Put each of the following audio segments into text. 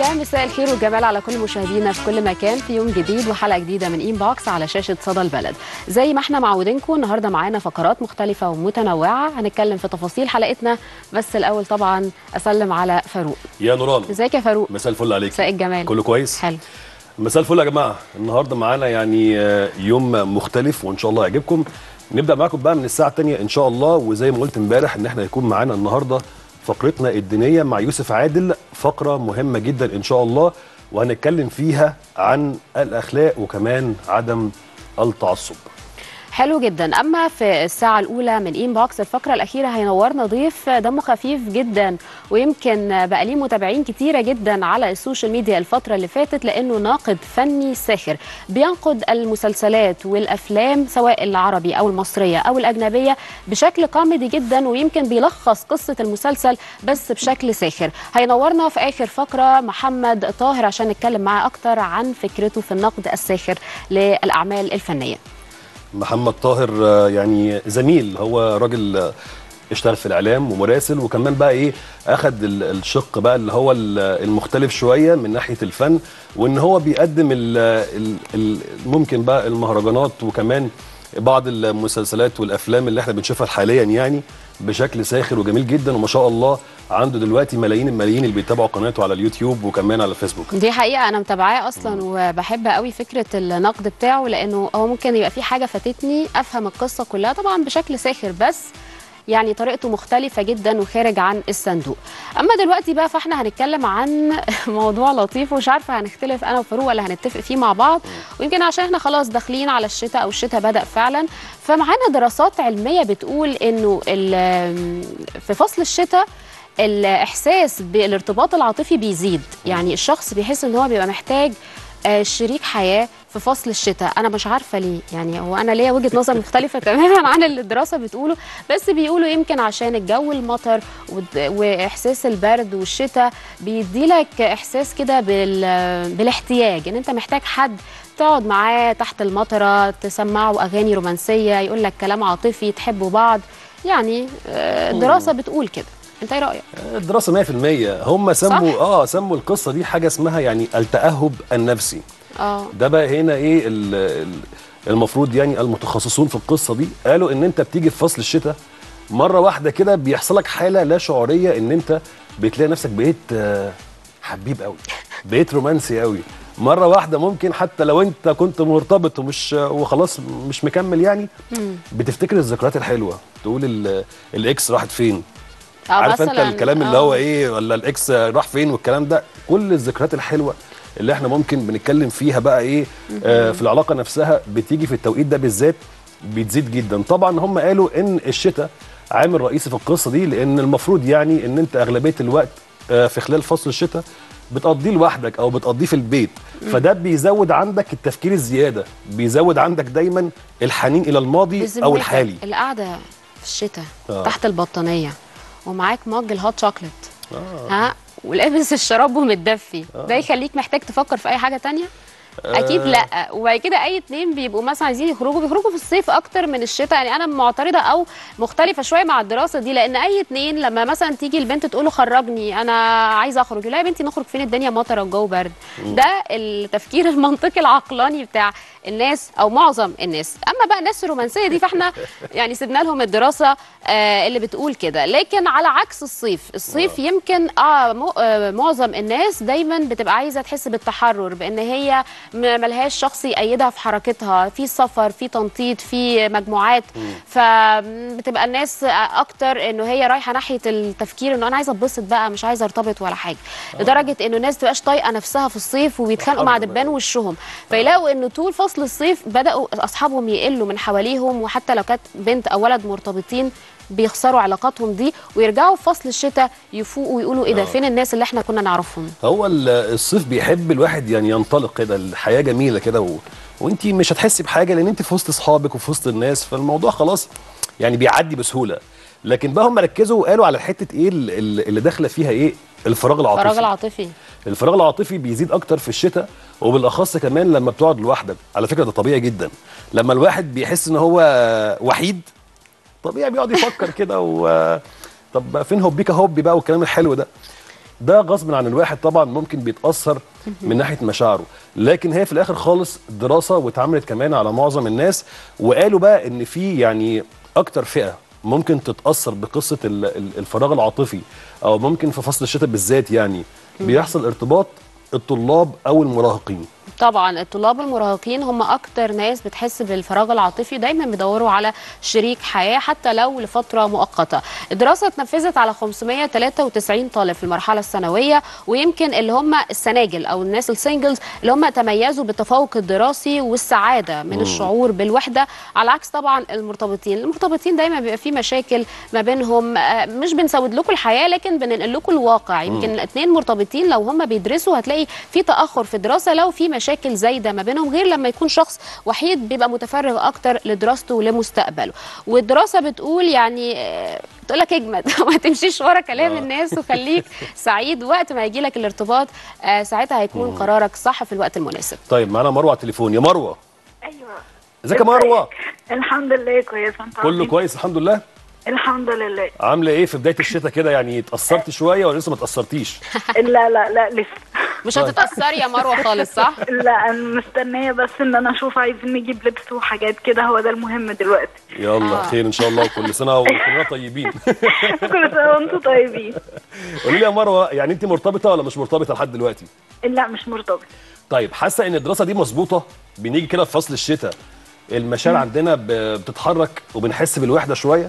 يا مساء الخير والجمال على كل مشاهدينا في كل مكان في يوم جديد وحلقه جديده من ان بوكس على شاشه صدى البلد زي ما احنا معودينكم النهارده معانا فقرات مختلفه ومتنوعه هنتكلم في تفاصيل حلقتنا بس الاول طبعا اسلم على فاروق يا نوران ازيك يا فاروق مساء الفل عليك مساء الجمال كله كويس حلو مساء الفل يا جماعه النهارده معانا يعني آه، يوم مختلف وان شاء الله يعجبكم نبدا معاكم بقى من الساعه الثانيه ان شاء الله وزي ما قلت امبارح ان احنا هيكون معانا النهارده فقرتنا الدينيه مع يوسف عادل فقره مهمه جدا ان شاء الله وهنتكلم فيها عن الاخلاق وكمان عدم التعصب حلو جدا اما في الساعه الاولى من ان بوكس الفقره الاخيره هينورنا ضيف دمه خفيف جدا ويمكن بقى ليه متابعين كتيره جدا على السوشيال ميديا الفتره اللي فاتت لانه ناقد فني ساخر بينقد المسلسلات والافلام سواء العربي او المصريه او الاجنبيه بشكل كوميدي جدا ويمكن بيلخص قصه المسلسل بس بشكل ساخر هينورنا في اخر فقره محمد طاهر عشان نتكلم معاه اكتر عن فكرته في النقد الساخر للاعمال الفنيه محمد طاهر آه، يعني زميل هو راجل آه، اشتغل في الاعلام ومراسل وكمان بقى ايه اخد ال- الشق بقى اللي هو ال- المختلف شويه من ناحيه الفن وان هو بيقدم ال ال ال ممكن بقى المهرجانات وكمان بعض المسلسلات والافلام اللي احنا بنشوفها حاليا يعني بشكل ساخر وجميل جدا وما شاء الله عنده دلوقتي ملايين الملايين اللي بيتابعوا قناته على اليوتيوب وكمان على الفيسبوك دي حقيقة أنا متابعاه أصلا وبحب قوي فكرة النقد بتاعه لأنه هو ممكن يبقى في حاجة فاتتني أفهم القصة كلها طبعا بشكل ساخر بس يعني طريقته مختلفة جدا وخارج عن الصندوق أما دلوقتي بقى فاحنا هنتكلم عن موضوع لطيف ومش عارفة هنختلف أنا وفاروق ولا هنتفق فيه مع بعض ويمكن عشان احنا خلاص داخلين على الشتاء أو الشتاء بدأ فعلا فمعانا دراسات علمية بتقول إنه ال- في فصل الشتاء الاحساس بالارتباط العاطفي بيزيد يعني الشخص بيحس ان هو بيبقى محتاج آه، شريك حياه في فصل الشتاء انا مش عارفه ليه يعني هو انا ليا وجهه نظر مختلفه تماما عن اللي الدراسه بتقوله بس بيقولوا يمكن عشان الجو المطر والد- واحساس البرد والشتاء بيديلك احساس كده بال... بالاحتياج ان انت محتاج حد تقعد معاه تحت المطره تسمعه اغاني رومانسيه يقول لك كلام عاطفي تحبوا بعض يعني آه، الدراسه بتقول كده انت ايه رايك الدراسه 100% هم سموا اه سموا القصه دي حاجه اسمها يعني التاهب النفسي اه ده بقى هنا ايه ال- ال- المفروض يعني المتخصصون في القصه دي قالوا ان انت بتيجي في فصل الشتاء مره واحده كده بيحصل لك حاله لا شعوريه ان انت بتلاقي نفسك بقيت آه، حبيب قوي بقيت رومانسي قوي مره واحده ممكن حتى لو انت كنت مرتبط ومش وخلاص مش مكمل يعني بتفتكر الذكريات الحلوه تقول ال- الاكس راحت فين اه عارف انت مثلاً، الكلام اللي آه. هو ايه ولا الاكس راح فين والكلام ده كل الذكريات الحلوه اللي احنا ممكن بنتكلم فيها بقى ايه آه في العلاقه نفسها بتيجي في التوقيت ده بالذات بتزيد جدا طبعا هم قالوا ان الشتاء عامل رئيسي في القصه دي لان المفروض يعني ان انت اغلبيه الوقت آه في خلال فصل الشتاء بتقضيه لوحدك او بتقضيه في البيت فده بيزود عندك التفكير الزياده بيزود عندك دايما الحنين الى الماضي او بذمتك الحالي القعده في الشتاء آه. تحت البطانيه ومعاك مج الهوت شوكليت ها ولابس الشراب ومتدفي ده يخليك محتاج تفكر في اي حاجه تانية اكيد لا وبعد كده اي اتنين بيبقوا مثلا عايزين يخرجوا بيخرجوا في الصيف اكتر من الشتاء يعني انا معترضه او مختلفه شويه مع الدراسه دي لان اي اتنين لما مثلا تيجي البنت تقول له خرجني انا عايزه اخرج لا يا بنتي نخرج فين الدنيا مطره والجو برد ده التفكير المنطقي العقلاني بتاع الناس او معظم الناس اما بقى الناس الرومانسيه دي فاحنا يعني سيبنا لهم الدراسه آه اللي بتقول كده لكن على عكس الصيف الصيف يمكن آه م- آه معظم الناس دايما بتبقى عايزه تحس بالتحرر بان هي م- ملهاش شخص يأيدها في حركتها في سفر في تنطيط في مجموعات فبتبقى الناس اكتر انه هي رايحه ناحيه التفكير انه انا عايزه اتبسط بقى مش عايزه ارتبط ولا حاجه لدرجه انه الناس تبقاش طايقه نفسها في الصيف وبيتخانقوا مع حرب دبان بقى. وشهم فيلاقوا انه طول فصل الصيف بداوا اصحابهم يقلوا من حواليهم وحتى لو كانت بنت او ولد مرتبطين بيخسروا علاقاتهم دي ويرجعوا في فصل الشتاء يفوقوا ويقولوا ايه ده فين الناس اللي احنا كنا نعرفهم هو ال- الصيف بيحب الواحد يعني ينطلق كده الحياه جميله كده و... وانت مش هتحسي بحاجه لان انت في وسط اصحابك وفي وسط الناس فالموضوع خلاص يعني بيعدي بسهوله لكن بقى هم ركزوا وقالوا على حته ايه ال- ال- اللي داخله فيها ايه الفراغ العاطفي الفراغ العاطفي الفراغ العاطفي بيزيد اكتر في الشتاء وبالاخص كمان لما بتقعد لوحدك على فكره ده طبيعي جدا لما الواحد بيحس ان هو وحيد طبيعي بيقعد يفكر كده و طب فين هوبيكا هوبي بقى والكلام الحلو ده ده غصب عن الواحد طبعا ممكن بيتاثر من ناحيه مشاعره لكن هي في الاخر خالص دراسه واتعملت كمان على معظم الناس وقالوا بقى ان في يعني اكتر فئه ممكن تتاثر بقصه ال- ال- الفراغ العاطفي او ممكن في فصل الشتاء بالذات يعني بيحصل ارتباط الطلاب او المراهقين طبعا الطلاب المراهقين هم اكتر ناس بتحس بالفراغ العاطفي دايما بيدوروا على شريك حياه حتى لو لفتره مؤقته الدراسه اتنفذت على 593 طالب في المرحله الثانويه ويمكن اللي هم السناجل او الناس السنجلز اللي هم تميزوا بالتفوق الدراسي والسعاده من الشعور بالوحده على عكس طبعا المرتبطين المرتبطين دايما بيبقى في مشاكل ما بينهم آه، مش بنسود لكم الحياه لكن بننقل لكم الواقع يمكن الاثنين مرتبطين لو هم بيدرسوا هتلاقي في تاخر في الدراسه لو في مشاكل زايده ما بينهم غير لما يكون شخص وحيد بيبقى متفرغ اكتر لدراسته ولمستقبله والدراسه بتقول يعني آه، بتقول لك اجمد وما تمشيش ورا كلام آه. الناس وخليك سعيد وقت ما يجي لك الارتباط آه، ساعتها هيكون قرارك صح في الوقت المناسب طيب معانا مروه على التليفون يا مروه ايوه ازيك يا مروه الحمد لله كويسه انت كله عاملين؟ كويس الحمد لله الحمد لله عامله ايه في بدايه الشتاء كده يعني اتاثرت شويه ولا لسه ما اتاثرتيش لا لا لا لسه مش هتتاثري يا مروه خالص صح لا انا مستنيه بس ان انا اشوف عايزين نجيب لبس وحاجات كده هو ده المهم دلوقتي يلا آه. خير ان شاء الله وكل سنه وكلنا طيبين كل سنه وانتم طيبين قولي لي يا مروه يعني انت مرتبطه ولا مش مرتبطه لحد دلوقتي لا مش مرتبط طيب حاسه ان الدراسه دي مظبوطه بنيجي كده في فصل الشتاء المشاعر عندنا ب- بتتحرك وبنحس بالوحده شويه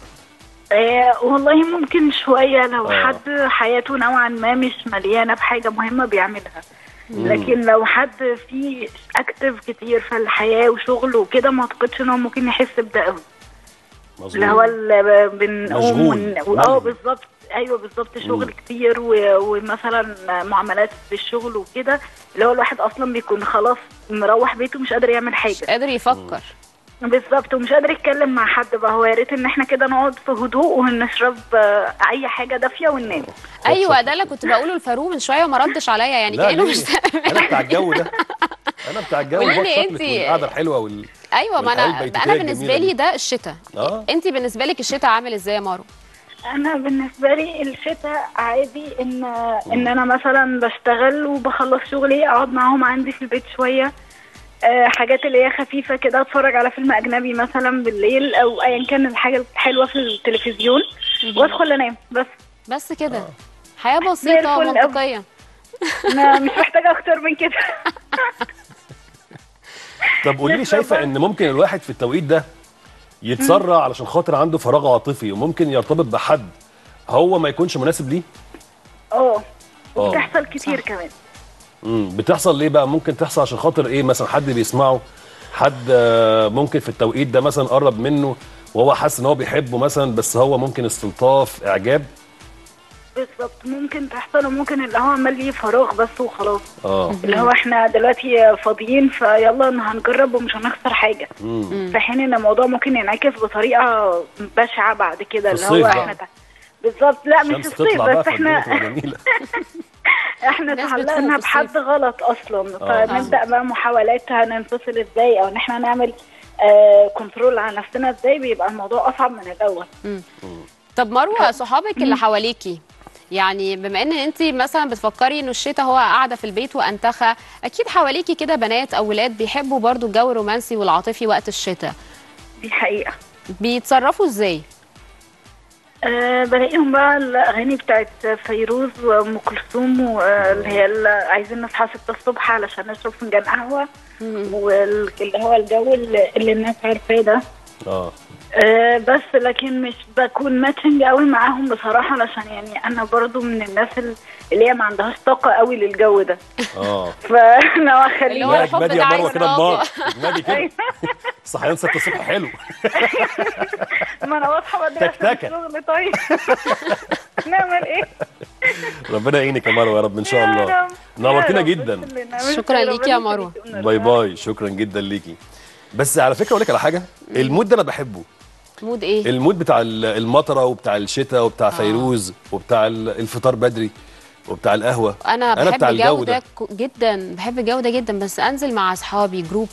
آه والله ممكن شويه لو آه. حد حياته نوعا ما مش مليانه بحاجه مهمه بيعملها لكن لو حد فيه اكتف كتير في الحياه وشغل وكده ما اعتقدش ان هو ممكن يحس بده قوي اللي هو مظبوط اللي بنقوم مشغول. ون- اه ملهي. بالظبط ايوه بالظبط شغل مم. كتير و- ومثلا معاملات في الشغل وكده اللي هو الواحد اصلا بيكون خلاص مروح بيته مش قادر يعمل مش حاجه قادر يفكر بالظبط ومش قادر يتكلم مع حد بقى هو يا ريت ان احنا كده نقعد في هدوء ونشرب آه، اي حاجه دافيه وننام ايوه ده اللي كنت بقوله لفاروق من شويه وما ردش عليا يعني لا كانه ليه؟ مش انا بتاع الجو ده انا بتاع الجو قولي لي الهوت شوكليت انتي- والقعده الحلوه وال... ايوه ما انا والقلبة البيتوتية انا بالنسبه الجميلة لي دي. ده الشتاء اه انت بالنسبه لك الشتاء عامل ازاي يا مارو انا بالنسبه لي الشتاء عادي ان ان انا مثلا بشتغل وبخلص شغلي اقعد معاهم عندي في البيت شويه آه، حاجات اللي هي خفيفه كده اتفرج على فيلم اجنبي مثلا بالليل او ايا كان الحاجه الحلوه في التلفزيون وادخل انام بس بس كده حياه بسيطه الفل أوي. ومنطقيه انا مش محتاجه اكتر من كده طب قولي لي لسه شايفه بقى. ان ممكن الواحد في التوقيت ده يتسرع علشان خاطر عنده فراغ عاطفي وممكن يرتبط بحد هو ما يكونش مناسب ليه اه آه. بتحصل كتير كمان امم بتحصل ليه بقى ممكن تحصل عشان خاطر ايه مثلا حد بيسمعه حد آه، ممكن في التوقيت ده مثلا قرب منه وهو حاسس ان هو بيحبه مثلا بس هو ممكن استلطاف اعجاب بالظبط ممكن تحصل وممكن اللي هو عمال ليه فراغ بس وخلاص اه اللي هو احنا دلوقتي فاضيين فيلا هنجرب ومش هنخسر حاجه امم في حين ان الموضوع ممكن ينعكس بطريقه بشعه بعد كده في اللي هو الصيف بقى. احنا تع- بالظبط لا مش الشمس الصيف تطلع بقى بس فالدنيا احنا تبقى جميله احنا الناس بتفوق تعلقنا في بحد الصيف. غلط اصلا آه. فنبدا بقى محاولات هننفصل ازاي او ان احنا نعمل كنترول على نفسنا ازاي بيبقى الموضوع اصعب من الاول طب مروه صحابك اللي حواليكي يعني بما ان انت مثلا بتفكري انه الشتاء هو قاعده في البيت وانتخى اكيد حواليكي كده بنات او ولاد بيحبوا برضو الجو الرومانسي والعاطفي وقت الشتاء دي حقيقه بيتصرفوا ازاي أه بلاقيهم بقى الاغاني بتاعت فيروز وام كلثوم واللي هي اللي عايزين نصحى 6 الصبح علشان نشرب فنجان قهوه واللي هو الجو اللي, اللي الناس عارفاه ده اه أه بس لكن مش بكون ماتشنج قوي معاهم بصراحه علشان يعني انا برضو من الناس ال- اللي هي ما عندهاش طاقه قوي للجو ده اه فانا اللي هو اخليه لا الحب اجمدي ده يا عايز مروه كده طاقة. امال اجمدي كده صحيان 6 الصبح حلو ما انا واضحه بدري عشان تكتكة. الشغل طيب نعمل ايه ربنا يعينك يا مروه يا رب ان شاء يا الله رب. نورتينا يا رب. جدا بسم الله. ميرسي شكراً يا ليكي يا ربنا مروة. يخليك. باي باي شكرا جدا ليكي بس على فكره اقول لك على حاجه المود ده انا بحبه مود ايه المود بتاع ال- المطره وبتاع الشتاء وبتاع فيروز وبتاع ال- الفطار بدري وبتاع القهوه انا أنا بحب بتاع الجو الجو ده ده. ك- جدا بحب الجو ده جدا بس انزل مع اصحابي جروب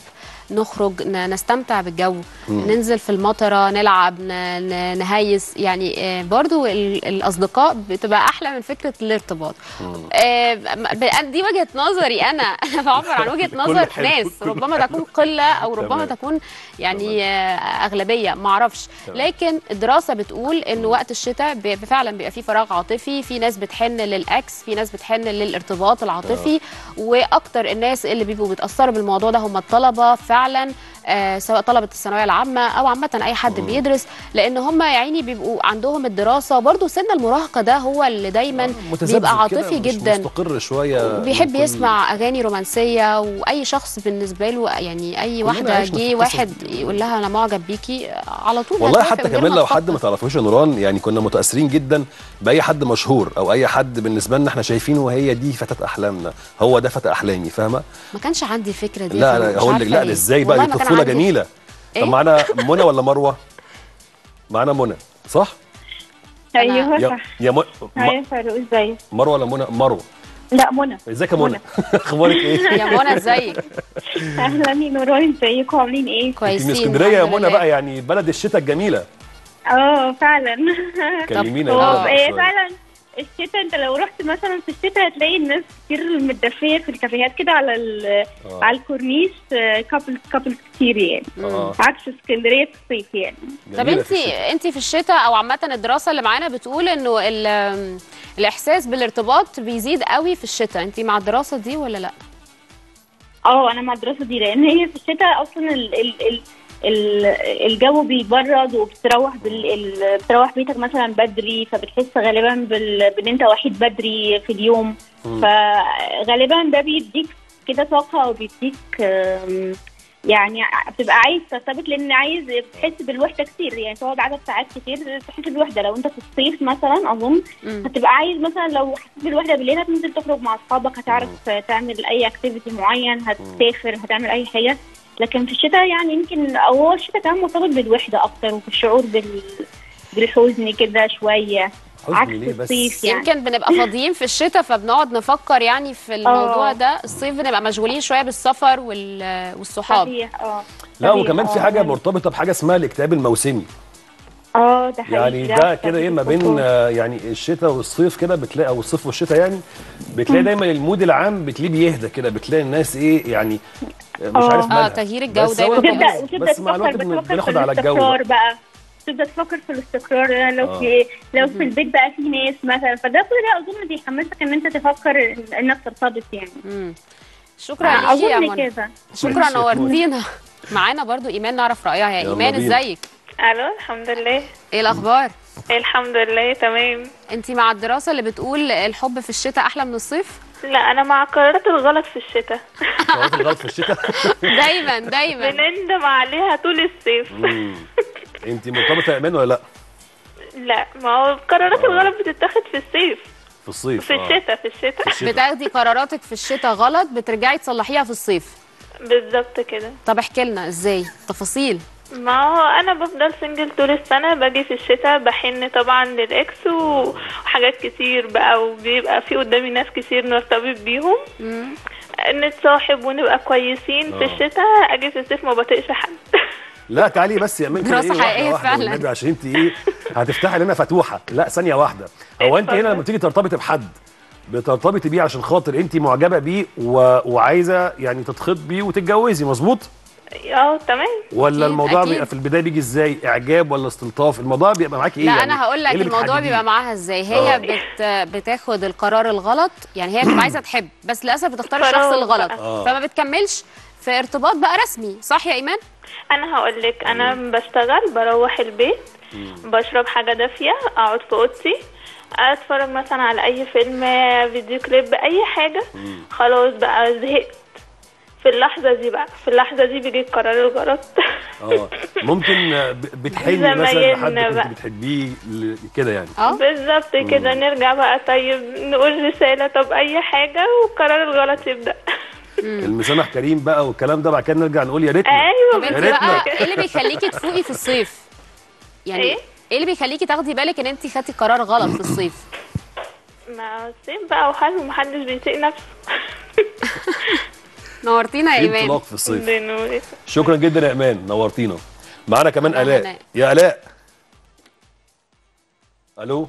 نخرج ن- نستمتع بالجو ننزل في المطره نلعب ن- ن- نهيس يعني آه، برضو ال- الاصدقاء بتبقى احلى من فكره الارتباط آه، ب- دي وجهه نظري انا انا بعبر عن وجهه نظر حلو، ناس كله ربما تكون قله او ربما تمام. تكون يعني آه، اغلبيه ما اعرفش لكن الدراسه بتقول ان وقت الشتاء بي- فعلا بيبقى في فراغ عاطفي في ناس بتحن للاكس في ناس بتحن للارتباط العاطفي واكتر الناس اللي بيبقوا بيتاثروا بالموضوع ده هم الطلبه فعلا آه سواء طلبه الثانويه العامه او عامه اي حد بيدرس لان هم يا عيني بيبقوا عندهم الدراسه وبرده سن المراهقه ده هو اللي دايما متذبذب بيبقى كده، عاطفي مش جدا مستقر شويه بيحب من كل- يسمع اغاني رومانسيه واي شخص بالنسبه له يعني اي واحده عشنا في جه القصص واحد دي. يقول لها انا معجب بيكي على طول والله هتوافق حتى من غير كمان ما لو حد تفكر. ما تعرفوش يا نوران يعني كنا متاثرين جدا باي حد مشهور او اي حد بالنسبه لنا احنا شايفينه وهي دي فتاه احلامنا هو ده فتى احلامي فاهمه ما كانش عندي الفكره دي لا فأنا لا مش هقول لك عارفة لا ليه. ده ازاي بقى والله دي ما كان طفوله عندي- جميله إيه؟ طب معانا منى ولا مروه معانا منى صح ايوه يا صح يا م... ايوه م... فاروق ازاي مروه ولا منى مروه لا منى ازيك يا منى اخبارك ايه يا منى ازيك اهلا يا نوران ازيكم عاملين ايه انت كويسين من اسكندريه يا الحمد منى لله. بقى يعني بلد الشتاء الجميله اه فعلا كلمينا هو يا آه، منى إيه شوية. فعلا الشتاء انت لو رحت مثلا في الشتاء هتلاقي الناس كتير متدفيه في الكافيهات كده على ال- آه. على الكورنيش كابلز كابلز كتير يعني آه. عكس اسكندريه في الصيف يعني طب جميلة انت في الشتاء. انت في الشتاء او عامه الدراسه اللي معانا بتقول انه ال- الاحساس بالارتباط بيزيد قوي في الشتاء انت مع الدراسه دي ولا لا اه انا مع الدراسه دي لان هي في الشتاء اصلا ال ال ال ال الجو بيبرد وبتروح بال ال- بتروح بيتك مثلا بدري فبتحس غالبا بال بان انت وحيد بدري في اليوم فغالبا ده بيديك كده طاقه وبيديك آم، يعني بتبقى عايز ترتبط لان عايز بتحس بالوحده كتير يعني تقعد عدد ساعات كتير تحس بالوحده لو انت في الصيف مثلا اظن مم. هتبقى عايز مثلا لو حسيت بالوحده بالليل هتنزل تخرج مع اصحابك هتعرف تعمل اي اكتيفيتي معين هتسافر هتعمل اي حاجه لكن في الشتاء يعني يمكن او هو الشتاء كمان مرتبط بالوحده اكتر وبالشعور بال بالحزن كده شويه حزن عكس ليه بس؟ الصيف يعني يمكن بنبقى فاضيين في الشتاء فبنقعد نفكر يعني في الموضوع آه. ده الصيف بنبقى مشغولين شويه بالسفر وال- والصحاب صحيح اه لا صحيح، وكمان في آه. حاجه مرتبطه بحاجه اسمها الاكتئاب الموسمي اه ده حقيقي يعني ده كده ايه ما بين آه، يعني الشتاء والصيف كده بتلاقي او الصيف والشتاء يعني بتلاقي دايما المود العام بتلاقيه بيهدى كده بتلاقي الناس ايه يعني آه، مش آه. عارف اه مالها تغيير الجو بس دايما هو بيبقى وتبدا بس- وتبدا بس مع الوقت تفكر بن- بتفكر بناخد في على الجو الاستقرار بقى. بقى تبدا تفكر في الاستقرار يعني لو آه. في لو في البيت بقى في ناس مثلا فده كل ده اظن بيحمسك ان انت تفكر إن- انك ترتبط يعني مم. شكرا ليكي يا اظن منى كده شكرا ماشي يا منى. نورتينا معانا برضو ايمان نعرف رايها يا يلا ايمان بينا. ازيك الو الحمد لله ايه الاخبار الحمد لله تمام انت مع الدراسه اللي بتقول الحب في الشتاء احلى من الصيف لا انا مع قرارات الغلط في الشتاء قرارات الغلط في الشتاء دايما دايما بنندم عليها طول الصيف انت مرتبطه يا ايمان ولا لا لا ما هو قرارات الغلط بتتاخد في الصيف في الصيف في آه. الشتاء في الشتاء الشتاء. بتاخدي قراراتك في الشتاء غلط بترجعي تصلحيها في الصيف بالظبط كده طب احكي لنا ازاي تفاصيل ما هو انا بفضل سنجل طول السنه باجي في الشتاء بحن طبعا للاكس وحاجات كتير بقى وبيبقى في قدامي ناس كتير نرتبط بيهم نتصاحب ونبقى كويسين في آه. الشتاء اجي في الصيف ما بطيقش حد لا تعالي بس يا ايمان كده دراسة ايه واحدة حقيقية واحدة فعلا. والنبي عشان انت ايه هتفتحي لنا فتوحه لا ثانيه واحده هو انت هنا اتفضل. لما تيجي ترتبطي بحد بترتبطي بيه عشان خاطر انت معجبه بيه و... وعايزه يعني تتخطبي وتتجوزي مظبوط اه تمام ولا أكيد، الموضوع أكيد. بيبقى في البدايه بيجي ازاي اعجاب ولا استلطاف الموضوع بيبقى معاكي ايه لا يعني انا هقول لك إيه اللي الموضوع بتحدديه؟ بيبقى معاها ازاي هي آه. بت بتاخد القرار الغلط يعني هي بتبقى عايزه تحب بس للاسف بتختار الشخص قرار الغلط بقى. آه. فما بتكملش في ارتباط بقى رسمي صح يا ايمان انا هقول لك انا بشتغل بروح البيت بشرب حاجه دافيه اقعد في اوضتي اتفرج مثلا على اي فيلم فيديو كليب اي حاجه خلاص بقى زهقت في اللحظه دي بقى في اللحظه دي بيجي القرار الغلط اه ممكن آه، ب- بتحني مثلا لحد زمايلنا كنت بقى. بتحبيه ل- كده يعني اه بالظبط كده نرجع بقى طيب نقول رساله طب اي حاجه والقرار الغلط يبدا المسامح كريم بقى والكلام ده بعد كده نرجع نقول يا ريتنا ايوه طب يا انت ريتنا. بقى ايه اللي بيخليكي تفوقي في الصيف يعني إيه؟ ايه اللي بيخليكي تاخدي بالك ان انت خدتي قرار غلط في الصيف ما الصيف بقى وحال ومحدش بيطيق نفسه نورتينا يا في ايمان انطلاق في الصيف بنورك. شكرا جدا يا ايمان نورتينا معانا كمان معانا الاء هناء. يا الاء الو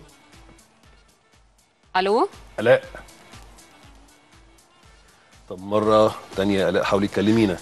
الو الاء طب مره تانية يا الاء حاولي تكلمينا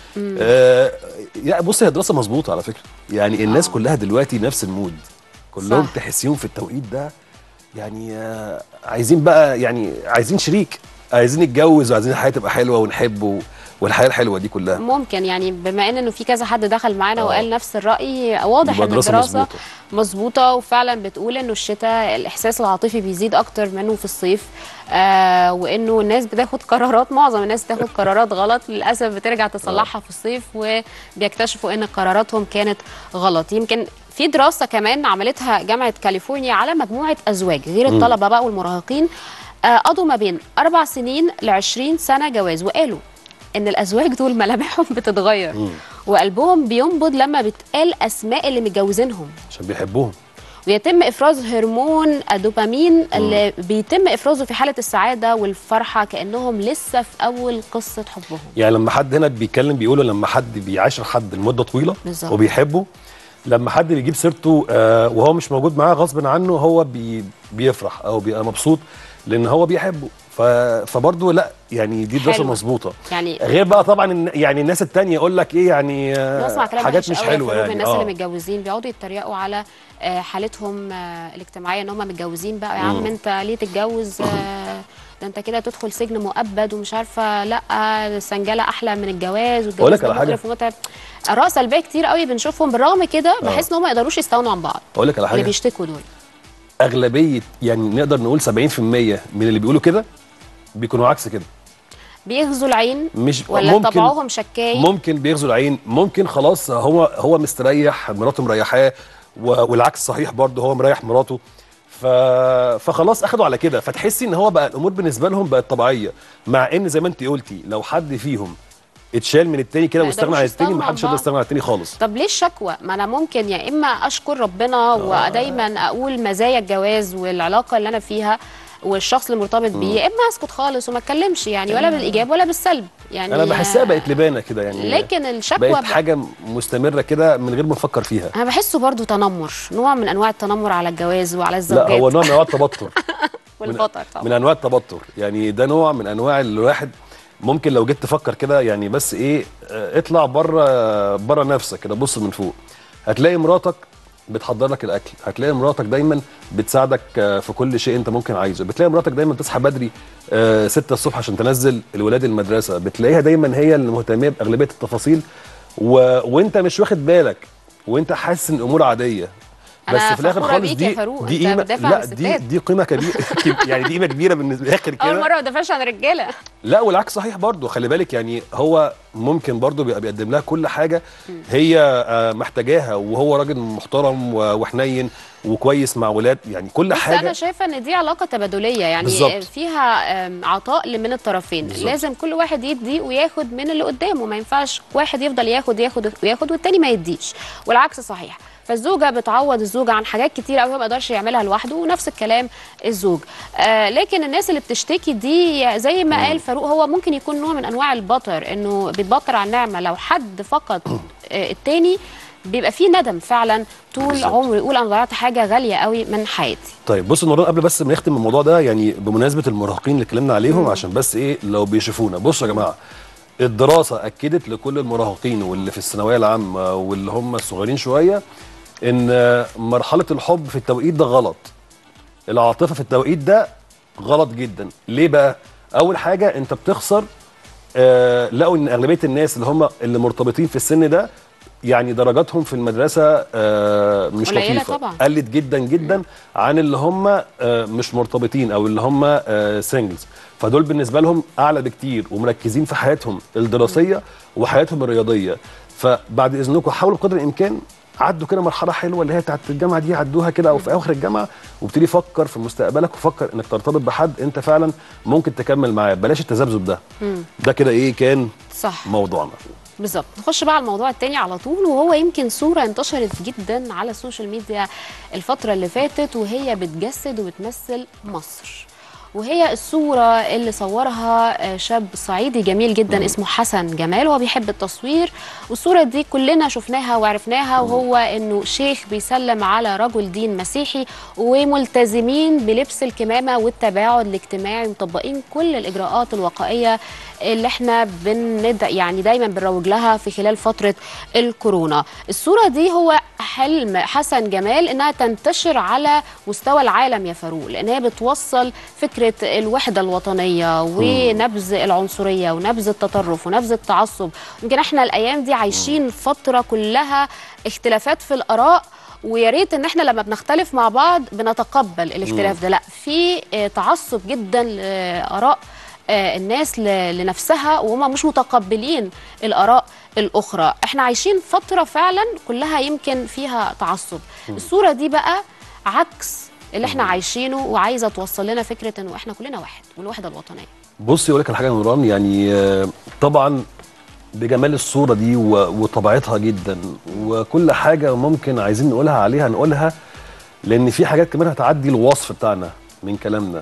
آه يعني بصي هي دراسه مظبوطه على فكره يعني الناس آه. كلها دلوقتي نفس المود كلهم صح. تحسيهم في التوقيت ده يعني آه عايزين بقى يعني عايزين شريك عايزين نتجوز وعايزين الحياه تبقى حلوه ونحب و- والحياه الحلوه دي كلها ممكن يعني بما ان انه في كذا حد دخل معانا آه. وقال نفس الراي واضح يبقى ان دراسة الدراسه مظبوطة. مظبوطه وفعلا بتقول انه الشتاء الاحساس العاطفي بيزيد اكتر منه في الصيف آه وانه الناس بتاخد قرارات معظم الناس بتاخد قرارات غلط للاسف بترجع تصلحها في الصيف وبيكتشفوا ان قراراتهم كانت غلط يمكن في دراسه كمان عملتها جامعه كاليفورنيا على مجموعه ازواج غير الطلبه بقى والمراهقين آه قضوا ما بين اربع سنين ل 20 سنه جواز وقالوا ان الازواج دول ملامحهم بتتغير وقلبهم بينبض لما بتقال اسماء اللي متجوزينهم عشان بيحبوهم ويتم افراز هرمون الدوبامين اللي بيتم افرازه في حاله السعاده والفرحه كانهم لسه في اول قصه حبهم يعني لما حد هنا بيتكلم بيقولوا لما حد بيعاشر حد لمده طويله بالظبط. وبيحبه لما حد بيجيب سيرته آه وهو مش موجود معاه غصب عنه هو بي بيفرح او بيبقى مبسوط لان هو بيحبه ف فبرضه لا يعني دي دراسه حلوة. مظبوطه يعني غير بقى طبعا إن- يعني الناس التانية يقول لك ايه يعني آه، بسمع كلام حاجات وحش مش قوي يا حلوه فاروق من يعني الناس آه. اللي متجوزين بيقعدوا يتريقوا على آه، حالتهم آه، الاجتماعيه ان هم متجوزين بقى يا عم انت ليه تتجوز آه، ده انت كده تدخل سجن مؤبد ومش عارفه لا السنجله احلى من الجواز أقول والجواز لك على ده حاجة. مقرف ومتعب اراء سلبيه كتير قوي بنشوفهم بالرغم كده بحس ان هم ما يقدروش يستغنوا عن بعض اقول لك على اللي حاجه بيشتكوا دول اغلبيه يعني نقدر نقول 70% من اللي بيقولوا كده بيكونوا عكس كده بيغزوا العين مش ولا ممكن طبعهم شكاي ممكن بيغزوا العين ممكن خلاص هو هو مستريح مراته مريحاه و- والعكس صحيح برضه هو مريح مراته ف... فخلاص اخدوا على كده فتحسي ان هو بقى الامور بالنسبه لهم بقت طبيعيه مع ان زي ما انت قلتي لو حد فيهم اتشال من التاني كده ما واستغنى يقدروش عن التاني يستغنوا ما عن حدش يقدر بعض. يستغنى عن التاني خالص طب ليه الشكوى؟ ما انا ممكن يا اما اشكر ربنا ودايما اقول مزايا الجواز والعلاقه اللي انا فيها والشخص اللي مرتبط بيه يا اما اسكت خالص وما اتكلمش يعني ولا بالايجاب ولا بالسلب يعني انا بحسها بقت لبانه كده يعني لكن الشكوى بقت ب- حاجه مستمره كده من غير ما نفكر فيها انا بحسه برضو تنمر نوع من انواع التنمر على الجواز وعلى لا الزوجات هو نوع من انواع التبطر والخطر من طبعا انواع التبطر يعني ده نوع من انواع اللي الواحد ممكن لو جيت تفكر كده يعني بس ايه آه، اطلع بره بره نفسك كده بص من فوق هتلاقي مراتك بتحضر لك الاكل هتلاقي مراتك دايما بتساعدك آه، في كل شيء انت ممكن عايزه بتلاقي مراتك دايما تصحى بدري آه، 6 الصبح عشان تنزل الولاد المدرسه بتلاقيها دايما هي اللي مهتميه باغلبيه التفاصيل و... وانت مش واخد بالك وانت حاسس ان الامور عاديه بس أنا في الاخر فخورة خالص بيك يا دي فاروق، دي أنت قيمه بتدافع لا عن دي الستات. دي قيمه كبيره يعني دي قيمه كبيره بالنسبه للاخر اول كده مره ما دافعش عن رجاله لا والعكس صحيح برضو خلي بالك يعني هو ممكن برضو بيبقى بيقدم لها كل حاجه هي آه، محتاجاها وهو راجل محترم و- وحنين وكويس مع ولاد يعني كل بس حاجه انا شايفه ان دي علاقه تبادليه يعني بالظبط. فيها آم، عطاء من الطرفين بالظبط. لازم كل واحد يدي وياخد من اللي قدامه ما ينفعش واحد يفضل ياخد ياخد وياخد والتاني ما يديش والعكس صحيح فالزوجه بتعوض الزوج عن حاجات كتير قوي هو ما يقدرش يعملها لوحده ونفس الكلام الزوج آه لكن الناس اللي بتشتكي دي زي ما قال فاروق هو ممكن يكون نوع من انواع البطر انه بيتبطر على النعمه لو حد فقد آه التاني بيبقى فيه ندم فعلا طول بالظبط. عمره يقول انا ضيعت حاجه غاليه قوي من حياتي طيب بص النهارده قبل بس ما نختم الموضوع ده يعني بمناسبه المراهقين اللي اتكلمنا عليهم عشان بس ايه لو بيشوفونا بصوا يا جماعه الدراسه اكدت لكل المراهقين واللي في الثانويه العامه واللي هم الصغيرين شويه ان مرحله الحب في التوقيت ده غلط العاطفه في التوقيت ده غلط جدا ليه بقى اول حاجه انت بتخسر آه لقوا ان اغلبيه الناس اللي هم اللي مرتبطين في السن ده يعني درجاتهم في المدرسه آه مش قليلة لطيفه طبعا. قلت جدا جدا عن اللي هم آه مش مرتبطين او اللي هم آه سنجلز فدول بالنسبه لهم اعلى بكتير ومركزين في حياتهم الدراسيه وحياتهم الرياضيه فبعد اذنكم حاولوا بقدر الامكان عدوا كده مرحله حلوه اللي هي بتاعت الجامعه دي عدوها كده او في اواخر الجامعه وابتدي فكر في مستقبلك وفكر انك ترتبط بحد انت فعلا ممكن تكمل معاه بلاش التذبذب ده ده كده ايه كان صح موضوعنا بالظبط نخش بقى على الموضوع التاني على طول وهو يمكن صورة انتشرت جدا على السوشيال ميديا الفترة اللي فاتت وهي بتجسد وبتمثل مصر وهي الصورة اللي صورها آه، شاب صعيدي جميل جدا اسمه حسن جمال هو بيحب التصوير والصورة دي كلنا شفناها وعرفناها وهو انه شيخ بيسلم على رجل دين مسيحي وملتزمين بلبس الكمامة والتباعد الاجتماعي مطبقين كل الإجراءات الوقائية اللي احنا بند يعني دايما بنروج لها في خلال فترة الكورونا الصورة دي هو حلم حسن جمال انها تنتشر على مستوى العالم يا فاروق لان هي بتوصل فكرة الوحدة الوطنية ونبذ العنصرية ونبذ التطرف ونبذ التعصب يمكن احنا الايام دي عايشين فترة كلها اختلافات في الاراء ويا ريت ان احنا لما بنختلف مع بعض بنتقبل الاختلاف ده لا في آه، تعصب جدا لاراء آه، الناس ل- لنفسها وهم مش متقبلين الاراء الاخرى احنا عايشين فتره فعلا كلها يمكن فيها تعصب الصوره دي بقى عكس اللي احنا عايشينه وعايزه توصل لنا فكره انه احنا كلنا واحد والوحده الوطنيه بصي اقول لك على حاجه يا نوران يعني آه، طبعا بجمال الصوره دي و- وطبيعتها جدا وكل حاجه ممكن عايزين نقولها عليها نقولها لان في حاجات كمان هتعدي الوصف بتاعنا من كلامنا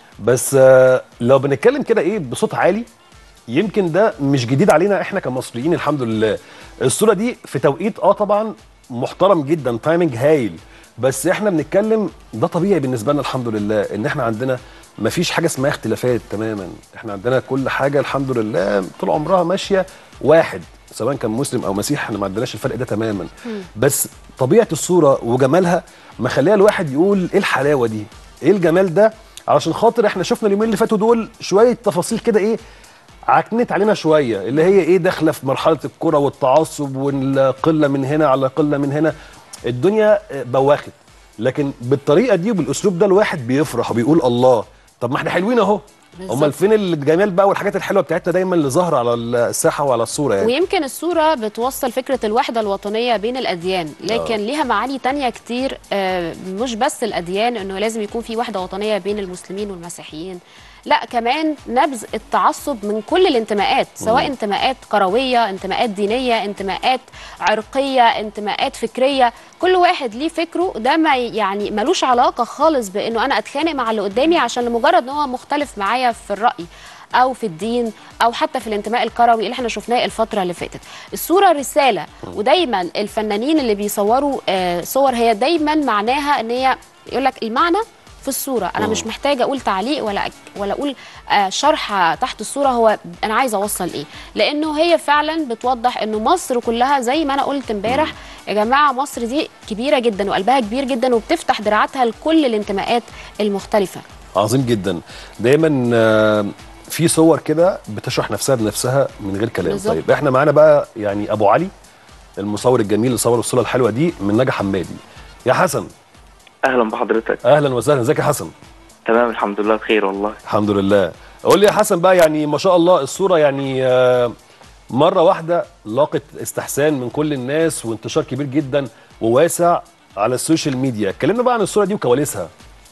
بس آه، لو بنتكلم كده ايه بصوت عالي يمكن ده مش جديد علينا احنا كمصريين الحمد لله الصوره دي في توقيت اه طبعا محترم جدا تايمنج هايل بس احنا بنتكلم ده طبيعي بالنسبه لنا الحمد لله ان احنا عندنا مفيش حاجه اسمها اختلافات تماما احنا عندنا كل حاجه الحمد لله طول عمرها ماشيه واحد سواء كان مسلم او مسيحي احنا ما عندناش الفرق ده تماما بس طبيعه الصوره وجمالها مخليها الواحد يقول ايه الحلاوه دي ايه الجمال ده علشان خاطر احنا شفنا اليومين اللي فاتوا دول شويه تفاصيل كده ايه عكنت علينا شويه اللي هي ايه داخله في مرحله الكره والتعصب والقله من هنا على قله من هنا الدنيا بواخت لكن بالطريقه دي وبالاسلوب ده الواحد بيفرح وبيقول الله طب ما احنا حلوين اهو بالظبط. امال فين الجمال بقى والحاجات الحلوه بتاعتنا دايما اللي ظاهره على الساحه وعلى الصوره يعني ويمكن الصورة بتوصل فكرة الوحدة الوطنية بين الأديان لكن آه. ليها معاني تانية كتير آه، مش بس الأديان أنه لازم يكون في وحدة وطنية بين المسلمين والمسيحيين لا كمان نبذ التعصب من كل الانتماءات سواء انتماءات كروية انتماءات دينية انتماءات عرقية انتماءات فكرية كل واحد ليه فكره ده ما يعني ملوش علاقة خالص بأنه أنا أتخانق مع اللي قدامي عشان لمجرد أنه هو مختلف معايا في الرأي او في الدين او حتى في الانتماء الكروي اللي احنا شفناه الفتره اللي فاتت الصوره رساله ودايما الفنانين اللي بيصوروا آه، صور هي دايما معناها ان هي يقول لك المعنى في الصوره انا مش محتاجه اقول تعليق ولا أك- ولا اقول آه، شرح تحت الصوره هو انا عايزه اوصل ايه لانه هي فعلا بتوضح انه مصر كلها زي ما انا قلت امبارح يا جماعه مصر دي كبيره جدا وقلبها كبير جدا وبتفتح دراعاتها لكل الانتماءات المختلفه عظيم جدا دايما آه، في صور كده بتشرح نفسها بنفسها من غير كلام بالظبط. طيب احنا معانا بقى يعني ابو علي المصور الجميل اللي صور الصوره الحلوه دي من نجا حمادي يا حسن اهلا بحضرتك اهلا وسهلا ازيك يا حسن تمام الحمد لله بخير والله الحمد لله قول لي يا حسن بقى يعني ما شاء الله الصوره يعني آه، مره واحده لاقت استحسان من كل الناس وانتشار كبير جدا وواسع على السوشيال ميديا اتكلمنا بقى عن الصوره دي وكواليسها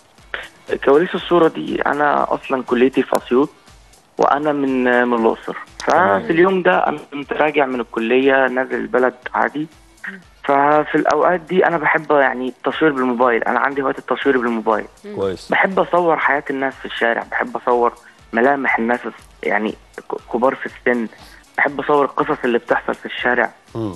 كواليس الصوره دي انا اصلا كليتي في اسيوط وانا من من الاقصر ففي اليوم ده انا كنت راجع من الكليه نازل البلد عادي ففي الاوقات دي انا بحب يعني التصوير بالموبايل انا عندي هوايه التصوير بالموبايل كويس بحب اصور حياه الناس في الشارع بحب اصور ملامح الناس يعني ك- كبار في السن بحب اصور القصص اللي بتحصل في الشارع مم.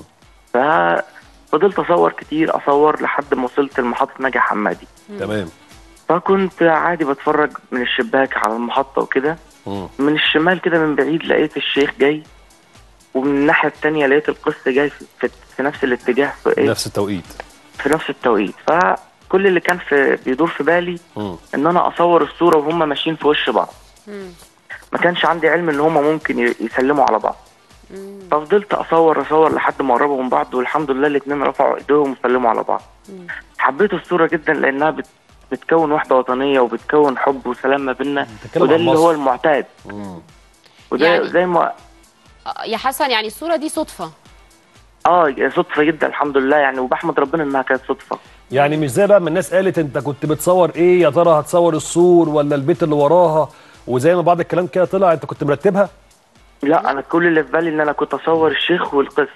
ففضلت اصور كتير اصور لحد ما وصلت لمحطه نجا حمادي تمام فكنت عادي بتفرج من الشباك على المحطة وكده مم. من الشمال كده من بعيد لقيت الشيخ جاي ومن الناحية التانية لقيت القس جاي في, في, في نفس الاتجاه في, إيه؟ نفس التوقيت في نفس التوقيت فكل اللي كان في بيدور في بالي مم. ان انا اصور الصورة وهم ماشيين في وش بعض ما كانش عندي علم ان هم ممكن ي- يسلموا على بعض ففضلت اصور اصور لحد ما قربوا من بعض والحمد لله الاتنين رفعوا ايديهم وسلموا على بعض حبيت الصورة جدا لانها بت بتكون وحدة وطنية وبتكون حب وسلام ما بيننا بتتكلم وده عن اللي مصر. هو المعتاد مم. وده يعني- زي ما آه، يا حسن يعني الصوره دي صدفه اه صدفة جدا الحمد لله يعني وبحمد ربنا انها كانت صدفة يعني مش زي بقى ما الناس قالت انت كنت بتصور ايه يا ترى هتصور السور ولا البيت اللي وراها وزي ما بعض الكلام كده طلع انت كنت مرتبها لا انا كل اللي في بالي ان انا كنت اصور الشيخ والقس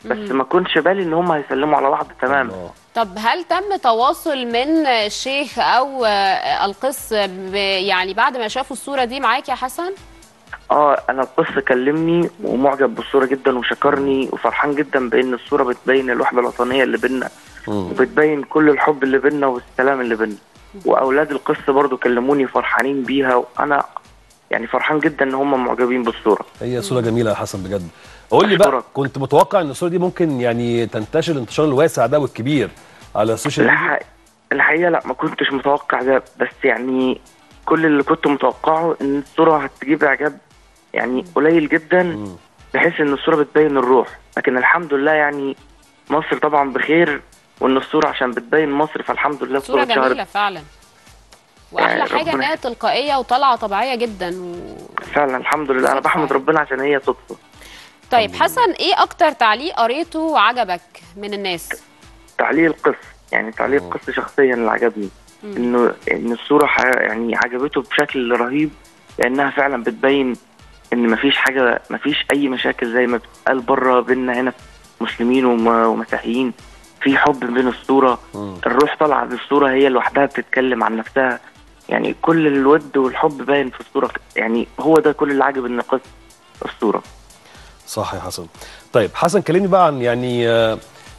بس ما كنش بالي ان هم هيسلموا على بعض تماما آه. طب هل تم تواصل من الشيخ او آه، القس ب- يعني بعد ما شافوا الصوره دي معاك يا حسن اه انا القس كلمني ومعجب بالصوره جدا وشكرني وفرحان جدا بان الصوره بتبين الوحده الوطنيه اللي بينا مم. وبتبين كل الحب اللي بينا والسلام اللي بينا واولاد القس برضو كلموني فرحانين بيها وانا يعني فرحان جدا ان هم معجبين بالصوره هي صوره جميله يا حسن بجد قول لي بقى أشكرك. كنت متوقع ان الصوره دي ممكن يعني تنتشر الانتشار الواسع ده والكبير على السوشيال ميديا الحقيقة, الحقيقه لا ما كنتش متوقع ده بس يعني كل اللي كنت متوقعه ان الصوره هتجيب اعجاب يعني قليل جدا مم. بحيث ان الصوره بتبين الروح لكن الحمد لله يعني مصر طبعا بخير وان الصوره عشان بتبين مصر فالحمد لله صوره الصوره جميله اتشهرت فعلا واحلى يعني حاجه ربنا- انها تلقائيه وطالعه طبيعيه جدا و... فعلا الحمد لله انا صدفة بحمد يعني. ربنا عشان هي صدفه طيب حسن ايه اكتر تعليق قريته وعجبك من الناس تعليق القس يعني تعليق القس شخصيا اللي عجبني انه ان الصوره ح- يعني عجبته بشكل رهيب لانها فعلا بتبين ان مفيش حاجه مفيش اي مشاكل زي ما بتقال بره بينا هنا مسلمين وم- ومسيحيين في حب بين الصوره مم. الروح طالعه بالصوره هي لوحدها بتتكلم عن نفسها يعني كل الود والحب باين في الصوره يعني هو ده كل اللي عجب النقاش في الصوره صح يا حسن طيب حسن كلمني بقى عن يعني آه،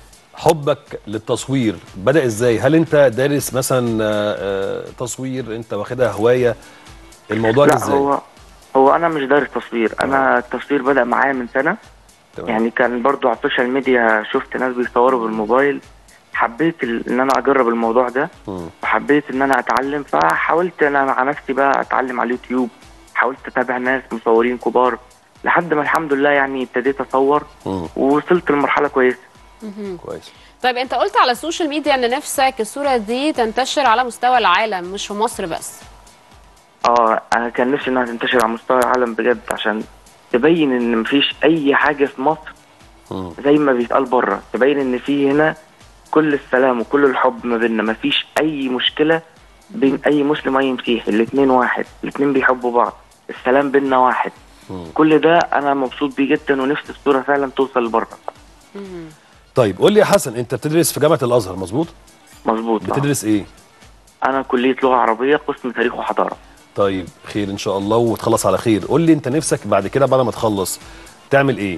حبك للتصوير بدأ ازاي هل انت دارس مثلا آه، آه، تصوير انت واخدها هواية الموضوع ده لا ازاي هو هو انا مش دارس تصوير انا التصوير بدا معايا من سنه تمام. يعني كان برضو على السوشيال ميديا شفت ناس بيصوروا بالموبايل حبيت ال- ان انا اجرب الموضوع ده مم. وحبيت ان انا اتعلم فحاولت انا مع نفسي بقى اتعلم على اليوتيوب حاولت اتابع ناس مصورين كبار لحد ما الحمد لله يعني ابتديت اصور مم. ووصلت لمرحله كويسه كويس طيب انت قلت على السوشيال ميديا ان نفسك الصوره دي تنتشر على مستوى العالم مش في مصر بس اه انا كان نفسي انها تنتشر على مستوى العالم بجد عشان تبين ان مفيش اي حاجه في مصر مم. زي ما بيتقال بره تبين ان في هنا كل السلام وكل الحب ما بيننا مفيش اي مشكله بين اي مسلم واي مسيحي الاتنين واحد الاتنين بيحبوا بعض السلام بيننا واحد مم. كل ده انا مبسوط بيه جدا ونفسي الصوره فعلا توصل لبره طيب قول لي يا حسن انت بتدرس في جامعة الازهر مظبوط مظبوط آه. بتدرس ايه انا كليه لغه عربيه قسم تاريخ وحضاره طيب خير ان شاء الله وتخلص على خير قول لي انت نفسك بعد كده بعد ما تخلص تعمل ايه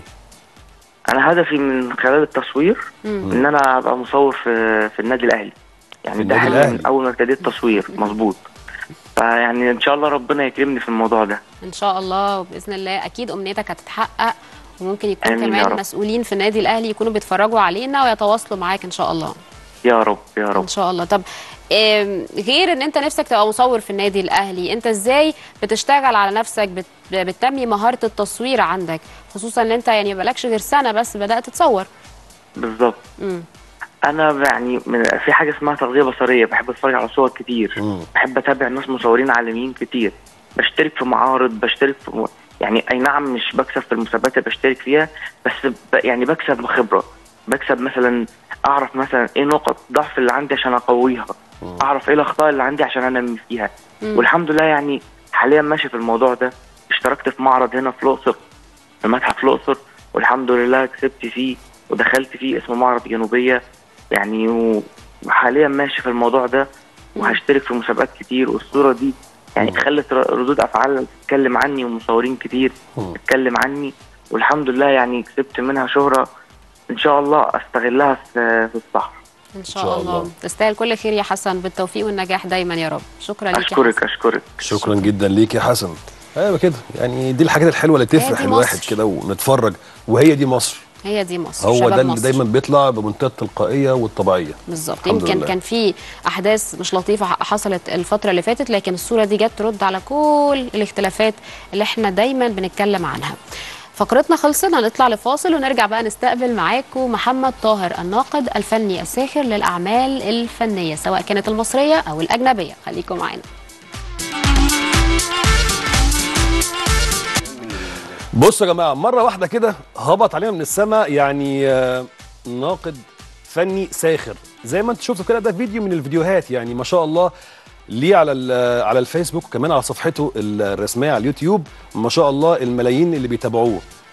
انا هدفي من خلال التصوير ان انا ابقى مصور في في النادي الاهلي يعني في ده النادي حلم الأهلي. من اول ما ابتديت تصوير مظبوط فيعني ان شاء الله ربنا يكرمني في الموضوع ده ان شاء الله وباذن الله اكيد امنيتك هتتحقق وممكن يكون آمين يا كمان رب. مسؤولين في النادي الاهلي يكونوا بيتفرجوا علينا ويتواصلوا معاك ان شاء الله يا رب يا رب ان شاء الله طب آم، غير ان انت نفسك تبقى مصور في النادي الاهلي انت ازاي بتشتغل على نفسك بت... بتنمي مهاره التصوير عندك خصوصا ان انت يعني بقالكش غير سنه بس بدات تصور بالظبط امم انا يعني من في حاجه اسمها تغذيه بصريه بحب اتفرج على صور كتير مم. بحب اتابع ناس مصورين عالميين كتير بشترك في معارض بشترك في م... يعني اي نعم مش بكسب في المسابقات اللي بشترك فيها بس ب... يعني بكسب بخبره بكسب مثلا اعرف مثلا ايه نقط ضعف اللي عندي عشان اقويها اعرف ايه الاخطاء اللي عندي عشان انمي فيها والحمد لله يعني حاليا ماشي في الموضوع ده اشتركت في معرض هنا في الاقصر في متحف الاقصر والحمد لله كسبت فيه ودخلت فيه اسمه معرض جنوبيه يعني و- وحاليا ماشي في الموضوع ده وهشترك في مسابقات كتير والصوره دي يعني خلت ر- ردود افعال تتكلم عني ومصورين كتير مم. تتكلم عني والحمد لله يعني كسبت منها شهره ان شاء الله استغلها في في الصح ان شاء, شاء الله. الله. تستاهل كل خير يا حسن بالتوفيق والنجاح دايما يا رب شكرا ليك يا اشكرك حسن اشكرك شكرا جدا ليك يا حسن ايوه كده يعني دي الحاجات الحلوه اللي تفرح دي الواحد مصر. كده ونتفرج وهي دي مصر هي دي مصر هو شباب ده اللي مصر. دايما بيطلع بمنتهى التلقائيه والطبيعيه بالظبط الحمد يمكن لله. كان في احداث مش لطيفه حصلت الفتره اللي فاتت لكن الصوره دي جت ترد على كل الاختلافات اللي احنا دايما بنتكلم عنها فقرتنا خلصت هنطلع لفاصل ونرجع بقى نستقبل معاكم محمد طاهر الناقد الفني الساخر للاعمال الفنيه سواء كانت المصريه او الاجنبيه خليكم معانا بصوا يا جماعه مره واحده كده هبط علينا من السماء يعني آه، ناقد فني ساخر زي ما انت شفتوا كده ده فيديو من الفيديوهات يعني ما شاء الله ليه على ال- على الفيسبوك وكمان على صفحته الرسميه على اليوتيوب ما شاء الله الملايين اللي بيتابعوه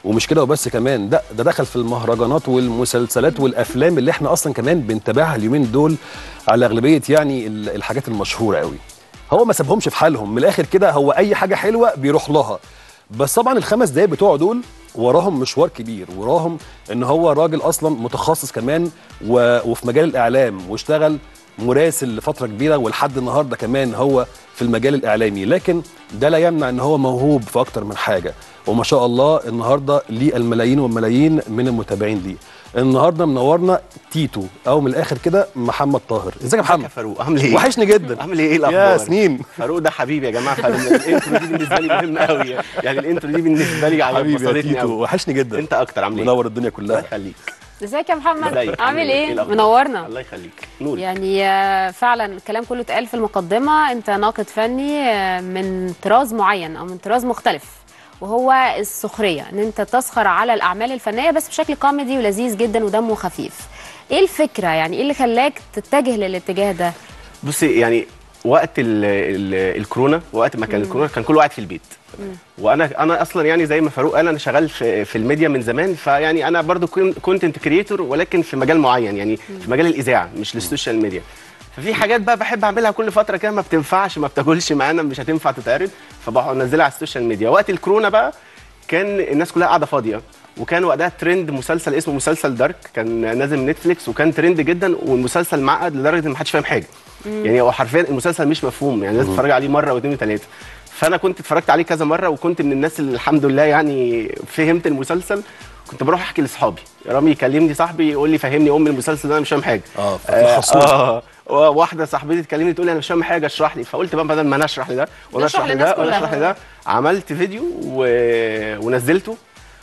ومش كده وبس كمان ده ده دخل في المهرجانات والمسلسلات والافلام اللي احنا اصلا كمان بنتابعها اليومين دول على اغلبيه يعني ال- الحاجات المشهوره قوي هو ما سابهمش في حالهم من الاخر كده هو اي حاجه حلوه بيروح لها بس طبعا الخمس دقايق بتوعه دول وراهم مشوار كبير وراهم ان هو راجل اصلا متخصص كمان و... وفي مجال الاعلام واشتغل مراسل لفتره كبيره ولحد النهارده كمان هو في المجال الاعلامي لكن ده لا يمنع ان هو موهوب في اكتر من حاجه وما شاء الله النهارده ليه الملايين والملايين من المتابعين ليه النهارده منورنا تيتو او من الاخر كده محمد طاهر ازيك يا يا محمد فاروق عامل ايه؟ وحشني جدا عامل ايه ايه الاخبار؟ يا سنين فاروق ده حبيبي يا جماعه فاروق الانترو دي بالنسبه لي مهمه قوي يعني الانترو دي بالنسبه لي حبيبي يا بسطتني تيتو قوي وحشني جدا انت اكتر عامل ايه؟ منور الدنيا الله كلها يخليك ازيك يا محمد ازيك؟ عامل ايه الأخبار؟ منورنا الله يخليك نور يعني آه، فعلا الكلام كله اتقال في المقدمة انت ناقد فني آه، من طراز معين او من طراز مختلف وهو السخرية ان انت تسخر على الاعمال الفنية بس بشكل كوميدي ولذيذ جدا ودمه خفيف ايه الفكرة يعني ايه اللي خلاك تتجه للاتجاه ده بصي يعني وقت ال ال الكورونا وقت ما كان الكورونا كان كله قاعد في البيت وانا انا اصلا يعني زي ما فاروق قال انا شغال في, في الميديا من زمان فيعني انا برضو كونتنت كريتور ولكن في مجال معين يعني في مجال الاذاعه مش السوشيال ميديا ففي حاجات بقى بحب اعملها كل فتره كده ما بتنفعش ما بتاكلش معانا مش هتنفع تتعرض فبنزلها على السوشيال ميديا وقت الكورونا بقى كان الناس كلها قاعده فاضيه وكان وقتها ترند مسلسل اسمه مسلسل دارك كان نازل من نتفليكس وكان ترند جدا والمسلسل معقد لدرجه ان ما حدش فاهم حاجه يعني هو حرفيا المسلسل مش مفهوم يعني لازم تتفرج عليه مره واثنين وثلاثه فانا كنت اتفرجت عليه كذا مره وكنت من الناس اللي الحمد لله يعني فهمت المسلسل كنت بروح احكي لاصحابي رامي يكلمني صاحبي يقول لي فهمني ام المسلسل ده انا مش فاهم حاجه اه فلخصوه. اه آه، واحده صاحبتي تكلمني تقول لي انا مش فاهم حاجه اشرح لي فقلت بقى بدل ما انا اشرح لده ولا نشرح اشرح لده للناس ولا كلها. اشرح لده عملت فيديو و... ونزلته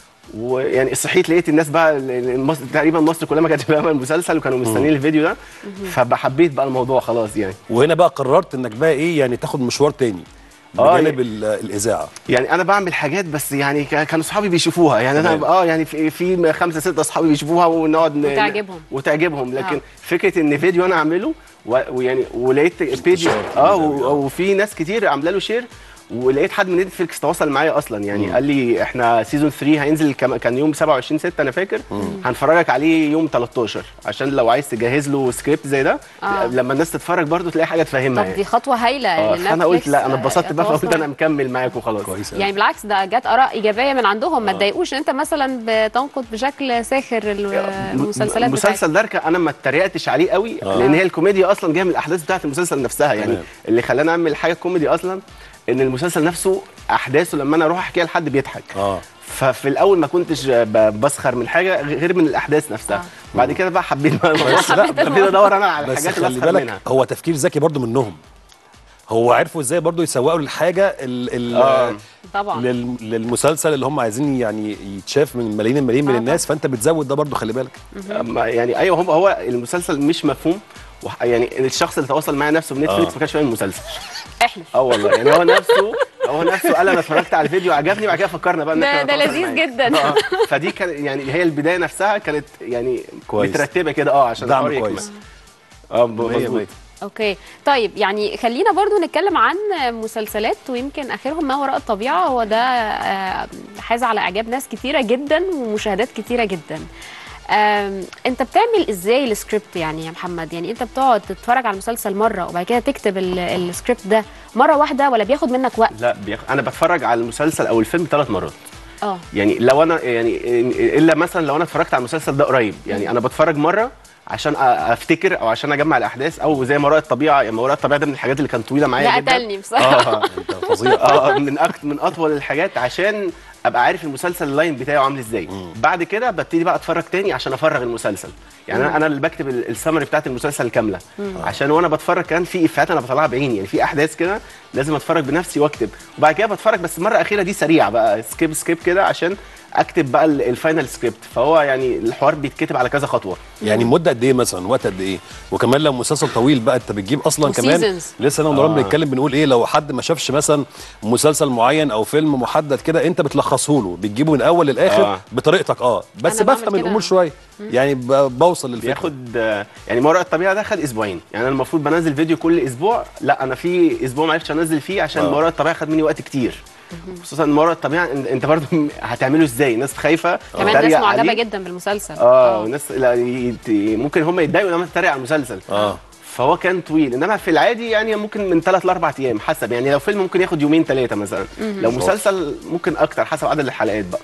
ويعني صحيت لقيت الناس بقى ال- ال- مصر تقريبا مصر كلها ما كانتش فاهمه المسلسل وكانوا مستنيين الفيديو ده فحبيت بقى الموضوع خلاص يعني وهنا بقى قررت انك بقى ايه يعني تاخد مشوار تاني آه، بجانب ال- الاذاعه يعني انا بعمل حاجات بس يعني ك- كانوا اصحابي بيشوفوها يعني انا تمام. اه يعني في, في خمسه سته اصحابي بيشوفوها ونقعد ن- وتعجبهم. وتعجبهم لكن آه. فكره ان فيديو انا اعمله و- ويعني ولقيت بيج انتشار اه كبير أوي، آه. و- وفي ناس كتير عامله له شير ولقيت حد من نتفليكس تواصل معايا اصلا يعني قال لي احنا سيزون 3 هينزل كم- كان يوم 27 6 انا فاكر هنفرجك عليه يوم 13 عشان لو عايز تجهز له سكريبت زي ده آه. لما الناس تتفرج برضو تلاقي حاجه تفهمها طب يعني دي خطوة هايلة اه إن فانا قلت لا انا نتفليكس اتبسطت بقى فقلت يتواصل. انا مكمل معاك وخلاص كويس أوي. يعني بالعكس ده جت اراء ايجابيه من عندهم ما تضايقوش ان انت مثلا بتنقد بشكل ساخر ال- المسلسلات بتاعتك مسلسل دارك انا ما اتريقتش عليه قوي آه. لان هي الكوميديا اصلا جايه من الاحداث بتاعت المسلسل نفسها يعني تمام. اللي خلاني اعمل حاجه كوميدي اصلا ان المسلسل نفسه احداثه لما انا اروح احكيها لحد بيضحك اه ففي الاول ما كنتش ب- بسخر من حاجه غير من الاحداث نفسها آه. بعد كده بقى حبيت بقى الموضوع بس لا، حبيت ابتديت ادور انا على بس الحاجات اللي خلي اسخر بالك منها هو تفكير ذكي برضو منهم هو عرفوا ازاي برضو يسوقوا للحاجه ال ال آه. طبعا لل للمسلسل اللي هم عايزين يعني يتشاف من ملايين الملايين من آه الناس فانت بتزود ده برضو خلي بالك أما يعني ايوه هو هو المسلسل مش مفهوم وح- يعني الشخص اللي تواصل معايا نفسه بنتفليكس آه. ما كانش فاهم المسلسل احلف اه والله يعني هو نفسه هو نفسه قال انا اتفرجت على الفيديو عجبني بعد كده فكرنا بقى ان ده احنا ده نتواصل لذيذ معاه. جدا اه فدي كان يعني هي البدايه نفسها كانت يعني كويس. مترتبه كده اه عشان دعم الحوار كويس. يكمل. اه ب- مية مظبوط مية. اوكي طيب يعني خلينا برضو نتكلم عن مسلسلات ويمكن اخرهم ما وراء الطبيعه هو ده آه، حاز على اعجاب ناس كتيره جدا ومشاهدات كتيره جدا آم، انت بتعمل ازاي السكريبت يعني يا محمد يعني انت بتقعد تتفرج على المسلسل مره وبعد كده تكتب ال- السكريبت ده مره واحده ولا بياخد منك وقت لا بيخ... انا بتفرج على المسلسل او الفيلم ثلاث مرات اه يعني لو انا يعني الا مثلا لو انا اتفرجت على المسلسل ده قريب يعني انا بتفرج مره عشان أ- افتكر او عشان اجمع الاحداث او زي ما وراء الطبيعه يعني ما وراء الطبيعه ده من الحاجات اللي كانت طويله معايا ده جدا قتلني بصراحه اه انت فظيع اه من أكت من اطول الحاجات عشان ابقى عارف المسلسل اللاين بتاعه عامل ازاي بعد كده ببتدي بقى اتفرج تاني عشان افرغ المسلسل يعني انا انا اللي بكتب ال- السمري بتاعت المسلسل الكامله عشان وانا بتفرج كان في افيهات انا بطلعها بعيني يعني في احداث كده لازم اتفرج بنفسي واكتب وبعد كده بتفرج بس المره الاخيره دي سريعه بقى سكيب سكيب كده عشان اكتب بقى ال- الفاينل سكريبت فهو يعني الحوار بيتكتب على كذا خطوه يعني مده قد ايه مثلا وقت قد ايه وكمان لو مسلسل طويل بقى انت بتجيب اصلا كمان وseasons. لسه انا ونوران آه. بنتكلم بنقول ايه لو حد ما شافش مثلا مسلسل معين او فيلم محدد كده انت بتلخصه له بتجيبه من الاول للاخر آه. بطريقتك اه بس أنا بعمل بفهم كده. الامور شويه يعني ب- بوصل للفكره بياخد آه، يعني ما وراء الطبيعه ده خد اسبوعين يعني انا المفروض بنزل فيديو كل اسبوع لا انا في اسبوع ما عرفتش انزل فيه عشان آه. ما وراء الطبيعه خد مني وقت كتير خصوصا ما وراء الطبيعه إن- انت برضو هتعمله ازاي الناس خايفه كمان ناس تتريق معجبه عليه. جدا بالمسلسل اه ناس لا يت- ممكن هم يتضايقوا لما تتريق على المسلسل اه فهو كان طويل انما في العادي يعني ممكن من ثلاث لاربع ايام حسب يعني لو فيلم ممكن ياخد يومين ثلاثه مثلا لو مسلسل ممكن اكتر حسب عدد الحلقات بقى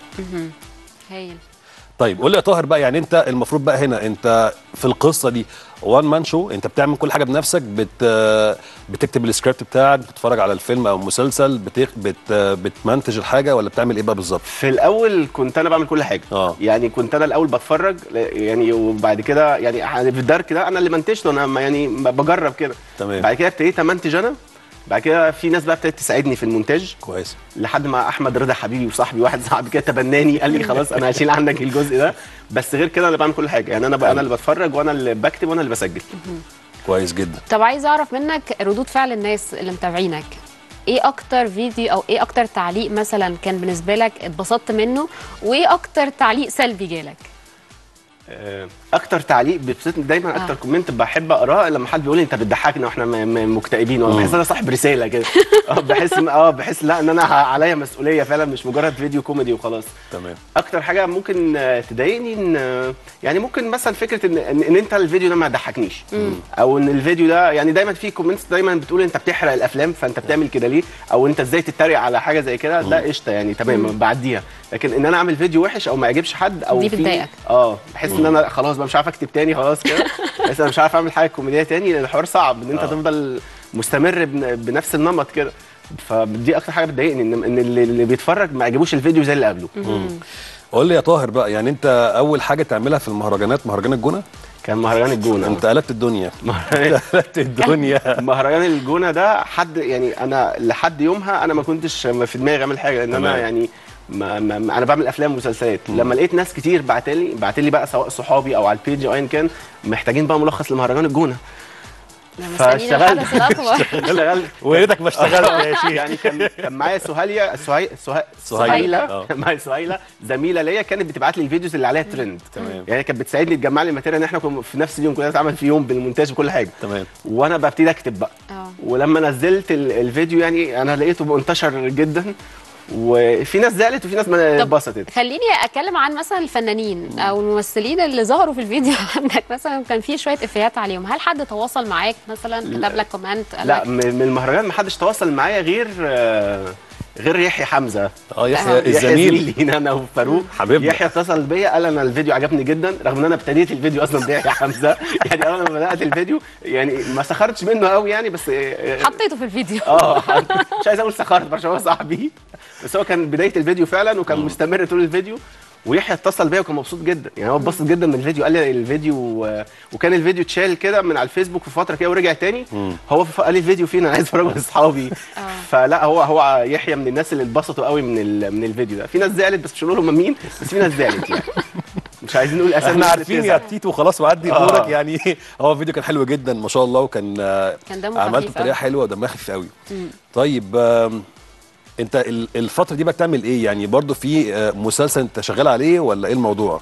هايل طيب قول لي يا طاهر بقى يعني انت المفروض بقى هنا انت في القصه دي وان مان شو انت بتعمل كل حاجه بنفسك بت بتكتب السكريبت بتاعك بتتفرج على الفيلم او المسلسل بت بت بتمنتج الحاجه ولا بتعمل ايه بقى بالظبط في الاول كنت انا بعمل كل حاجه آه. يعني كنت انا الاول بتفرج ل- يعني وبعد كده يعني في الدارك ده انا اللي منتجته انا ما- يعني ب- بجرب كده تمام. بعد كده ابتديت امنتج انا بعد كده في ناس بقى ابتدت تساعدني في المونتاج كويس لحد ما احمد رضا حبيبي وصاحبي واحد صاحبي كده تبناني قال لي خلاص انا هشيل عنك الجزء ده بس غير كده انا اللي بعمل كل حاجه يعني انا بقى انا اللي بتفرج وانا اللي بكتب وانا اللي بسجل كويس جدا طب عايز اعرف منك ردود فعل الناس اللي متابعينك ايه اكتر فيديو او ايه اكتر تعليق مثلا كان بالنسبه لك اتبسطت منه وايه اكتر تعليق سلبي جالك آه، اكتر تعليق بيبسطني دايما اكتر كومنت بحب اقراه لما حد بيقول لي انت بتضحكنا واحنا م- م- مكتئبين وانا بحس انا صاحب رساله كده اه بحس اه بحس لا ان انا ه- عليا مسؤوليه فعلا مش مجرد فيديو كوميدي وخلاص تمام اكتر حاجه ممكن آه، تضايقني ان آه، يعني ممكن مثلا فكره ان ان, إن انت الفيديو ده ما ضحكنيش او ان الفيديو ده يعني دايما في كومنتس دايما بتقول انت بتحرق الافلام فانت بتعمل كده ليه او انت ازاي تتريق على حاجه زي كده ده قشطه يعني تمام بعديها لكن ان انا اعمل فيديو وحش او ما يعجبش حد او دي في- بتضايقك. اه بحس ان انا خلاص بقى مش عارف اكتب تاني خلاص كده بحس انا مش عارف اعمل حاجه كوميديه تاني لان الحوار صعب ان انت آه. تفضل مستمر بن- بنفس النمط كده فدي اكتر حاجه بتضايقني ان ان اللي اللي بيتفرج ما يعجبوش الفيديو زي اللي قبله قول لي يا طاهر بقى يعني انت اول حاجه تعملها في المهرجانات مهرجان الجونه كان مهرجان الجونه انت قلبت الدنيا مهرجان قلبت الدنيا مهرجان الجونه ده حد يعني انا لحد يومها انا ما كنتش في دماغي اعمل حاجه لان انا تمام. يعني ما ما ما- انا بعمل افلام ومسلسلات لما لقيت ناس كتير بعتلي بعتلي بقى سواء صحابي او على البيج او ايا كان محتاجين بقى ملخص لمهرجان الجونه ده مستنيين فاشتغلت. الحدث الاكبر اشتغلت ويا ريتك ما اشتغلت يا شيخ يعني كان كان معايا سهيليا سهي... سهي... سهيلة. سهيلة آه. كان معايا سهيلة زميلة ليا كانت بتبعت لي الفيديوز اللي عليها ترند تمام. يعني كانت بتساعدني تجمع لي الماتيريال ان احنا كنا في نفس اليوم كنا نتعامل في يوم بالمونتاج وكل حاجه تمام وانا ببتدي اكتب بقى اه ولما نزلت ال- الفيديو يعني انا لقيته منتشر جدا وفي ناس زعلت وفي ناس ما طب اتبسطت خليني اتكلم عن مثلا الفنانين او الممثلين اللي ظهروا في الفيديو عندك مثلا كان في شويه افيهات عليهم هل حد تواصل معاك مثلا كتب لك كومنت قال لا لك م- من المهرجان ما حدش تواصل معايا غير آه، غير يحيى حمزه اه يحيى يحيى الزميل زميلي انا وفاروق حبيبنا. يحيى اتصل بيا قال انا الفيديو عجبني جدا رغم ان انا ابتديت الفيديو اصلا بيحيى حمزه يعني انا لما بدات الفيديو يعني ما سخرتش منه قوي يعني بس آه، حطيته في الفيديو اه مش عايز اقول سخرت عشان هو صاحبي بس هو كان بدايه الفيديو فعلا وكان مستمر طول الفيديو ويحيى اتصل بيا وكان مبسوط جدا يعني هو اتبسط جدا من الفيديو قال لي الفيديو آه، وكان الفيديو اتشال كده من على الفيسبوك في فتره كده ورجع تاني هو في- قال لي الفيديو فين انا عايز افرجه لاصحابي فلا هو هو يحيى من الناس اللي اتبسطوا قوي من ال- من الفيديو ده في ناس زعلت بس مش هنقول هم مين بس في ناس زعلت يعني مش عايزين نقول اسامي احنا بس عارفين تزعل. يا تيتو خلاص وعدي آه. دورك يعني هو الفيديو كان حلو جدا ما شاء الله وكان آه، كان دمه عملته خفيف بطريقه أوي. حلوه ودمها خفيف قوي طيب آم، انت ال- الفتره دي بقى بتعمل ايه يعني برضو في آه، مسلسل انت شغال عليه ولا ايه الموضوع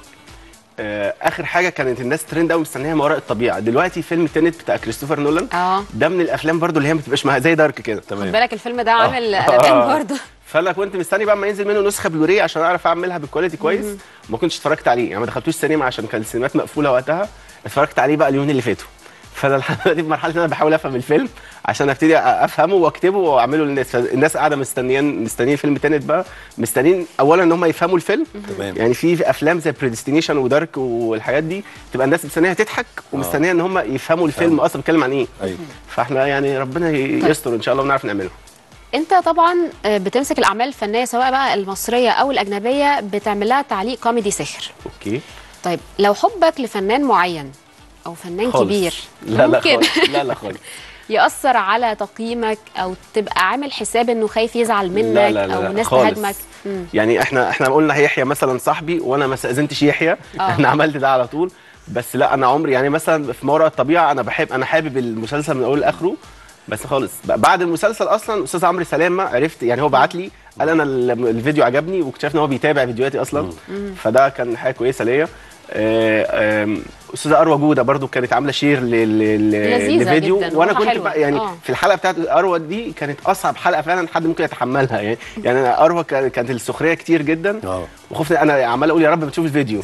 آه، اخر حاجه كانت الناس ترند قوي مستنيها ما وراء الطبيعه دلوقتي فيلم تنت بتاع كريستوفر نولان اه ده من الافلام برضو اللي هي ما بتبقاش مع- زي دارك كده خد تمام بالك الفيلم ده عامل آه. قلقان برضه فانا كنت مستني بقى ما ينزل منه نسخه بلوري عشان اعرف اعملها بالكواليتي كويس ما كنتش اتفرجت عليه يعني ما دخلتوش سينما عشان كان السينمات مقفوله وقتها اتفرجت عليه بقى اليومين اللي فاتوا فانا لحد دلوقتي في مرحله ان انا بحاول افهم الفيلم عشان ابتدي افهمه واكتبه واعمله للناس فالناس قاعده مستنيين مستنيين فيلم تانت بقى مستنيين اولا ان هم يفهموا الفيلم تمام. يعني في افلام زي بريديستنيشن ودارك والحاجات دي تبقى الناس مستنيها تضحك ومستنيه ان هم يفهموا الفيلم اصلا بيتكلم عن ايه ايوه فاحنا يعني ربنا يستر ان شاء الله ونعرف نعمله انت طبعا آه، بتمسك الاعمال الفنيه سواء بقى المصريه او الاجنبيه بتعمل لها تعليق كوميدي ساخر اوكي طيب لو حبك لفنان معين او فنان خالص. كبير لا لا ممكن خالص لا لا خالص يأثر على تقييمك او تبقى عامل حساب انه خايف يزعل منك لا لا لا او لا الناس خالص. تهاجمك مم. يعني احنا احنا قلنا يحيى مثلا صاحبي وانا ما استاذنتش يحيى آه. انا عملت ده على طول بس لا انا عمري يعني مثلا في ما وراء الطبيعه انا بحب انا حابب المسلسل من اوله لاخره بس خالص ب- بعد المسلسل اصلا استاذ عمرو سلامه عرفت يعني هو بعت لي قال انا ال- الفيديو عجبني واكتشفت ان هو بيتابع فيديوهاتي اصلا فده كان حاجه كويسه ليا آه، آم، استاذه اروى جوده برضو كانت عامله شير لل- لل- لذيذة للفيديو جداً، وانا وروحها كنت حلوة. بقى يعني آه. في الحلقه بتاعت اروى دي كانت اصعب حلقه فعلا حد ممكن يتحملها يعني يعني أنا اروى كان- كانت السخريه كتير جدا اه وخفت انا عمال اقول يا رب بتشوف الفيديو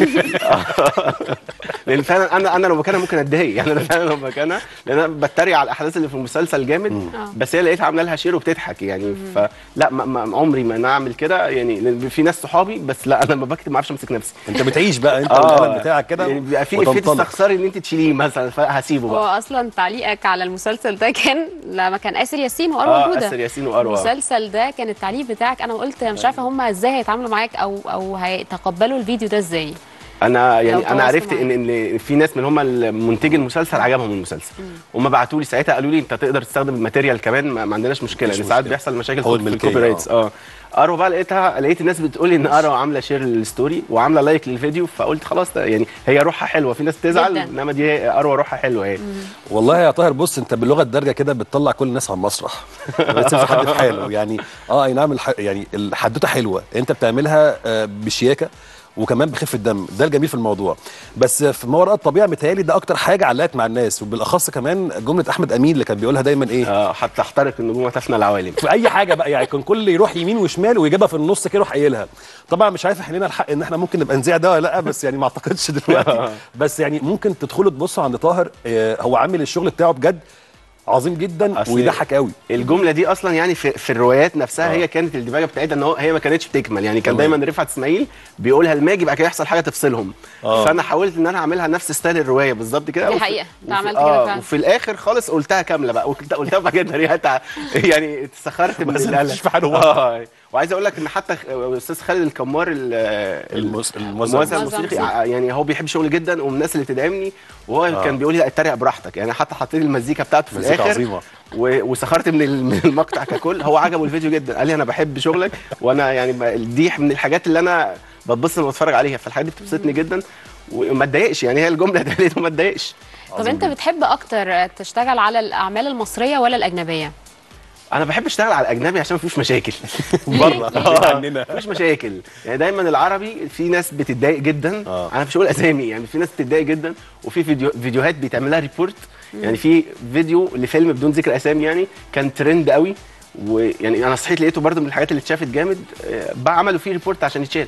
لان فعلا انا انا لو مكانها ممكن اتضايق يعني انا فعلا لو مكانها لان انا بتريق على الاحداث اللي في المسلسل جامد آه. بس هي لقيتها عامله لها شير وبتضحك يعني فلا ما ما عمري ما انا اعمل كده يعني لأن في ناس صحابي بس لا انا لما بكتب ما اعرفش امسك نفسي انت بتعيش بقى انت والقلم بتاعك كده يعني بيبقى في افيه وتنطلق. تستخسري ان انت تشيليه مثلا فهسيبه هو بقى اصلا تعليقك على المسلسل ده كان لما كان اسر ياسين واروى اه جوده اسر ياسين واروى المسلسل ده كان التعليق بتاعك انا قلت مش عارفه هم ازاي هيتعاملوا معاك او او هيتقبلوا الفيديو ده ازاي انا لو يعني انا تواصلوا عرفت معاك. ان ان في ناس من هم منتجي المسلسل عجبهم المسلسل هم بعتوا لي ساعتها قالوا لي انت تقدر تستخدم الماتيريال كمان ما, ما عندناش مشكله مش لان ساعات مشكلة. بيحصل مشاكل هو في الملكية، الكوبي رايتس اه اروى بقى لقيتها لقيت الناس بتقول لي ان اروى عامله شير للستوري وعامله لايك للفيديو فقلت خلاص ده يعني هي روحها حلوه في ناس تزعل جداً. انما دي اروى روحها حلوه يعني والله يا طاهر بص انت باللغه الدارجه كده بتطلع كل الناس على المسرح بس في حد في حاله يعني اه اي نعم الح... يعني الحدوته حلوه انت بتعملها آه، بشياكه وكمان بخفه دم ده الجميل في الموضوع بس في ما وراء الطبيعه متهيألي ده اكتر حاجه علقت مع الناس وبالاخص كمان جمله احمد امين اللي كان بيقولها دايما ايه اه حتى تحترق النجوم وتفنى العوالم في اي حاجه بقى يعني كان كل يروح يمين وشمال ويجيبها في النص كده يروح قايلها طبعا مش عارف احنا لنا الحق ان احنا ممكن نبقى نذيع ده ولا لا بس يعني ما اعتقدش دلوقتي بس يعني ممكن تدخلوا تبصوا عند طاهر آه، هو عامل الشغل بتاعه بجد عظيم جدا أصل ويضحك قوي الجمله دي اصلا يعني في, في الروايات نفسها آه. هي كانت الدباجه بتاعتها ان هو هي ما كانتش بتكمل يعني كان تمام. دايما رفعت اسماعيل بيقولها لماجي بعد كده يحصل حاجه تفصلهم آه. فانا حاولت ان انا اعملها نفس ستايل الروايه بالظبط كده دي وفي- حقيقة. أنت وفي- عملت كده آه فعلا. وفي الاخر خالص قلتها كامله بقى قلت- قلتها بعد كده ريحتها يعني اتسخرت من بس القلق. مفيش في حاله اه وعايز اقول لك ان حتى خ- استاذ خالد الكمار ال- المس... الموزع الموزع الموسيقي الموسيقي. يعني هو بيحب شغلي جدا ومن الناس اللي بتدعمني وهو آه. كان بيقول لي لا اتريق براحتك يعني حتى حطيت المزيكا بتاعته في مزيكا الاخر عظيمة. و- وسخرت من ال- من المقطع ككل هو عجبه الفيديو جدا قال لي انا بحب شغلك وانا يعني ب- دي من الحاجات اللي انا بتبسط لما بتفرج عليها فالحاجات دي بتبسطني جدا وما اتضايقش يعني هي الجمله اتقالت وما اتضايقش طب انت بتحب اكتر تشتغل على الاعمال المصريه ولا الاجنبيه انا بحب اشتغل على الاجنبي عشان مفيش مشاكل بره ليه؟ عننا مفيش مشاكل يعني دايما العربي في ناس بتتضايق جدا آه. انا مش هقول اسامي يعني في ناس بتتضايق جدا وفي فيديو فيديوهات بيتعمل لها ريبورت يعني في فيديو لفيلم بدون ذكر اسامي يعني كان ترند قوي ويعني انا صحيت لقيته برده من الحاجات اللي اتشافت جامد آه، بقى عملوا فيه ريبورت عشان يتشال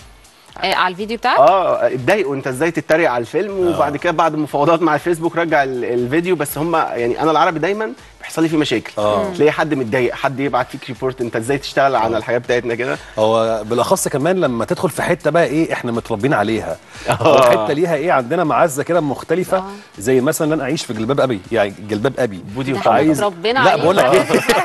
آه على الفيديو بتاعك اه اتضايقوا انت ازاي تتريق على الفيلم وبعد كده بعد مفاوضات مع الفيسبوك رجع ال- الفيديو بس هم يعني انا العربي دايما بيحصل لي فيه مشاكل آه. تلاقي حد متضايق حد يبعت فيك ريبورت انت ازاي تشتغل على الحاجات بتاعتنا كده هو بالاخص كمان لما تدخل في حته بقى ايه احنا متربيين عليها او حته ليها ايه عندنا معزه كده مختلفه آه. زي مثلا انا اعيش في جلباب ابي يعني جلباب ابي بودي ده وطعيم. احنا اتربينا لا عليه. بقول لك آه.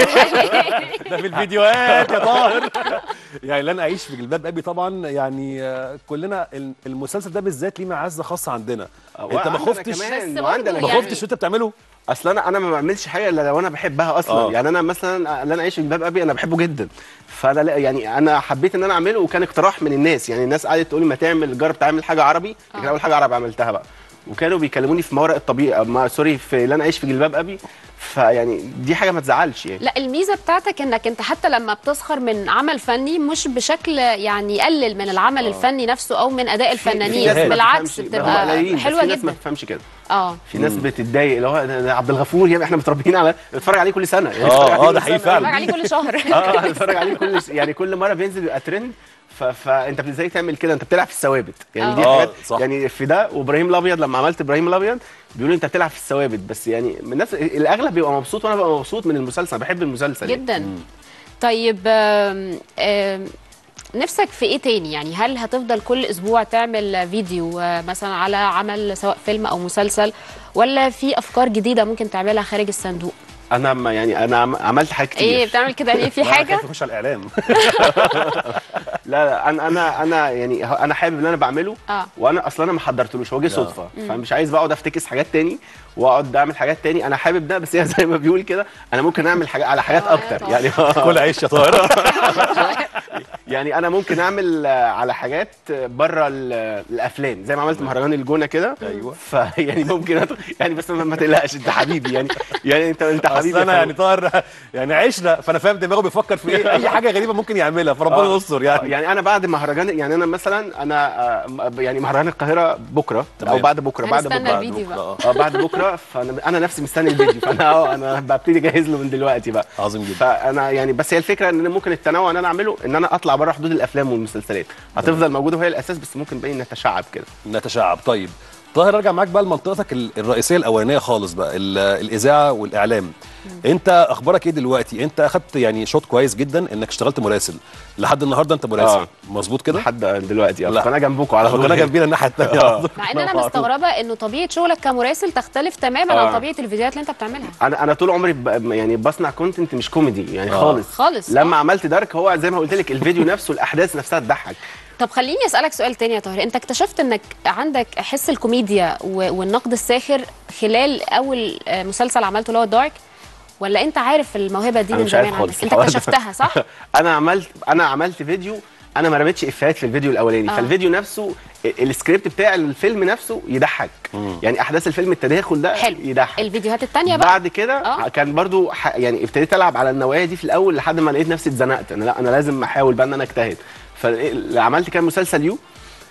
ايه ده في الفيديوهات يا طاهر يعني لن اعيش في جلباب ابي طبعا يعني آه، كلنا ال- المسلسل ده بالذات ليه معزه خاصه عندنا آه، انت ما وعندنا خفتش كمان، بس وعندنا برضه ما يعني- خفتش وانت بتعمله اصل انا انا ما بعملش حاجه الا لو انا بحبها اصلا آه. يعني انا مثلا اللي انا عايش في جلباب ابي انا بحبه جدا فانا لا يعني انا حبيت ان انا اعمله وكان اقتراح من الناس يعني الناس قعدت تقول لي ما تعمل جرب تعمل حاجه عربي لكن آه. اول حاجه عربي عملتها بقى وكانوا بيكلموني في ما وراء الطبيعه ما سوري في اللي انا عايش في جلباب ابي فيعني دي حاجه ما تزعلش يعني لا الميزه بتاعتك انك انت حتى لما بتسخر من عمل فني مش بشكل يعني يقلل من العمل الفني نفسه او من اداء في ناس الفنانين ما بالعكس بتفهمش- هم بتبقى قليلين، بس حلوه في ناس ما جدا بتفهمش كده اه في ناس بتتضايق اللي هو ده- ده عبد الغفور يعني احنا متربيين على بنتفرج عليه كل سنه يعني آه، بنتفرج آه، عليه ده كل حقيقي سنة. فعلا. بتفرج عليه كل شهر اه بتفرج عليه كل يعني كل مره بينزل يبقى ترند ف... فانت ازاي تعمل كده انت بتلعب في الثوابت يعني دي آه. حاجات صح. يعني في ده وابراهيم الابيض لما عملت ابراهيم الابيض بيقولوا انت بتلعب في الثوابت بس يعني من الناس الاغلب بيبقى مبسوط وانا ببقى مبسوط من المسلسل أنا بحب المسلسل يعني. جدا طيب آم، آم، نفسك في ايه تاني يعني هل هتفضل كل اسبوع تعمل فيديو آه، مثلا على عمل سواء فيلم او مسلسل ولا في افكار جديده ممكن تعملها خارج الصندوق انا ما يعني انا عم- عملت حاجات كتير ايه بتعمل كده ليه في أنا حاجه خايف اخش على الاعلام لا لا انا انا انا يعني ه- انا حابب اللي انا بعمله اه وانا اصلا انا ما حضرتلوش هو جه صدفه فمش عايز بقعد افتكس حاجات تاني واقعد اعمل حاجات تاني انا حابب ده بس هي زي ما بيقول كده انا ممكن اعمل حاجات على حاجات آه، اكتر طبعا. يعني كل عيش يا طاهر يعني انا ممكن اعمل آه، على حاجات بره الافلام زي ما عملت مهرجان الجونه كده أيوة. فيعني ممكن أدخل يعني بس ما ما تقلقش انت حبيبي يعني يعني انت انت اصل حبيبي انا يا يعني طاهر يعني عشنا فانا فاهم دماغه بيفكر في ايه اي حاجه غريبه ممكن يعملها فربنا آه. يستر يعني يعني انا بعد مهرجان يعني انا مثلا انا آه، يعني مهرجان القاهره بكره تمام. او بعد بكره بعد هنستنى بكره الفيديو بقى. آه. اه بعد بكره فانا انا نفسي مستني الفيديو فانا اه انا ببتدي اجهز له من دلوقتي بقى عظيم جدا فانا يعني بس هي الفكره ان أنا ممكن التنوع ان انا اعمله ان انا اطلع بره حدود الافلام والمسلسلات هتفضل موجوده وهي الاساس بس ممكن بقى نتشعب كده نتشعب طيب طاهر ارجع معاك بقى لمنطقتك ال- الرئيسيه الاولانيه خالص بقى ال- الاذاعه والاعلام انت اخبارك ايه دلوقتي انت اخدت يعني شوط كويس جدا انك اشتغلت مراسل لحد النهارده انت مراسل آه. مظبوط كده لحد دلوقتي لا. انا جنبكم على انا طول جنبينا الناحيه الثانيه آه. مع ان انا مستغربه انه طبيعه شغلك كمراسل تختلف تماما آه. عن طبيعه الفيديوهات اللي انت بتعملها انا انا طول عمري ب... يعني بصنع كونتنت مش كوميدي يعني آه. خالص خالص لما عملت دارك هو زي ما قلت لك الفيديو نفسه الاحداث نفسها تضحك طب خليني اسالك سؤال تاني يا طاهر انت اكتشفت انك عندك حس الكوميديا و- والنقد الساخر خلال اول آه، مسلسل عملته اللي هو دارك ولا انت عارف الموهبه دي أنا من مش عارف زمان خالص عندك انت الحوار ده. اكتشفتها صح انا عملت انا عملت فيديو انا ما رميتش افيهات في الفيديو الاولاني آه. آه. فالفيديو نفسه ال- السكريبت بتاع الفيلم نفسه يضحك يعني احداث الفيلم التداخل ده حلو يضحك الفيديوهات التانية بقى بعد كده آه. آه. كان برضو ح... يعني ابتديت العب على النوعيه دي في الاول لحد ما لقيت نفسي اتزنقت انا لا انا لازم احاول بقى ان انا اجتهد فعملت كان مسلسل يو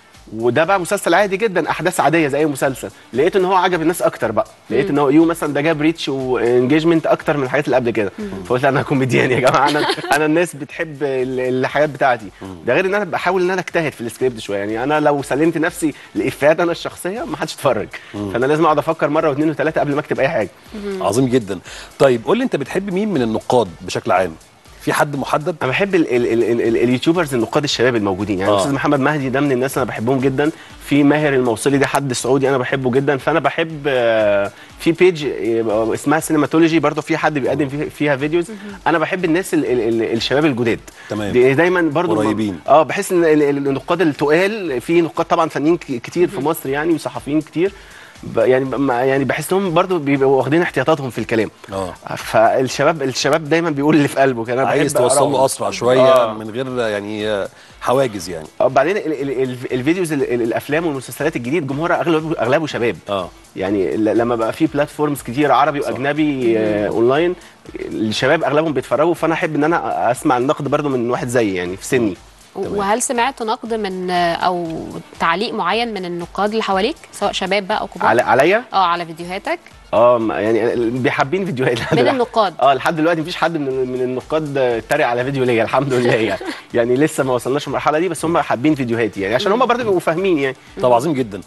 وده بقى مسلسل عادي جدا احداث عاديه زي اي مسلسل لقيت ان هو عجب الناس اكتر بقى لقيت ان هو يو مثلا ده جاب ريتش وانجيجمنت اكتر من الحاجات اللي قبل كده فقلت انا كوميديان يا جماعه انا انا الناس بتحب ال- الحاجات بتاعتي ده غير ان انا بحاول ان انا اجتهد في السكريبت شويه يعني انا لو سلمت نفسي لافيهات انا الشخصيه ما حدش يتفرج فانا لازم اقعد افكر مره واثنين وثلاثه قبل ما اكتب اي حاجه عظيم جدا طيب قول لي انت بتحب مين من النقاد بشكل عام في حد محدد انا بحب ال ال ال ال ال اليوتيوبرز النقاد الشباب الموجودين يعني آه. الاستاذ محمد مهدي ده من الناس انا بحبهم جدا في ماهر الموصلي ده حد سعودي انا بحبه جدا فانا بحب آه، في بيج آه، اسمها سينماتولوجي برضو في حد بيقدم فيه- فيها فيديوز انا بحب الناس ال ال ال الشباب الجداد تمام. دي- دايما برضو قريبين. اه بحس ان ال- ال- النقاد التقال في نقاد طبعا فنانين ك- كتير في مصر يعني وصحفيين كتير ب- يعني ب- ما- يعني بحس انهم برضو بيبقوا واخدين احتياطاتهم في الكلام اه فالشباب الشباب دايما بيقول اللي في قلبه كده انا عايز بحب توصل له أقرأهم. اسرع شويه آه. من غير يعني آه، حواجز يعني اه بعدين ال ال ال الفيديوز ال ال الافلام والمسلسلات الجديد جمهورها اغلبه اغلبه شباب اه يعني ل- لما بقى في بلاتفورمز كتير عربي واجنبي آه اونلاين الشباب اغلبهم بيتفرجوا فانا احب ان انا اسمع النقد برضو من واحد زيي يعني في سني وهل سمعت نقد من او تعليق معين من النقاد اللي حواليك سواء شباب بقى او كبار على عليا اه على فيديوهاتك اه ما- يعني بيحبين فيديوهات لحد من دلوقتي. النقاد اه لحد دلوقتي مفيش حد من من النقاد اتريق على فيديو ليا الحمد لله يعني يعني لسه ما وصلناش المرحله دي بس هم حابين فيديوهاتي يعني عشان هم برضه بيبقوا فاهمين يعني طب عظيم جدا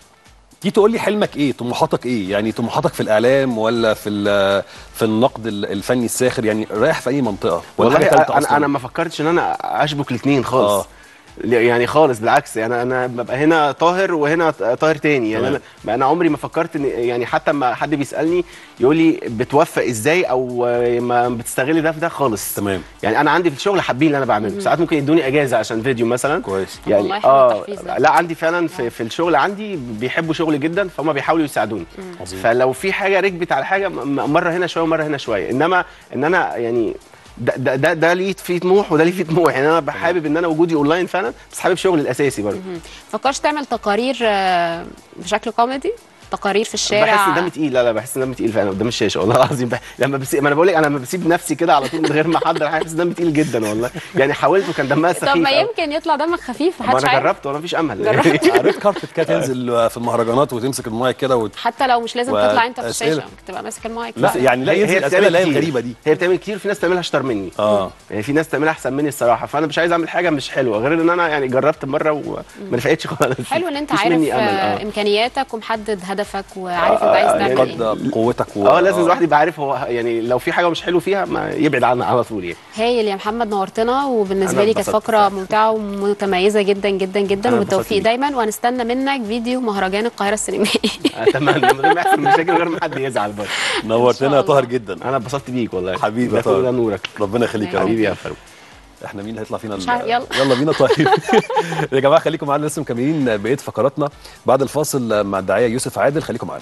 تيجي تقول لي حلمك ايه طموحاتك ايه يعني طموحاتك في الاعلام ولا في ال- في النقد ال- الفني الساخر يعني رايح في اي منطقه ولا والله حاجة تالتة انا أصلاً؟ انا ما فكرتش ان انا اشبك الاثنين خالص آه. آه. يعني خالص بالعكس يعني انا ببقى هنا طاهر وهنا طاهر تاني يعني تمام. انا انا عمري ما فكرت ان يعني حتى ما حد بيسالني يقول لي بتوفق ازاي او ما بتستغلي ده في ده خالص تمام يعني انا عندي في الشغل حابين اللي انا بعمله ساعات ممكن يدوني اجازه عشان فيديو مثلا كويس والله يعني حلو اه التحفيز ده. لا عندي فعلا في, في الشغل عندي بيحبوا شغلي جدا فهم بيحاولوا يساعدوني عظيم فلو في حاجه ركبت على حاجه م- م- مره هنا شويه ومره هنا شويه انما ان انا يعني ده ده ده, ده ليه فيه طموح وده ليه فيه طموح يعني انا حابب ان انا وجودي اونلاين فعلا بس حابب شغلي الاساسي برضه فكرش تعمل تقارير آه، بشكل كوميدي تقارير في الشارع بحس ان دمي تقيل لا لا بحس ان دمي تقيل فعلا قدام الشاشه والله العظيم بح... لما بسيب ما انا بقول لك انا لما بسيب نفسي كده على طول من غير ما احضر حاجه بحس دمي تقيل جدا والله يعني حاولت وكان دمها سخيف طب ما أوي. يمكن يطلع دمك خفيف ما محدش انا عارف جربت وانا مفيش امل جربت؟ ريد كاربت كده تنزل في المهرجانات وتمسك المايك كده وت... حتى لو مش لازم و- تطلع انت في أسئلة. الشاشه ممكن تبقى ماسك المايك لا بقى. يعني لا هي- ينزل هي الاسئله اللي هي بتعمل الغريبه كتير. دي هي بتعمل كتير في ناس تعملها اشطر مني اه يعني في ناس تعملها احسن مني الصراحه فانا مش عايز اعمل حاجه مش حلوه غير ان انا يعني جربت مره وما نفعتش خالص حلو ان انت مفيش عارف مني أمل، آه، آه. امكانياتك ومحدد هدفك وعارف انت آه، عايز آه، تعمل يعني ايه قد قوتك و... اه لازم الواحد يبقى عارف هو يعني لو في حاجه مش حلو فيها ما يبعد عنها على طول يعني هايل يا محمد نورتنا وبالنسبه أنا لي كانت اتبسطت فقره فعلا. ممتعه ومتميزه جدا جدا جدا أنا وبالتوفيق اتبسطت بيك. دايما وهنستنى منك فيديو مهرجان القاهره السينمائي اتمنى من غير ما يحصل مشاكل غير ما حد يزعل برضه نورتنا يا إن شاء طاهر الله. جدا انا اتبسطت بيك والله حبيبي يا ده كل ده طاهر نورك ربنا يخليك يا رب حبيبي يا فاروق احنا مين هيطلع فينا مش عارف، يلا. يلا بينا طيب يا جماعه خليكم معانا لسه مكملين بقيه فقراتنا بعد الفاصل مع الداعيه يوسف عادل خليكم معانا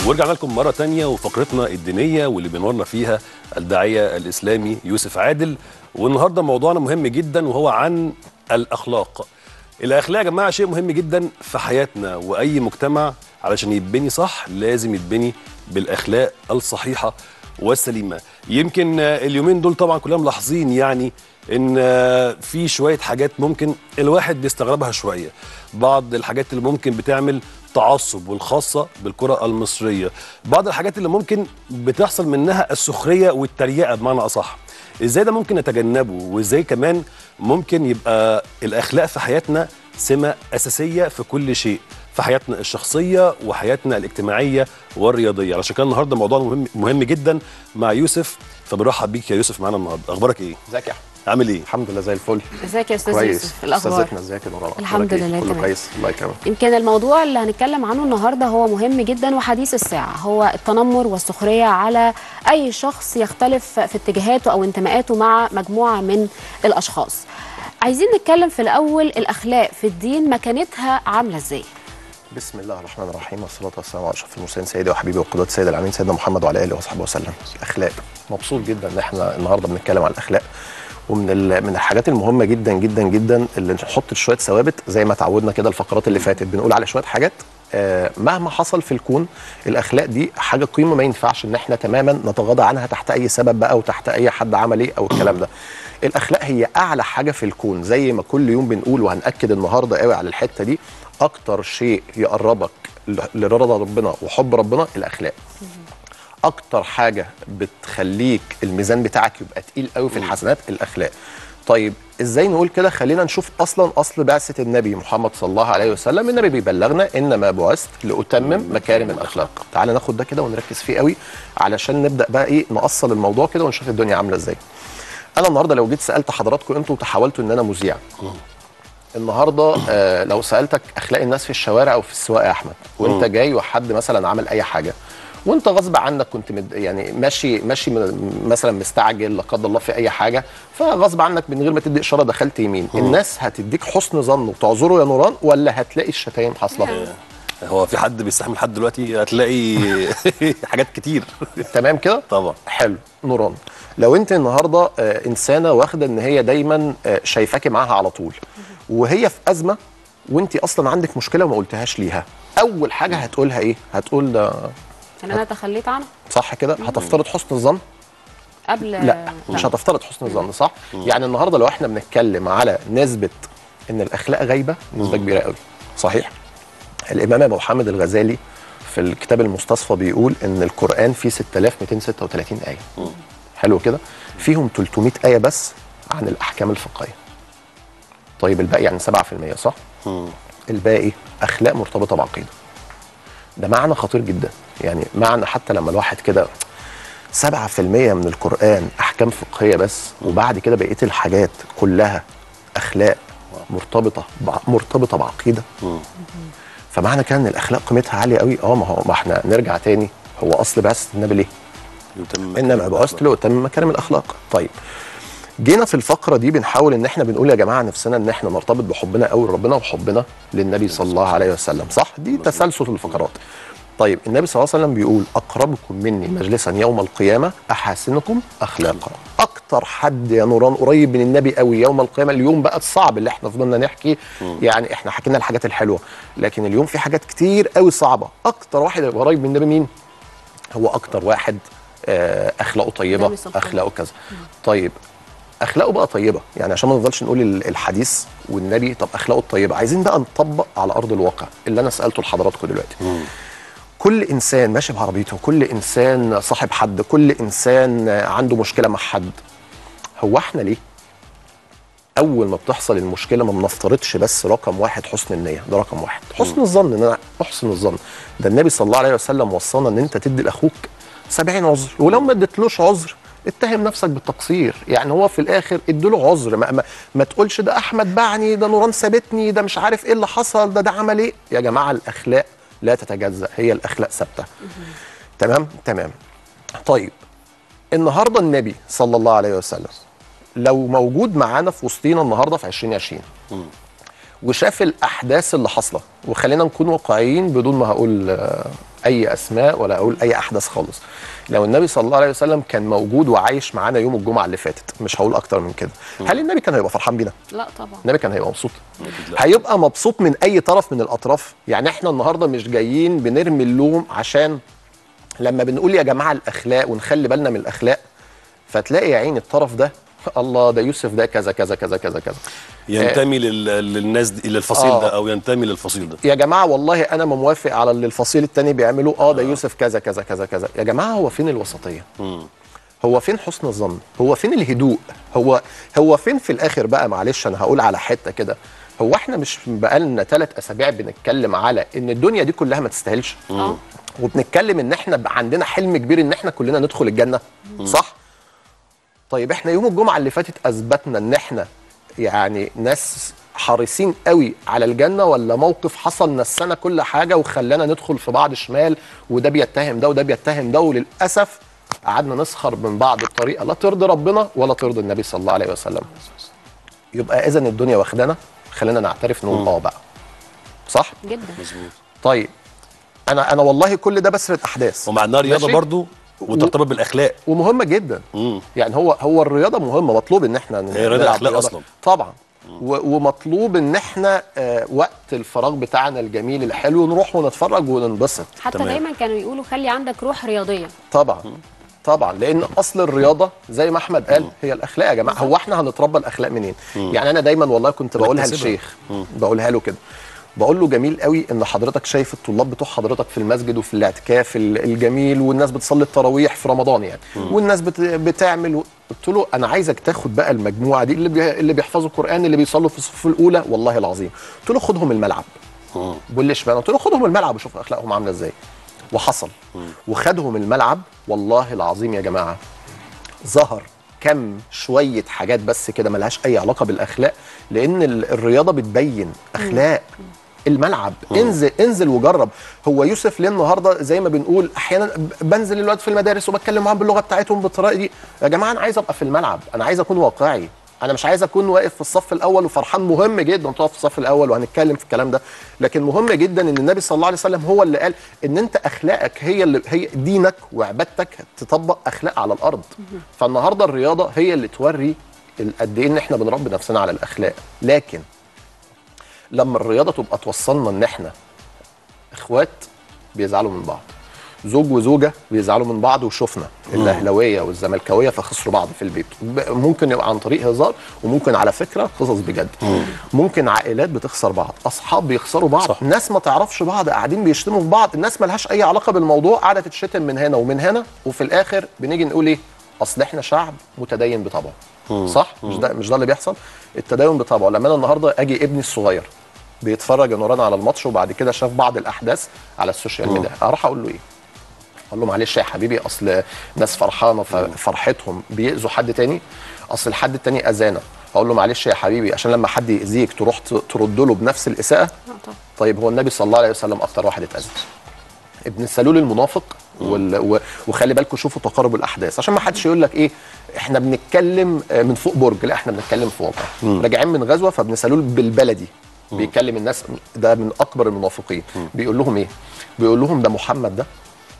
ورجعنا لكم مرة تانية وفقرتنا الدينية واللي بينورنا فيها الداعية الإسلامي يوسف عادل والنهاردة موضوعنا مهم جدا وهو عن الأخلاق الأخلاق يا جماعة شيء مهم جدا في حياتنا وأي مجتمع علشان يتبني صح لازم يتبني بالأخلاق الصحيحة والسليمة يمكن آه، اليومين دول طبعا كلنا ملاحظين يعني ان آه، في شويه حاجات ممكن الواحد بيستغربها شويه بعض الحاجات اللي ممكن بتعمل تعصب والخاصه بالكره المصريه بعض الحاجات اللي ممكن بتحصل منها السخريه والتريقه بمعنى اصح ازاي ده ممكن نتجنبه وازاي كمان ممكن يبقى الاخلاق في حياتنا سمه اساسيه في كل شيء في حياتنا الشخصيه وحياتنا الاجتماعيه والرياضيه علشان كده النهارده موضوعنا مهم مهم جدا مع يوسف فبنرحب بيك يا يوسف معانا النهارده اخبارك ايه ازيك يا احمد عامل ايه الحمد لله زي الفل ازيك يا استاذ كويس يوسف الاخبار استاذتنا ازيك يا نوران الحمد أخبارك إيه؟ لله كله تمام. كويس الله يكرمك يمكن الموضوع اللي هنتكلم عنه النهارده هو مهم جدا وحديث الساعه هو التنمر والسخريه على اي شخص يختلف في اتجاهاته او انتماءاته مع مجموعه من الاشخاص عايزين نتكلم في الاول الاخلاق في الدين مكانتها عامله ازاي بسم الله الرحمن الرحيم والصلاه والسلام على اشرف المرسلين سيدي وحبيبي وقدوه سيد العالمين سيدنا محمد وعلى اله وصحبه وسلم الاخلاق مبسوط جدا ان احنا النهارده بنتكلم عن الاخلاق ومن ال- من الحاجات المهمه جدا جدا جدا اللي نحط شويه ثوابت زي ما تعودنا كده الفقرات اللي فاتت بنقول على شويه حاجات آه، مهما حصل في الكون الاخلاق دي حاجه قيمه ما ينفعش ان احنا تماما نتغاضى عنها تحت اي سبب بقى وتحت اي حد عمل ايه او الكلام ده الاخلاق هي اعلى حاجه في الكون زي ما كل يوم بنقول وهناكد النهارده قوي على الحته دي اكتر شيء يقربك ل- لرضا ربنا وحب ربنا الاخلاق اكتر حاجه بتخليك الميزان بتاعك يبقى تقيل قوي في الحسنات الاخلاق طيب ازاي نقول كده خلينا نشوف اصلا اصل بعثه النبي محمد صلى الله عليه وسلم النبي بيبلغنا انما بعثت لاتمم مكارم الاخلاق تعال ناخد ده كده ونركز فيه قوي علشان نبدا بقى ايه نأصل الموضوع كده ونشوف الدنيا عامله ازاي انا النهارده لو جيت سالت حضراتكم انتوا وتحولتوا ان انا مذيع النهارده آه لو سالتك اخلاق الناس في الشوارع او في السواقه يا احمد وانت جاي وحد مثلا عمل اي حاجه وانت غصب عنك كنت مد يعني ماشي ماشي م- مثلا مستعجل لا قدر الله في اي حاجه فغصب عنك من غير ما تدي اشاره دخلت يمين الناس هتديك حسن ظن وتعذره يا نوران ولا هتلاقي الشتايم حاصله هو في حد بيستحمل لحد دلوقتي هتلاقي حاجات كتير تمام كده طبعا حلو نوران لو انت النهارده آه، انسانه واخده ان هي دايما آه، شايفاكي معاها على طول وهي في ازمه وانت اصلا عندك مشكله وما قلتهاش ليها اول حاجه هتقولها ايه هتقول ده ان انا تخليت عنه صح كده هتفترض حسن الظن قبل لا مش هتفترض حسن الظن صح يعني النهارده لو احنا بنتكلم على نسبه ان الاخلاق غايبه نسبه كبيره قوي صحيح الامام ابو حامد الغزالي في الكتاب المستصفى بيقول ان القران فيه 6236 ايه حلو كده فيهم 300 ايه بس عن الاحكام الفقهيه طيب الباقي يعني 7% صح الباقي اخلاق مرتبطه بعقيده ده معنى خطير جدا يعني معنى حتى لما الواحد كده 7% من القرآن أحكام فقهية بس وبعد كده بقية الحاجات كلها أخلاق مرتبطة بع... مرتبطة بعقيدة فمعنى كده إن الأخلاق قيمتها عالية قوي أه ما هو ما إحنا نرجع تاني هو أصل بعثة النبي ليه؟ يتم انما بعثت لاتمم مكارم الاخلاق طيب جينا في الفقره دي بنحاول ان احنا بنقول يا جماعه نفسنا ان احنا نرتبط بحبنا قوي لربنا وحبنا للنبي صلى الله عليه وسلم صح دي تسلسل الفقرات طيب النبي صلى الله عليه وسلم بيقول اقربكم مني مجلسا يوم القيامه احاسنكم اخلاقا اكتر حد يا نوران قريب من النبي قوي يوم القيامه اليوم بقى الصعب اللي احنا فضلنا نحكي يعني احنا حكينا الحاجات الحلوه لكن اليوم في حاجات كتير قوي صعبه اكتر واحد يبقى قريب من النبي مين هو اكتر واحد آه، اخلاقه طيبه النبي صلى الله عليه اخلاقه كذا طيب اخلاقه بقى طيبه يعني عشان ما نفضلش نقول ال- الحديث والنبي طب اخلاقه الطيبه عايزين بقى نطبق على ارض الواقع اللي انا سالته لحضراتكم دلوقتي كل انسان ماشي بعربيته كل انسان صاحب حد كل انسان آه، عنده مشكله مع حد هو احنا ليه اول ما بتحصل المشكله ما بنفترضش بس رقم واحد حسن النيه ده رقم واحد حسن الظن ان انا احسن الظن ده النبي صلى الله عليه وسلم وصانا ان انت تدي لاخوك 70 عذر ولو ما اديتلوش عذر اتهم نفسك بالتقصير يعني هو في الاخر اديله عذر ما, ما, ما تقولش ده احمد باعني ده نوران سابتني ده مش عارف ايه اللي حصل ده ده عمل ايه يا جماعه الاخلاق لا تتجزا هي الاخلاق ثابته تمام تمام طيب النهارده النبي صلى الله عليه وسلم لو موجود معانا في وسطينا النهارده في 2020 وشاف الاحداث اللي حاصله وخلينا نكون واقعيين بدون ما هقول آه، اي اسماء ولا اقول اي احداث خالص لو النبي صلى الله عليه وسلم كان موجود وعايش معانا يوم الجمعه اللي فاتت مش هقول اكتر من كده هل النبي كان هيبقى فرحان بينا لا طبعا النبي كان هيبقى مبسوط هيبقى مبسوط من اي طرف من الاطراف يعني احنا النهارده مش جايين بنرمي اللوم عشان لما بنقول يا جماعه الاخلاق ونخلي بالنا من الاخلاق فتلاقي يا عيني الطرف ده الله ده يوسف ده كذا كذا كذا كذا كذا ينتمي لل... للناس دي للفصيل آه. ده او ينتمي للفصيل ده يا جماعه والله انا ما موافق على اللي الفصيل التاني بيعمله اه ده يوسف كذا كذا كذا كذا يا جماعه هو فين الوسطيه مم. هو فين حسن الظن هو فين الهدوء هو هو فين في الاخر بقى معلش انا هقول على حته كده هو احنا مش بقالنا ثلاث اسابيع بنتكلم على ان الدنيا دي كلها ما تستاهلش اه وبنتكلم ان احنا بقى عندنا حلم كبير ان احنا كلنا ندخل الجنه صح طيب احنا يوم الجمعه اللي فاتت اثبتنا ان احنا يعني ناس حريصين قوي على الجنه ولا موقف حصل نسنا كل حاجه وخلانا ندخل في بعض شمال وده بيتهم ده وده بيتهم ده وللاسف قعدنا نسخر من بعض بطريقه لا ترضي ربنا ولا ترضي النبي صلى الله عليه وسلم يبقى اذا الدنيا واخدانا خلينا نعترف نقول اه بقى صح جدا طيب انا انا والله كل ده بسرد احداث ومع انها رياضه ماشي؟ برضو وترتبط بالاخلاق ومهمه جدا مم. يعني هو هو الرياضه مهمه مطلوب ان احنا هي رياضة نلعب أخلاق رياضة. أصلاً. طبعا و- ومطلوب ان احنا آه، وقت الفراغ بتاعنا الجميل الحلو نروح ونتفرج وننبسط حتى تمام. دايما كانوا يقولوا خلي عندك روح رياضيه طبعا طبعا لان اصل الرياضه زي ما احمد قال هي الاخلاق يا جماعه هو احنا هنتربى الاخلاق منين يعني انا دايما والله كنت بقولها نكتسبها. للشيخ بقولها له كده بقول له جميل قوي ان حضرتك شايف الطلاب بتوع حضرتك في المسجد وفي الاعتكاف ال- الجميل والناس بتصلي التراويح في رمضان يعني والناس بت... بتعمل و- قلت له انا عايزك تاخد بقى المجموعه دي اللي بي... اللي بيحفظوا القران اللي بيصلوا في الصفوف الاولى والله العظيم قلت له خدهم الملعب مم. بيقول لي اشمعنى قلت له خدهم الملعب وشوف اخلاقهم عامله ازاي وحصل وخدهم الملعب والله العظيم يا جماعه ظهر كم شويه حاجات بس كده ملهاش اي علاقه بالاخلاق لان ال- الرياضه بتبين اخلاق الملعب انزل انزل وجرب هو يوسف ليه النهارده زي ما بنقول احيانا ب- بنزل الولاد في المدارس وبتكلم معاهم باللغه بتاعتهم بالطريقه دي يا جماعه انا عايز ابقى في الملعب انا عايز اكون واقعي انا مش عايز اكون واقف في الصف الاول وفرحان مهم جدا تقف في الصف الاول وهنتكلم في الكلام ده لكن مهم جدا ان النبي صلى الله عليه وسلم هو اللي قال ان انت اخلاقك هي اللي هي دينك وعبادتك تطبق اخلاق على الارض فالنهارده الرياضه هي اللي توري ال- قد ايه ان احنا بنربي نفسنا على الاخلاق لكن لما الرياضه تبقى توصلنا ان احنا اخوات بيزعلوا من بعض زوج وزوجه بيزعلوا من بعض وشفنا الاهلاويه والزملكاويه فخسروا بعض في البيت ب- ممكن يبقى عن طريق هزار وممكن على فكره قصص بجد ممكن عائلات بتخسر بعض اصحاب بيخسروا بعض صح. ناس ما تعرفش بعض قاعدين بيشتموا في بعض الناس ملهاش اي علاقه بالموضوع قاعده تتشتم من هنا ومن هنا وفي الاخر بنيجي نقول ايه اصل احنا شعب متدين بطبعه صح مش ده مش ده اللي بيحصل التدين بطبعه لما انا النهارده اجي ابني الصغير بيتفرج يا نوران على الماتش وبعد كده شاف بعض الاحداث على السوشيال ميديا اروح اقول له ايه اقول له معلش يا حبيبي اصل ناس فرحانه ففرحتهم بيأذوا حد تاني اصل الحد التاني اذانا اقول له معلش يا حبيبي عشان لما حد يأذيك تروح ت- ترد له بنفس الاساءه اه طبعا طيب هو النبي صلى الله عليه وسلم اكتر واحد اتأذى ابن سلول المنافق وال... و... وخلي بالكم شوفوا تقارب الاحداث عشان ما حدش يقول لك ايه احنا بنتكلم آه، من فوق برج لا احنا بنتكلم في واقع راجعين من غزوه فابن سلول بالبلدي بيكلم الناس ده من اكبر المنافقين بيقول لهم ايه بيقول لهم ده محمد ده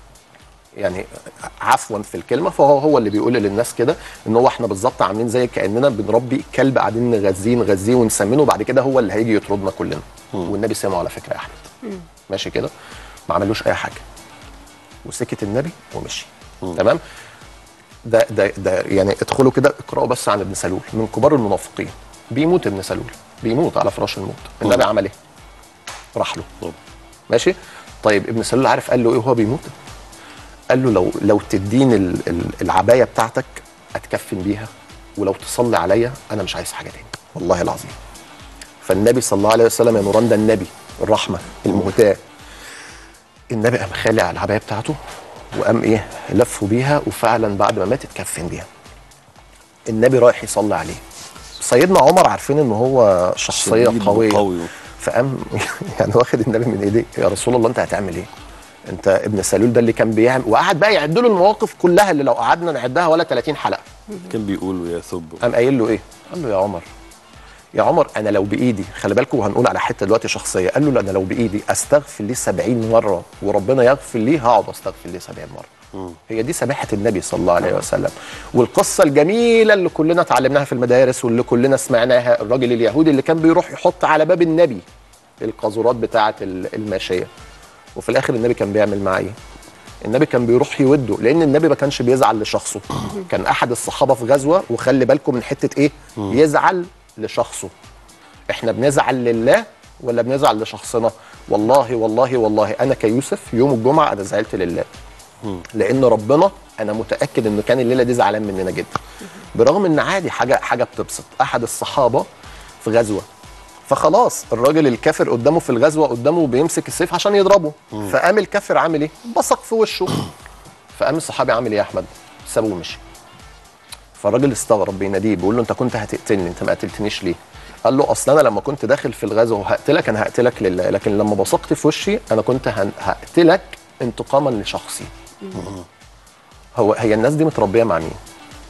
يعني عفوا في الكلمه فهو هو اللي بيقول للناس كده ان هو احنا بالظبط عاملين زي كاننا بنربي كلب قاعدين نغذيه نغذيه ونسمنه وبعد كده هو اللي هيجي يطردنا كلنا والنبي سمعه على فكره يا احمد ماشي كده ما عملوش اي حاجه وسكت النبي ومشي تمام ده ده ده يعني ادخلوا كده اقراوا بس عن ابن سلول من كبار المنافقين بيموت ابن سلول بيموت على فراش الموت النبي عمل ايه راح له طب. ماشي طيب ابن سلول عارف قال له ايه وهو بيموت قال له لو لو تديني ال- ال- العبايه بتاعتك اتكفن بيها ولو تصلي عليا انا مش عايز حاجه تاني والله العظيم فالنبي صلى الله عليه وسلم يا نوران ده النبي الرحمه المهتاه النبي قام خالع على العبايه بتاعته وقام ايه لفوا بيها وفعلا بعد ما مات اتكفن بيها النبي رايح يصلي عليه سيدنا عمر عارفين ان هو شخصيه شديد قويه وقوي. فقام يعني واخد النبي من ايديه يا رسول الله انت هتعمل ايه انت ابن سلول ده اللي كان بيعمل وقعد بقى يعد له المواقف كلها اللي لو قعدنا نعدها ولا 30 حلقه كان بيقول يا ثب قام قايل له ايه قال له يا عمر يا عمر انا لو بايدي خلي بالكم وهنقول على حته دلوقتي شخصيه قال له لا انا لو بايدي استغفر ليه 70 مره وربنا يغفر لي هقعد استغفر ليه 70 مره هي دي سماحه النبي صلى الله عليه وسلم والقصه الجميله اللي كلنا اتعلمناها في المدارس واللي كلنا سمعناها الراجل اليهودي اللي كان بيروح يحط على باب النبي القاذورات بتاعه ال- الماشيه وفي الاخر النبي كان بيعمل معاه ايه النبي كان بيروح يوده لان النبي ما كانش بيزعل لشخصه كان احد الصحابه في غزوه وخلي بالكم من حته ايه يزعل لشخصه احنا بنزعل لله ولا بنزعل لشخصنا والله والله والله انا كيوسف يوم الجمعه انا زعلت لله لان ربنا انا متاكد انه كان الليله دي زعلان مننا جدا برغم ان عادي حاجه حاجه بتبسط احد الصحابه في غزوه فخلاص الراجل الكافر قدامه في الغزوه قدامه بيمسك السيف عشان يضربه فقام الكافر عامل ايه بصق في وشه فقام الصحابي عامل ايه يا احمد سابه ومشي فالراجل استغرب بيناديه بيقول له انت كنت هتقتلني انت ما قتلتنيش ليه قال له اصل انا لما كنت داخل في الغزوه وهقتلك انا هقتلك لله لكن لما بصقت في وشي انا كنت هن- هقتلك انتقاما لشخصي هو هي الناس دي متربيه مع مين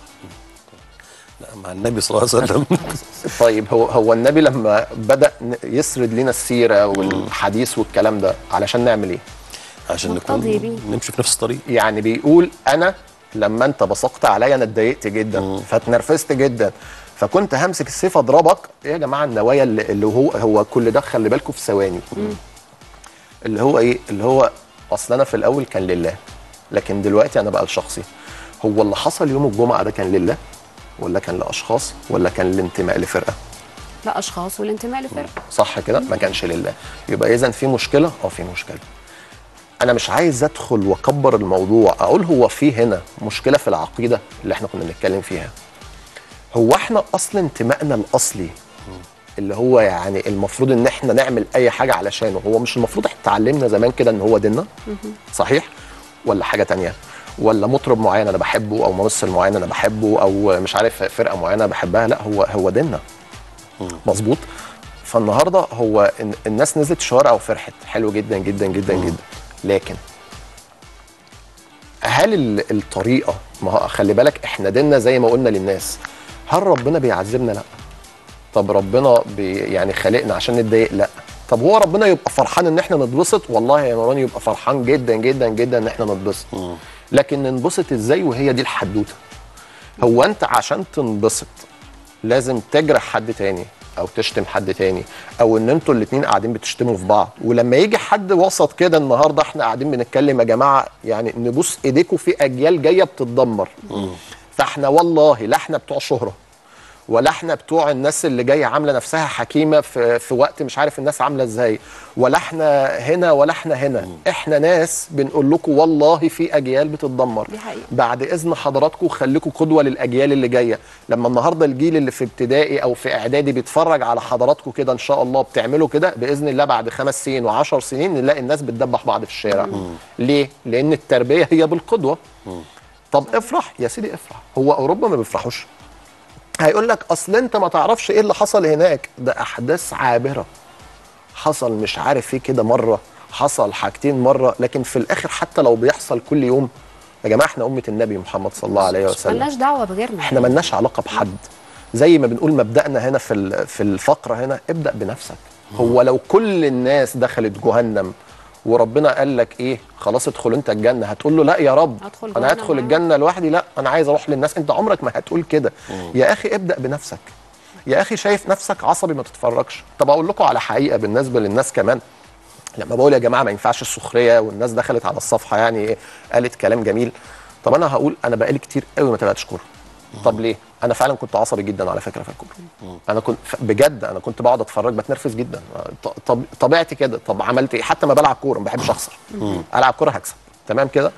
لا، مع النبي صلى الله عليه وسلم طيب هو هو النبي لما بدا ن- يسرد لنا السيره والحديث والكلام ده علشان نعمل ايه عشان نكون مقتضي بيه. نمشي في نفس الطريق يعني بيقول انا لما انت بصقت عليا انا اتضايقت جدا فاتنرفزت جدا فكنت همسك السيف اضربك ايه يا جماعه النوايا اللي, اللي هو هو كل ده خلي بالكم في ثواني اللي هو ايه اللي هو اصل انا في الاول كان لله لكن دلوقتي انا بقى لشخصي هو اللي حصل يوم الجمعه ده كان لله ولا كان لاشخاص ولا كان الانتماء لفرقه لا اشخاص والانتماء لفرقه صح كده ما كانش لله يبقى اذا في مشكله اه في مشكله انا مش عايز ادخل واكبر الموضوع اقول هو في هنا مشكله في العقيده اللي احنا كنا بنتكلم فيها هو احنا اصلا انتمائنا الاصلي اللي هو يعني المفروض ان احنا نعمل اي حاجه علشانه هو مش المفروض احنا اتعلمنا زمان كده ان هو ديننا صحيح ولا حاجه تانية ولا مطرب معين انا بحبه او ممثل معين انا بحبه او مش عارف فرقه معينه بحبها لا هو هو ديننا مظبوط فالنهارده هو إن- الناس نزلت الشوارع وفرحت حلو جدا جدا جدا جدا لكن هل ال- الطريقه ما هو خلي بالك احنا ديننا زي ما قلنا للناس هل ربنا بيعذبنا لا طب ربنا بي يعني خلقنا عشان نتضايق لا طب هو ربنا يبقى فرحان ان احنا نتبسط والله يا نوران يبقى فرحان جدا جدا جدا ان احنا نتبسط لكن ننبسط ازاي وهي دي الحدوته هو انت عشان تنبسط لازم تجرح حد تاني او تشتم حد تاني او ان انتوا الاتنين قاعدين بتشتموا في بعض ولما يجي حد وسط كده النهارده احنا قاعدين بنتكلم يا جماعه يعني نبوس ايديكم في اجيال جايه بتتدمر فاحنا والله لا احنا بتوع شهره ولا احنا بتوع الناس اللي جايه عامله نفسها حكيمه في في وقت مش عارف الناس عامله ازاي ولا احنا هنا ولا احنا هنا احنا ناس بنقول لكم والله في اجيال بتتدمر دي حقيقة. بعد اذن حضراتكم خليكم قدوه للاجيال اللي جايه لما النهارده الجيل اللي في ابتدائي او في اعدادي بيتفرج على حضراتكم كده ان شاء الله بتعملوا كده باذن الله بعد خمس سنين وعشر سنين نلاقي الناس بتدبح بعض في الشارع ليه لان التربيه هي بالقدوه طب افرح يا سيدي افرح هو اوروبا ما بيفرحوش هيقول لك اصل انت ما تعرفش ايه اللي حصل هناك ده احداث عابره حصل مش عارف ايه كده مره حصل حاجتين مره لكن في الاخر حتى لو بيحصل كل يوم يا جماعه احنا امه النبي محمد صلى الله عليه وسلم ملناش دعوه بغيرنا احنا ملناش علاقه بحد زي ما بنقول مبدأنا هنا في ال- في الفقره هنا ابدأ بنفسك هو لو كل الناس دخلت جهنم وربنا قال لك ايه خلاص ادخل انت الجنه هتقول له لا يا رب أدخل انا جهنم هدخل معاهم. الجنه لوحدي لا انا عايز اروح للناس انت عمرك ما هتقول كده يا اخي ابدأ بنفسك يا اخي شايف نفسك عصبي ما تتفرجش طب اقول لكم على حقيقه بالنسبه للناس كمان لما بقول يا جماعه ما ينفعش السخريه والناس دخلت على الصفحه يعني إيه، قالت كلام جميل طب انا هقول انا بقالي كتير قوي ما تابعتش كوره طب ليه انا فعلا كنت عصبي جدا على فكره في الكوره انا كنت ف- بجد انا كنت بقعد اتفرج بتنرفز جدا ط- طب طبيعتي كده طب عملت ايه حتى ما بلعب كوره ما بحبش اخسر العب كوره هكسب تمام كده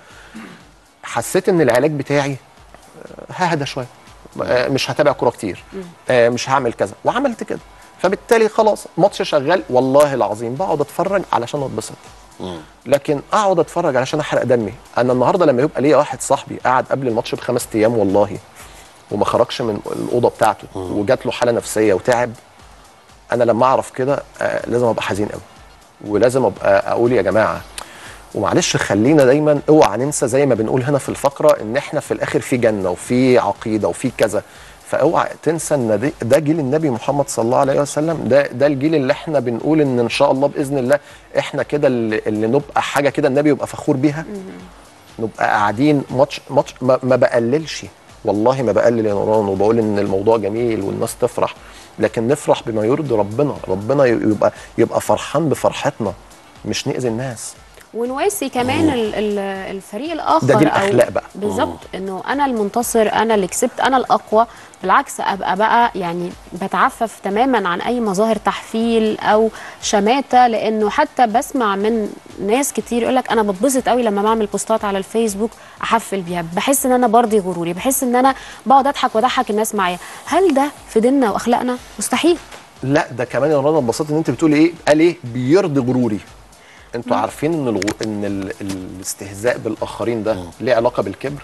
حسيت ان العلاج بتاعي آه، ههدى شويه آه، مش هتابع كوره كتير آه، مش هعمل كذا وعملت كده فبالتالي خلاص ماتش شغال والله العظيم بقعد اتفرج علشان اتبسط لكن اقعد اتفرج علشان احرق دمي انا النهارده لما يبقى ليا واحد صاحبي قاعد قبل الماتش بخمس ايام والله وما خرجش من الاوضه بتاعته وجات له حاله نفسيه وتعب انا لما اعرف كده آه، لازم ابقى حزين قوي ولازم ابقى اقول يا جماعه ومعلش خلينا دايما اوعى ننسى زي ما بنقول هنا في الفقره ان احنا في الاخر في جنه وفي عقيده وفي كذا فاوعى تنسى ان ده, ده جيل النبي محمد صلى الله عليه وسلم ده ده الجيل اللي احنا بنقول ان ان شاء الله باذن الله احنا كده اللي, اللي نبقى حاجه كده النبي يبقى فخور بيها نبقى قاعدين ماتش ماتش ما, ما بقللش والله ما بقلل يا نوران وبقول ان الموضوع جميل والناس تفرح لكن نفرح بما يرضي ربنا ربنا يبقى يبقى فرحان بفرحتنا مش نأذي الناس ونواسي كمان ال- ال- الفريق الاخر ده جيل أو أخلاق بقى. بالظبط انه انا المنتصر انا اللي كسبت انا الاقوى بالعكس ابقى بقى يعني بتعفف تماما عن اي مظاهر تحفيل او شماته لانه حتى بسمع من ناس كتير يقول لك انا بتبسط قوي لما بعمل بوستات على الفيسبوك احفل بيها بحس ان انا برضي غروري بحس ان انا بقعد اضحك واضحك الناس معايا هل ده في ديننا واخلاقنا مستحيل لا ده كمان يا رنا اتبسطت ان انت بتقولي ايه قال ايه بيرضي غروري انتوا عارفين ان الغو... ان ال... الاستهزاء بالاخرين ده ليه علاقه بالكبر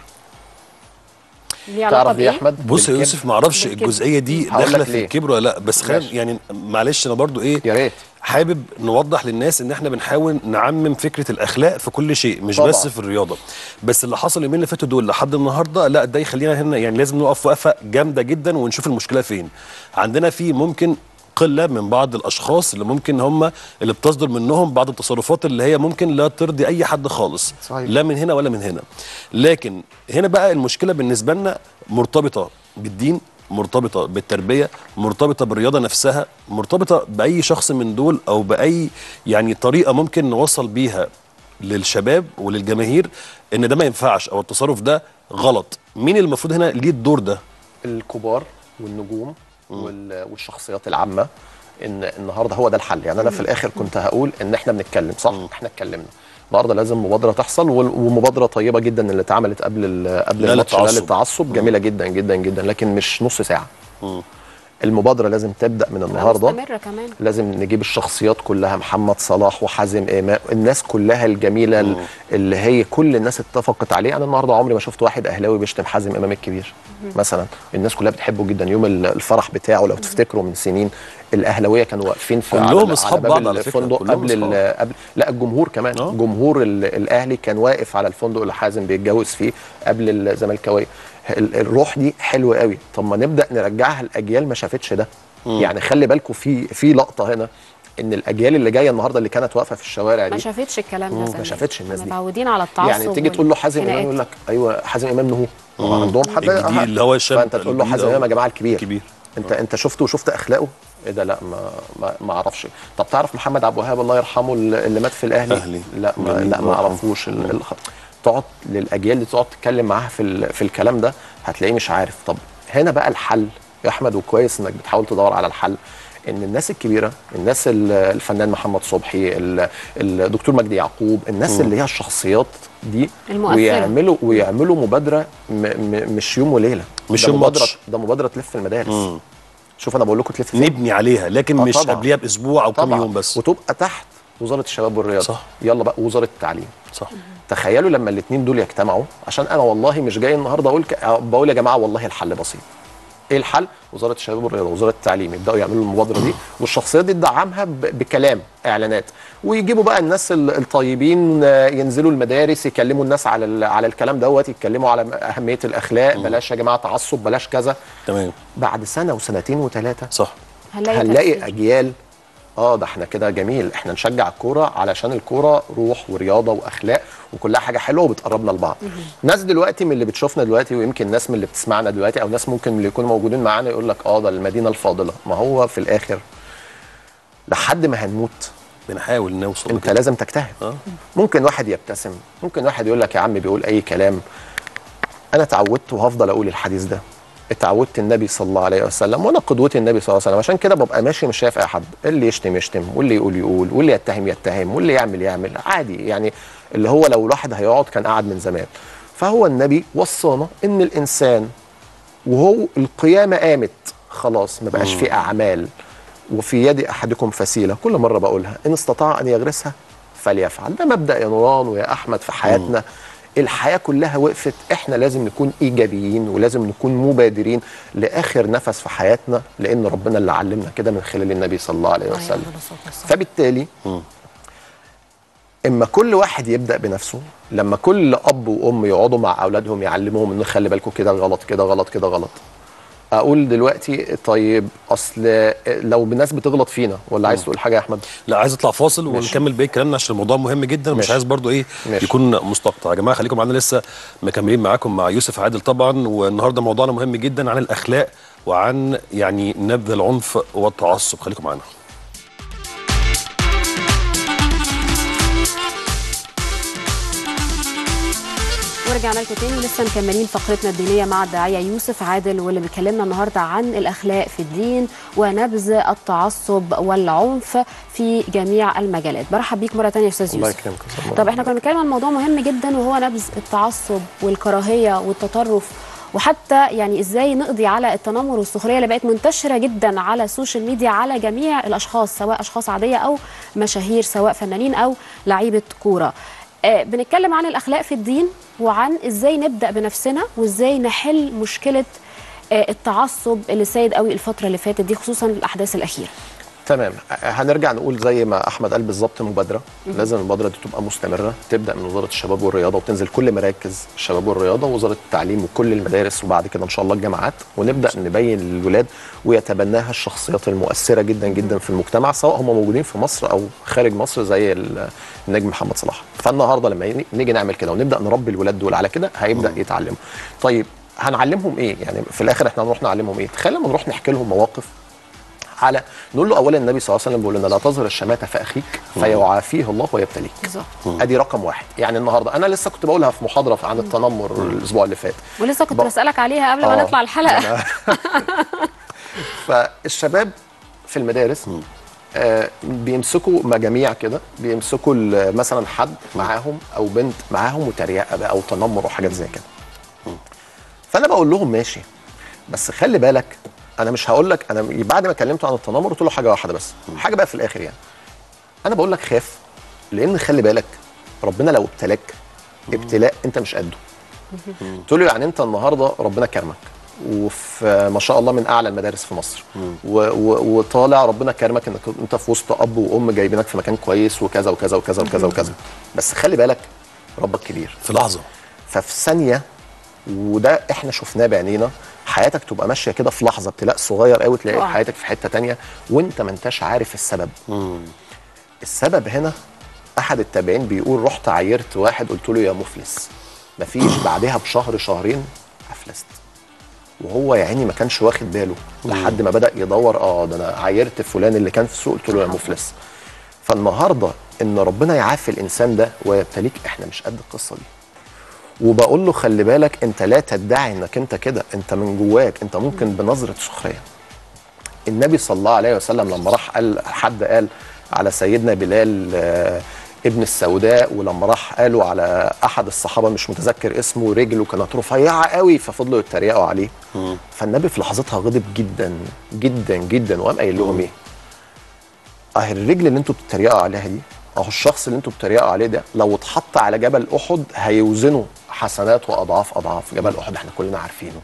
ليه علاقه تعرف ليه يا بايه احمد بص يا بالكبر. يوسف ما اعرفش بالكبر. الجزئيه دي هقول داخله لك في ليه. الكبر ولا لا بس خلينا ماشي. يعني معلش انا برضو ايه يا ريت حابب نوضح للناس ان احنا بنحاول نعمم فكره الاخلاق في كل شيء مش طبعا. بس في الرياضه بس اللي حصل اليومين اللي فاتوا دول لحد النهارده لا ده يخلينا هنا يعني لازم نقف وقفه جامده جدا ونشوف المشكله فين عندنا في ممكن قله من بعض الاشخاص اللي ممكن هم اللي بتصدر منهم بعض التصرفات اللي هي ممكن لا ترضي اي حد خالص صحيح. لا من هنا ولا من هنا لكن هنا بقى المشكله بالنسبه لنا مرتبطه بالدين مرتبطه بالتربيه مرتبطه بالرياضه نفسها مرتبطه باي شخص من دول او باي يعني طريقه ممكن نوصل بيها للشباب وللجماهير ان ده ما ينفعش او التصرف ده غلط مين اللي المفروض هنا ليه الدور ده الكبار والنجوم وال... والشخصيات العامه ان النهارده هو ده الحل يعني انا في الاخر كنت هقول ان احنا بنتكلم صح احنا اتكلمنا النهارده لازم مبادره تحصل وال- ومبادره طيبه جدا اللي اتعملت قبل ال- قبل لا الماتش لا للتعصب. للتعصب جميله جدا جدا جدا لكن مش نص ساعه المبادره لازم تبدا من النهارده مستمره كمان لازم نجيب الشخصيات كلها محمد صلاح وحازم امام الناس كلها الجميله ال- اللي هي كل الناس اتفقت عليه انا النهارده عمري ما شفت واحد اهلاوي بيشتم حازم امام الكبير مثلا الناس كلها بتحبه جدا يوم ال- الفرح بتاعه لو تفتكروا من سنين الاهلاويه كانوا واقفين في كلهم على- أصحاب على باب بعض على فكرة، الفندق كلهم قبل ال- قبل لا الجمهور كمان آه. جمهور ال- الاهلي كان واقف على الفندق اللي حازم بيتجوز فيه قبل الزملكاويه ال- الروح دي حلوه قوي طب ما نبدا نرجعها الاجيال ما شافتش ده يعني خلي بالكم في في لقطه هنا ان الاجيال اللي جايه النهارده اللي كانت واقفه في الشوارع ما دي شافتش الكلام ده ما زمان. شافتش الناس دي. متعودين على التعصب يعني تيجي تقول له حازم امام والخناقات. يقول لك ايوه حازم امام نهو هو عندهم حد الجديد اللي هو الشاب فانت تقول له الجديد حازم أو امام يا جماعه الكبير كبير انت انت شفته وشفت اخلاقه ايه ده لا ما ما, ما اعرفش طب تعرف محمد عبد الوهاب الله يرحمه اللي اللي مات في الاهلي أهلي. لا ما جميل. لا ما اعرفوش ال- ال- تقعد للاجيال دي تقعد تتكلم معاها في ال- في الكلام ده هتلاقيه مش عارف طب هنا بقى الحل يا احمد وكويس انك بتحاول تدور على الحل ان الناس الكبيره الناس ال- الفنان محمد صبحي ال- الدكتور مجدي يعقوب الناس اللي هي الشخصيات دي المؤثرة. ويعملوا ويعملوا مبادره م م مش يوم وليله مش ده يوم مبادره ماتش. ده مبادره تلف المدارس شوف انا بقول لكم تلف فين نبني عليها لكن آه مش طبعاً. قبلها باسبوع او كام طبعا يوم بس وتبقى تحت وزاره الشباب والرياضه صح. يلا بقى وزاره التعليم صح تخيلوا لما الاثنين دول يجتمعوا عشان انا والله مش جاي النهارده اقول ك... بقول يا جماعه والله الحل بسيط ايه الحل وزاره الشباب والرياضه وزاره التعليم يبداوا يعملوا المبادره دي والشخصيات دي تدعمها ب... بكلام اعلانات ويجيبوا بقى الناس ال- الطيبين آه، ينزلوا المدارس يكلموا الناس على ال... على الكلام دوت يتكلموا على اهميه الاخلاق بلاش يا جماعه تعصب بلاش كذا تمام بعد سنه وسنتين وثلاثه صح هنلاقي, هنلاقي تأثير. اجيال اه ده احنا كده جميل احنا نشجع الكوره علشان الكوره روح ورياضه واخلاق وكلها حاجه حلوه وبتقربنا لبعض ناس دلوقتي من اللي بتشوفنا دلوقتي ويمكن ناس من اللي بتسمعنا دلوقتي او ناس ممكن اللي يكونوا موجودين معانا يقول لك اه ده المدينه الفاضله ما هو في الاخر لحد ما هنموت بنحاول نوصل انت لكده. لازم تجتهد آه. ممكن واحد يبتسم ممكن واحد يقول لك يا عم بيقول اي كلام انا اتعودت وهفضل اقول الحديث ده اتعودت النبي صلى الله عليه وسلم وانا قدوتي النبي صلى الله عليه وسلم عشان كده ببقى ماشي مش شايف اي حد اللي يشتم يشتم واللي يقول يقول واللي يتهم يتهم واللي يعمل يعمل عادي يعني اللي هو لو الواحد هيقعد كان قعد من زمان فهو النبي وصانا ان الانسان وهو القيامه قامت خلاص ما بقاش في اعمال وفي يد احدكم فسيله كل مره بقولها ان استطاع ان يغرسها فليفعل ده مبدا يا نوران ويا احمد في حياتنا الحياه كلها وقفت احنا لازم نكون ايجابيين ولازم نكون مبادرين لاخر نفس في حياتنا لان ربنا اللي علمنا كده من خلال النبي صلى الله عليه وسلم فبالتالي اما كل واحد يبدا بنفسه لما كل اب وام يقعدوا مع اولادهم يعلموهم ان خلي بالكم كده غلط كده غلط كده غلط اقول دلوقتي طيب اصل لو الناس بتغلط فينا ولا عايز تقول حاجه يا احمد لا عايز اطلع فاصل ماشي. ونكمل بقيه كلامنا عشان الموضوع مهم جدا ومش ماشي. عايز برضو ايه ماشي. يكون مستقطع يا جماعه خليكم معانا لسه مكملين معاكم مع يوسف عادل طبعا والنهارده موضوعنا مهم جدا عن الاخلاق وعن يعني نبذ العنف والتعصب خليكم معانا ورجعنا لكم تاني لسه مكملين فقرتنا الدينيه مع الداعيه يوسف عادل واللي بيكلمنا النهارده عن الاخلاق في الدين ونبذ التعصب والعنف في جميع المجالات برحب بيك مره تانية يا استاذ الله يوسف يكرمك يا أستاذ طب احنا كنا بنتكلم عن موضوع مهم جدا وهو نبذ التعصب والكراهيه والتطرف وحتى يعني ازاي نقضي على التنمر والسخريه اللي بقت منتشره جدا على السوشيال ميديا على جميع الاشخاص سواء اشخاص عاديه او مشاهير سواء فنانين او لعيبه كوره آه بنتكلم عن الاخلاق في الدين وعن ازاي نبدا بنفسنا وازاي نحل مشكله آه التعصب اللي سايد قوي الفتره اللي فاتت دي خصوصا الاحداث الاخيره تمام هنرجع نقول زي ما احمد قال بالظبط مبادره لازم المبادره دي تبقى مستمره تبدا من وزاره الشباب والرياضه وتنزل كل مراكز الشباب والرياضه ووزاره التعليم وكل المدارس وبعد كده ان شاء الله الجامعات ونبدا نبين للولاد ويتبناها الشخصيات المؤثره جدا جدا في المجتمع سواء هم موجودين في مصر او خارج مصر زي ال- النجم محمد صلاح فالنهارده لما ي- نيجي نعمل كده ونبدا نربي الولاد دول على كده هيبدا يتعلموا طيب هنعلمهم ايه يعني في الاخر احنا هنروح نعلمهم ايه تخيل لما نروح نحكي لهم مواقف على نقول له اولا النبي صلى الله عليه وسلم بيقول لنا لا تظهر الشماتة في اخيك فيعافيه الله ويبتليك بالظبط ادي رقم واحد يعني النهارده انا لسه كنت بقولها في محاضره عن التنمر الاسبوع اللي فات ولسه كنت ب- بسالك عليها قبل ما آه. نطلع الحلقه فالشباب في المدارس آه بيمسكوا مجاميع كده بيمسكوا ال- مثلا حد معاهم او بنت معاهم وتريقه بقى او تنمر وحاجات زي كده فانا بقول لهم ماشي بس خلي بالك انا مش هقول لك انا بعد ما كلمته عن التنمر قلت له حاجه واحده بس حاجه بقى في الاخر يعني انا بقول لك خاف لان خلي بالك ربنا لو ابتلاك ابتلاء انت مش قده قلت له يعني انت النهارده ربنا كرمك وفي ما شاء الله من اعلى المدارس في مصر و و وطالع ربنا كرمك انك انت في وسط اب وام جايبينك في مكان كويس وكذا وكذا وكذا وكذا وكذا بس خلي بالك ربك كبير في لحظه ففي ثانيه وده احنا شفناه بعينينا حياتك تبقى ماشيه كده في لحظه ابتلاء صغير قوي تلاقي طبعا. حياتك في حته تانية وانت ما انتش عارف السبب السبب هنا احد التابعين بيقول رحت عيرت واحد قلت له يا مفلس مفيش بعدها بشهر شهرين افلست وهو يا عيني ما كانش واخد باله لحد ما بدا يدور اه ده انا عيرت فلان اللي كان في السوق قلت له يا مفلس فالنهارده ان ربنا يعافي الانسان ده ويبتليك احنا مش قد القصه دي وبقول له خلي بالك انت لا تدعي انك انت كده انت من جواك انت ممكن بنظره سخريه النبي صلى الله عليه وسلم لما راح قال حد قال على سيدنا بلال آه، ابن السوداء ولما راح قالوا على احد الصحابه مش متذكر اسمه رجله كانت رفيعه قوي ففضلوا يتريقوا عليه فالنبي في لحظتها غضب جدا جدا جدا وقام قايل لهم ايه؟ اه الرجل اللي انتوا بتتريقوا عليها دي اهو الشخص اللي انتوا بتتريقوا عليه ده لو اتحط على جبل احد هيوزنه حسنات واضعاف اضعاف جبل احد احنا كلنا عارفينه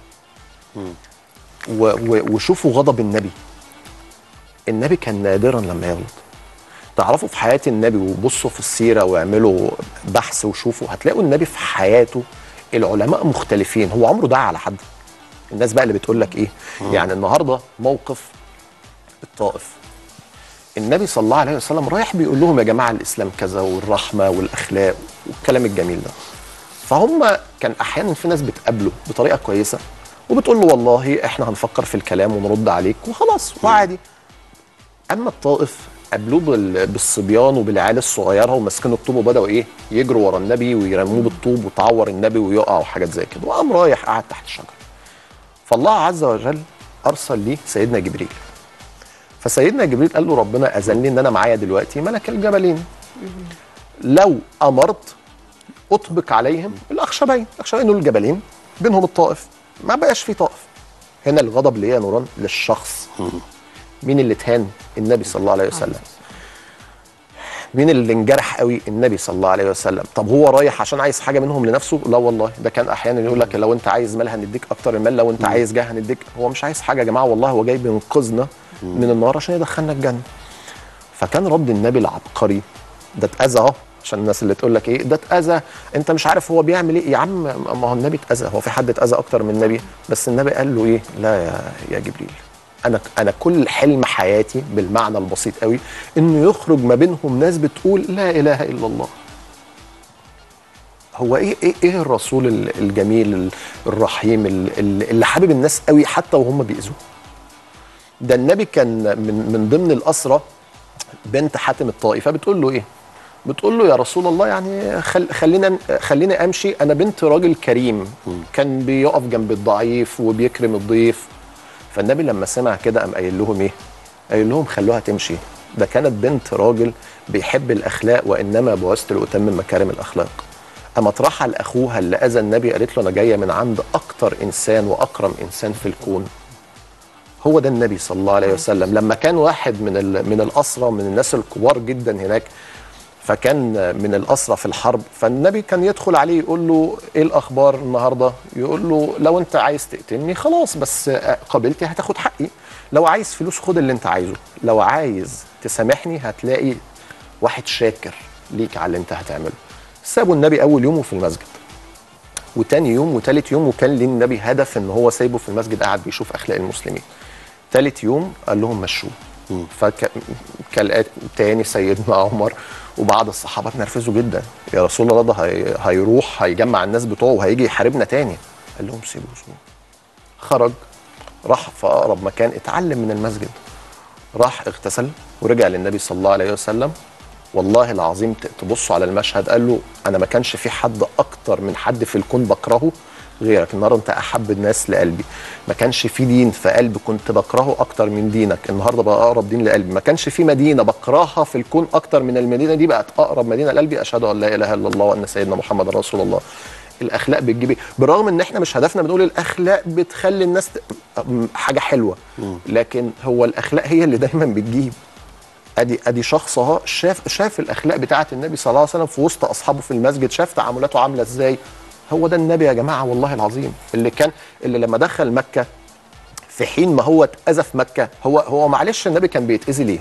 و و وشوفوا غضب النبي النبي كان نادرا لما يغلط تعرفوا في حياه النبي وبصوا في السيره واعملوا بحث وشوفوا هتلاقوا النبي في حياته العلماء مختلفين هو عمره دعا على حد الناس بقى اللي بتقول لك ايه يعني النهارده موقف الطائف النبي صلى الله عليه وسلم رايح بيقول لهم يا جماعه الاسلام كذا والرحمه والاخلاق والكلام الجميل ده فهم كان احيانا في ناس بتقابله بطريقه كويسه وبتقول له والله احنا هنفكر في الكلام ونرد عليك وخلاص وعادي اما الطائف قابلوه بال- بالصبيان وبالعيال الصغيره وماسكين الطوب وبداوا ايه يجروا ورا النبي ويرموه بالطوب وتعور النبي ويقع وحاجات زي كده وقام رايح قاعد تحت الشجره فالله عز وجل ارسل ليه سيدنا جبريل فسيدنا جبريل قال له ربنا اذن لي ان انا معايا دلوقتي ملك الجبلين لو امرت اطبق عليهم الاخشبين الاخشبين دول الجبلين بينهم الطائف ما بقاش في طائف هنا الغضب ليه يا نوران للشخص مين اللي اتهان النبي صلى الله عليه وسلم مين اللي انجرح قوي النبي صلى الله عليه وسلم طب هو رايح عشان عايز حاجه منهم لنفسه لا والله ده كان احيانا يقول لك لو انت عايز مال هنديك اكتر المال لو انت عايز جاه هنديك هو مش عايز حاجه يا جماعه والله هو جاي بينقذنا من النار عشان يدخلنا الجنه فكان رد النبي العبقري ده اتاذى اهو عشان الناس اللي تقول لك ايه ده اتاذى انت مش عارف هو بيعمل ايه يا عم ما هو النبي اتاذى هو في حد اتاذى اكتر من النبي بس النبي قال له ايه لا يا يا جبريل انا انا كل حلم حياتي بالمعنى البسيط قوي انه يخرج ما بينهم ناس بتقول لا اله الا الله هو ايه ايه ايه الرسول ال- الجميل ال- الرحيم ال- ال- اللي حابب الناس قوي حتى وهم بيأذوه ده النبي كان من من ضمن الاسرى بنت حاتم الطائي فبتقول له ايه بتقول له يا رسول الله يعني خل خلينا خليني امشي انا بنت راجل كريم كان بيقف جنب الضعيف وبيكرم الضيف فالنبي لما سمع كده قام قايل لهم ايه قايل لهم خلوها تمشي ده كانت بنت راجل بيحب الاخلاق وانما بعثت لاتمم مكارم الاخلاق اما ترحل اخوها اللي اذى النبي قالت له انا جايه من عند اكتر انسان واكرم انسان في الكون هو ده النبي صلى الله عليه وسلم لما كان واحد من ال- من الاسرى من الناس الكبار جدا هناك فكان من الاسرى في الحرب فالنبي كان يدخل عليه يقول له ايه الاخبار النهارده يقول له لو انت عايز تقتلني خلاص بس قابلتي هتاخد حقي لو عايز فلوس خد اللي انت عايزه لو عايز تسامحني هتلاقي واحد شاكر ليك على اللي انت هتعمله سابوا النبي اول يوم في المسجد وتاني يوم وتالت يوم وكان ليه النبي هدف ان هو سايبه في المسجد قاعد بيشوف اخلاق المسلمين تالت يوم قال لهم مشوه فكالآتي تاني سيدنا عمر وبعض الصحابه اتنرفزوا جدا يا رسول الله ده هي... هيروح هيجمع الناس بتوعه وهيجي يحاربنا تاني قال لهم سيبوه سيبوه خرج راح في اقرب مكان اتعلم من المسجد راح اغتسل ورجع للنبي صلى الله عليه وسلم والله العظيم ت- تبصوا على المشهد قال له انا ما كانش في حد اكتر من حد في الكون بكرهه غيرك النهارده انت احب الناس لقلبي ما كانش في دين في قلبي كنت بكرهه اكتر من دينك النهارده بقى اقرب دين لقلبي ما كانش في مدينه بكرهها في الكون اكتر من المدينه دي بقت اقرب مدينه لقلبي اشهد ان لا اله الا الله وان سيدنا محمد رسول الله الاخلاق بتجيب إيه؟ بالرغم ان احنا مش هدفنا بنقول الاخلاق بتخلي الناس ت... م- حاجه حلوه لكن هو الاخلاق هي اللي دايما بتجيب ادي ادي شخص اهو شاف شاف الاخلاق بتاعه النبي صلى الله عليه وسلم في وسط اصحابه في المسجد شاف تعاملاته عامله ازاي هو ده النبي يا جماعه والله العظيم اللي كان اللي لما دخل مكه في حين ما هو اتاذى في مكه هو هو معلش النبي كان بيتاذي ليه؟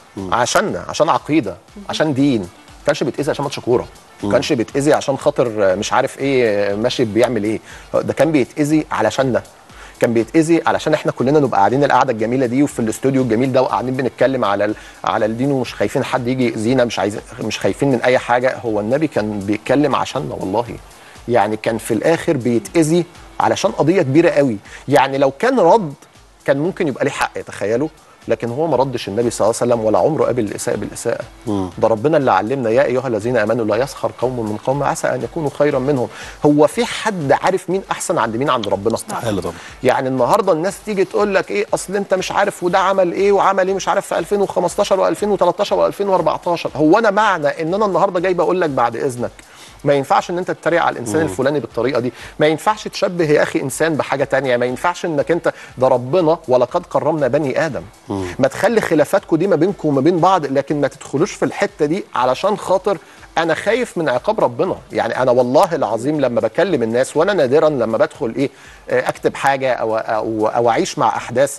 عشاننا عشان عقيده عشان دين ما كانش بيتاذي عشان ماتش كوره ما كانش بيتاذي عشان خاطر مش عارف ايه ماشي بيعمل ايه ده كان بيتاذي علشاننا كان بيتاذي علشان احنا كلنا نبقى قاعدين القعده الجميله دي وفي الاستوديو الجميل ده وقاعدين بنتكلم على ال- على الدين ومش خايفين حد يجي يأذينا مش عايزين مش خايفين من اي حاجه هو النبي كان بيتكلم عشاننا والله يعني كان في الاخر بيتاذي علشان قضيه كبيره قوي يعني لو كان رد كان ممكن يبقى ليه حق تخيلوا لكن هو ما ردش النبي صلى الله عليه وسلم ولا عمره قابل الاساءه بالاساءه ده ربنا اللي علمنا يا ايها الذين امنوا لا يسخر قوم من قوم عسى ان يكونوا خيرا منهم هو في حد عارف مين احسن عند مين عند ربنا استحاله طبعا يعني النهارده الناس تيجي تقول لك ايه اصل انت مش عارف وده عمل ايه وعمل ايه مش عارف في 2015 و2013 و2014 هو انا معنى ان انا النهارده جاي بقول لك بعد اذنك ما ينفعش ان انت تتريق على الانسان الفلاني بالطريقه دي ما ينفعش تشبه يا اخي انسان بحاجه تانية ما ينفعش انك انت ده ربنا ولقد كرمنا بني ادم ما تخلي خلافاتكم دي ما بينكم وما بين بعض لكن ما تدخلوش في الحته دي علشان خاطر انا خايف من عقاب ربنا يعني انا والله العظيم لما بكلم الناس وانا نادرا لما بدخل ايه آه، اكتب حاجه او او, أو اعيش مع احداث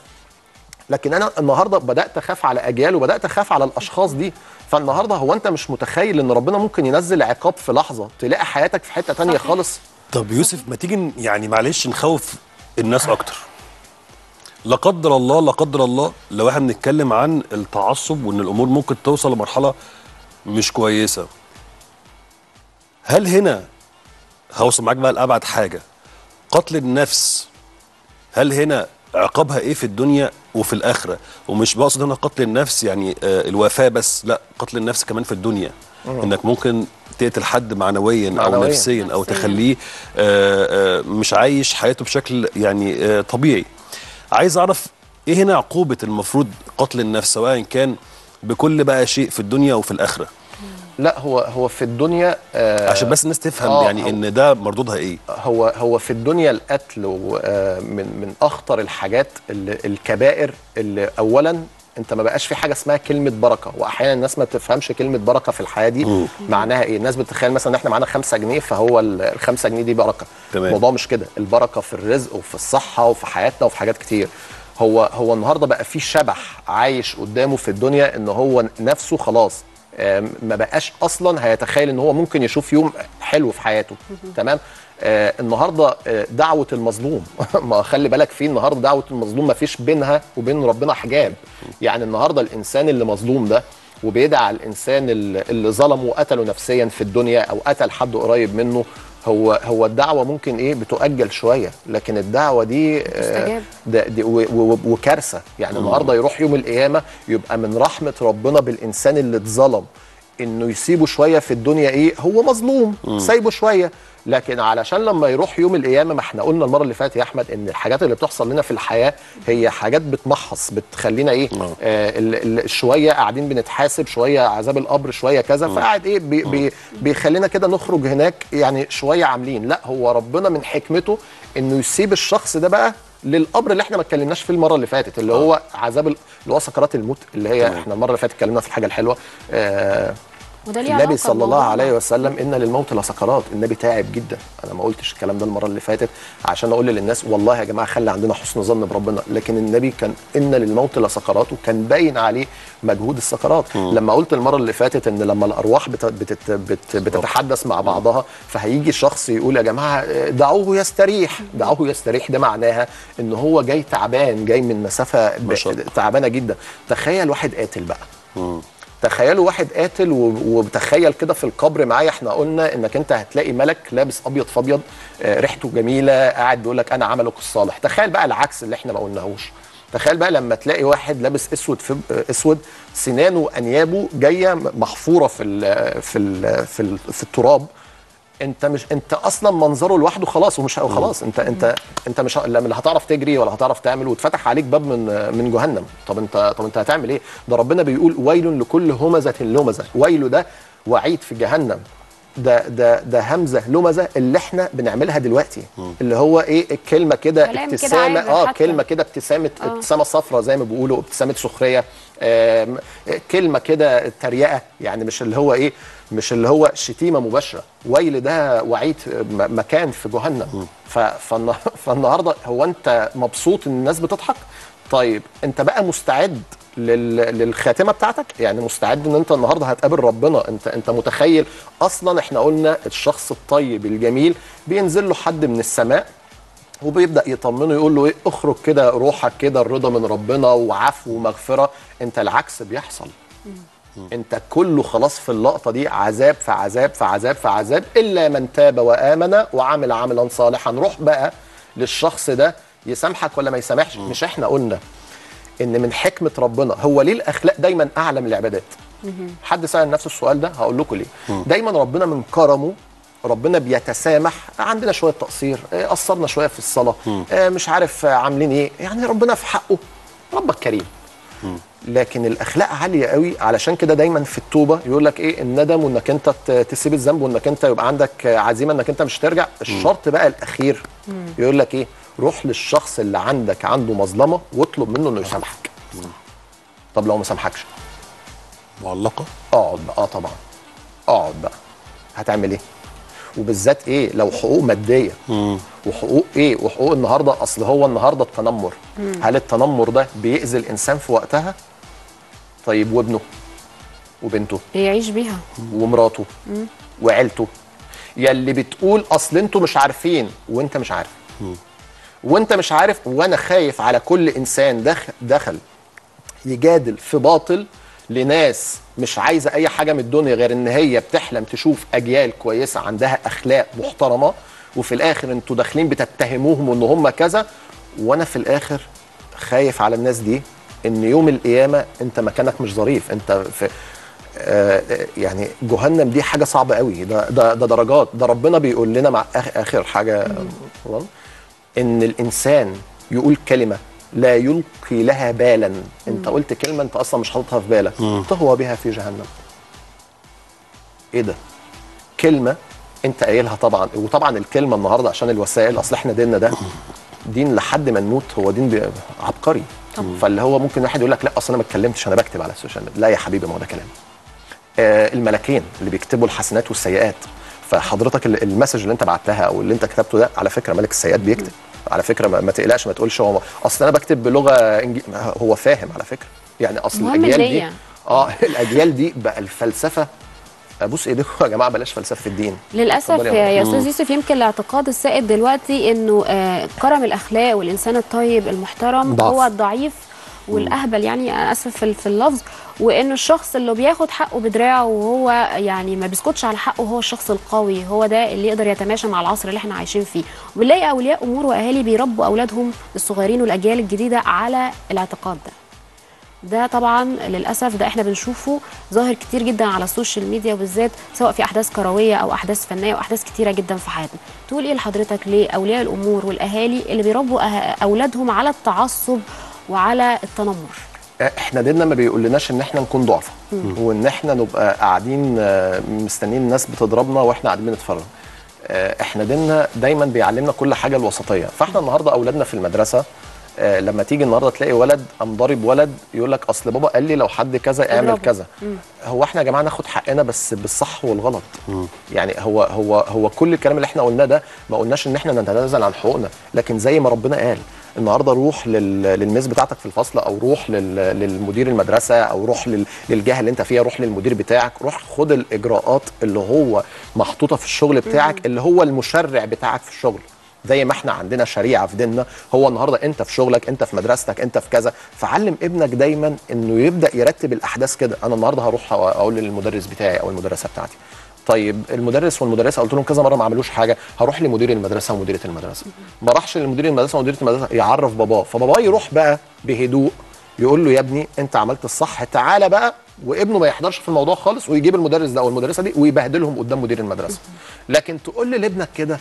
لكن انا النهارده بدات اخاف على اجيال وبدات اخاف على الاشخاص دي فالنهارده هو انت مش متخيل ان ربنا ممكن ينزل عقاب في لحظه تلاقي حياتك في حته تانية خالص طب يوسف ما تيجي ن- يعني معلش نخوف الناس اكتر لا قدر الله لا قدر الله لو احنا بنتكلم عن التعصب وان الامور ممكن توصل لمرحله مش كويسه هل هنا هوصل معاك بقى لابعد حاجه قتل النفس هل هنا عقابها ايه في الدنيا وفي الاخره ومش بقصد هنا قتل النفس يعني آه الوفاه بس لا قتل النفس كمان في الدنيا انك ممكن تقتل حد معنويا او معنوياً. نفسيا او تخليه آه آه مش عايش حياته بشكل يعني آه طبيعي عايز اعرف ايه هنا عقوبه المفروض قتل النفس سواء كان بكل بقى شيء في الدنيا وفي الاخره لا هو هو في الدنيا آه عشان بس الناس تفهم آه، يعني هو- ان ده مردودها ايه هو هو في الدنيا القتل و- آه، من من اخطر الحاجات اللي الكبائر اللي اولا انت ما بقاش في حاجه اسمها كلمه بركه واحيانا الناس ما بتفهمش كلمه بركه في الحياه دي معناها ايه الناس بتتخيل مثلا ان احنا معانا 5 جنيه فهو ال- الخمسة جنيه دي بركه تمام. الموضوع مش كده البركه في الرزق وفي الصحه وفي حياتنا وفي حاجات كتير هو هو النهارده بقى في شبح عايش قدامه في الدنيا ان هو نفسه خلاص آم، ما بقاش اصلا هيتخيل ان هو ممكن يشوف يوم حلو في حياته تمام آه النهارده آه دعوه المظلوم ما خلي بالك في النهارده دعوه المظلوم ما فيش بينها وبين ربنا حجاب يعني النهارده الانسان اللي مظلوم ده وبيدعى على الانسان اللي اللي ظلمه وقتله نفسيا في الدنيا او قتل حد قريب منه هو هو الدعوه ممكن ايه بتؤجل شويه لكن الدعوه دي آه، تستجاب. ده دي و- و- وكارثه يعني النهارده يروح يوم القيامه يبقى من رحمه ربنا بالانسان اللي اتظلم انه يسيبه شويه في الدنيا ايه هو مظلوم سايبه شويه لكن علشان لما يروح يوم القيامه ما احنا قلنا المره اللي فاتت يا احمد ان الحاجات اللي بتحصل لنا في الحياه هي حاجات بتمحص بتخلينا ايه آه. آه ال- ال- شويه قاعدين بنتحاسب شويه عذاب القبر شويه كذا فقاعد ايه بي بي بيخلينا كده نخرج هناك يعني شويه عاملين لا هو ربنا من حكمته انه يسيب الشخص ده بقى للقبر اللي احنا ما اتكلمناش فيه المره اللي فاتت اللي هو عذاب ال- اللي هو سكرات الموت اللي هي تمام. احنا المره اللي فاتت اتكلمنا في الحاجه الحلوه آه وده ليه النبي علاقة صلى الله بموضوعنا. عليه وسلم ان للموت لسكرات النبي تعب جدا انا ما قلتش الكلام ده المره اللي فاتت عشان اقول للناس والله يا جماعه خلي عندنا حسن ظن بربنا لكن النبي كان ان للموت لسكرات وكان باين عليه مجهود السكرات لما قلت المره اللي فاتت ان لما الارواح بت بت بت بتتحدث مع بعضها فهيجي شخص يقول يا جماعه دعوه يستريح دعوه يستريح ده معناها ان هو جاي تعبان جاي من مسافه ب- شاء الله. تعبانه جدا تخيل واحد قاتل بقى تخيلوا واحد قاتل و- وبتخيل كده في القبر معايا احنا قلنا انك انت هتلاقي ملك لابس ابيض فابيض آه، ريحته جميله قاعد بيقول لك انا عملك الصالح تخيل بقى العكس اللي احنا ما قلناهوش تخيل بقى لما تلاقي واحد لابس اسود في آه، اسود سنانه وانيابه جايه محفوره في ال في ال في, ال في التراب انت مش انت اصلا منظره لوحده خلاص ومش خلاص انت انت انت مش ه- لا لا هتعرف تجري ولا هتعرف تعمل واتفتح عليك باب من من جهنم طب انت طب انت هتعمل ايه ده ربنا بيقول ويل لكل همزه لمزه ويل ده وعيد في جهنم ده ده ده همزه لمزه اللي احنا بنعملها دلوقتي اللي هو ايه الكلمه كده كلام كده ابتسامه عابر اه حتى. كلمه كده ابتسامه آه. ابتسامه صفراء زي ما بيقولوا ابتسامه سخريه آم، كلمه كده تريقه يعني مش اللي هو ايه مش اللي هو شتيمه مباشره ويل ده وعيد م- مكان في جهنم ف- فالنا- فالنهارده هو انت مبسوط ان الناس بتضحك طيب انت بقى مستعد لل... للخاتمه بتاعتك يعني مستعد ان انت النهارده هتقابل ربنا انت انت متخيل اصلا احنا قلنا الشخص الطيب الجميل بينزل له حد من السماء وبيبدا يطمنه يقول له ايه اخرج كده روحك كده الرضا من ربنا وعفو ومغفره انت العكس بيحصل انت كله خلاص في اللقطه دي عذاب في عذاب في عذاب في عذاب الا من تاب وامن وعمل عملا صالحا روح بقى للشخص ده يسامحك ولا ما يسامحش مش احنا قلنا ان من حكمه ربنا هو ليه الاخلاق دايما اعلى من العبادات حد سال نفسه السؤال ده هقول لكم ليه دايما ربنا من كرمه ربنا بيتسامح عندنا شويه تقصير آه، قصرنا شويه في الصلاه آه، مش عارف آه، عاملين ايه يعني ربنا في حقه ربك كريم لكن الاخلاق عاليه قوي علشان كده دايما في التوبه يقول لك ايه الندم وانك انت ت- تسيب الذنب وانك انت يبقى عندك عزيمه انك انت مش ترجع الشرط بقى الاخير يقول لك ايه روح للشخص اللي عندك عنده مظلمه واطلب منه انه يسامحك طب لو ما سامحكش معلقه اقعد بقى اه طبعا اقعد بقى هتعمل ايه وبالذات ايه لو حقوق ماديه وحقوق ايه وحقوق النهارده اصل هو النهارده التنمر هل التنمر ده بيأذي الانسان في وقتها طيب وابنه وبنته يعيش بيها ومراته وعيلته يلي بتقول اصل انتوا مش عارفين وانت مش عارف وانت مش عارف وانا خايف على كل انسان دخل, دخل يجادل في باطل لناس مش عايزه اي حاجه من الدنيا غير ان هي بتحلم تشوف اجيال كويسه عندها اخلاق محترمه وفي الاخر انتوا داخلين بتتهموهم ان هم كذا وانا في الاخر خايف على الناس دي ان يوم القيامه انت مكانك مش ظريف انت في آه، آه، يعني جهنم دي حاجه صعبه قوي ده ده, ده درجات ده ربنا بيقول لنا مع آخر, اخر حاجه تمام؟ ان الانسان يقول كلمه لا يلقي لها بالا انت قلت كلمه انت اصلا مش حاططها في بالك تهوى بها في جهنم ايه ده كلمه انت قايلها طبعا وطبعا الكلمه النهارده عشان الوسائل اصل احنا ديننا ده دين لحد ما نموت هو دين بي- عبقري فاللي هو ممكن واحد يقول لك لا اصل انا ما اتكلمتش انا بكتب على السوشيال ميديا لا يا حبيبي ما هو ده كلام آه الملكين اللي بيكتبوا الحسنات والسيئات فحضرتك ال- المسج اللي انت بعتها او اللي انت كتبته ده على فكره ملك السيئات بيكتب على فكره ما, ما تقلقش ما تقولش هو اصل انا بكتب بلغه إنجي... هو فاهم على فكره يعني اصل المهم الاجيال دي النية. اه الاجيال دي بقى الفلسفه ابوس ايديكم يا جماعه بلاش فلسفه في الدين للاسف اتفضلي يا يا يا استاذ يوسف يمكن الاعتقاد السائد دلوقتي انه آه، كرم الاخلاق والانسان الطيب المحترم ضعف. هو الضعيف والاهبل يعني انا اسف في في اللفظ وانه الشخص اللي بياخد حقه بدراعه وهو يعني ما بيسكتش على حقه هو الشخص القوي هو ده اللي يقدر يتماشى مع العصر اللي احنا عايشين فيه وبنلاقي اولياء امور واهالي بيربوا اولادهم الصغيرين والاجيال الجديده على الاعتقاد ده ده طبعا للاسف ده احنا بنشوفه ظاهر كتير جدا على السوشيال ميديا وبالذات سواء في احداث كرويه او احداث فنيه واحداث كتيره جدا في حياتنا تقول ايه لحضرتك ليه اولياء الامور والاهالي اللي بيربوا أه- اولادهم على التعصب وعلى التنمر احنا ديننا ما بيقولناش ان احنا نكون ضعفاء وان احنا نبقى قاعدين آه، مستنيين الناس بتضربنا واحنا قاعدين بنتفرج آه، احنا ديننا دايما بيعلمنا كل حاجه الوسطيه فاحنا النهارده اولادنا في المدرسه آه، لما تيجي النهارده تلاقي ولد قام ضارب ولد يقول لك اصل بابا قال لي لو حد كذا اعمل اضربه. كذا هو احنا يا جماعه ناخد حقنا بس بالصح والغلط يعني هو هو هو كل الكلام اللي احنا قلناه ده ما قلناش ان احنا نتنازل عن حقوقنا لكن زي ما ربنا قال النهارده روح لل- للميس بتاعتك في الفصل او روح لل- للمدير المدرسه او روح لل- للجهه اللي انت فيها روح للمدير بتاعك روح خد الاجراءات اللي هو محطوطه في الشغل بتاعك اللي هو المشرع بتاعك في الشغل زي ما احنا عندنا شريعه في ديننا هو النهارده انت في شغلك انت في مدرستك انت في كذا فعلم ابنك دايما انه يبدا يرتب الاحداث كده انا النهارده هروح اقول للمدرس بتاعي او المدرسه بتاعتي طيب المدرس والمدرسه قلت لهم كذا مره ما عملوش حاجه هروح لمدير المدرسه ومديره المدرسه ما راحش لمدير المدرسه ومديره المدرسه يعرف باباه فباباه يروح بقى بهدوء يقول له يا ابني انت عملت الصح تعالى بقى وابنه ما يحضرش في الموضوع خالص ويجيب المدرس ده او المدرسه دي ويبهدلهم قدام مدير المدرسه لكن تقول لابنك كده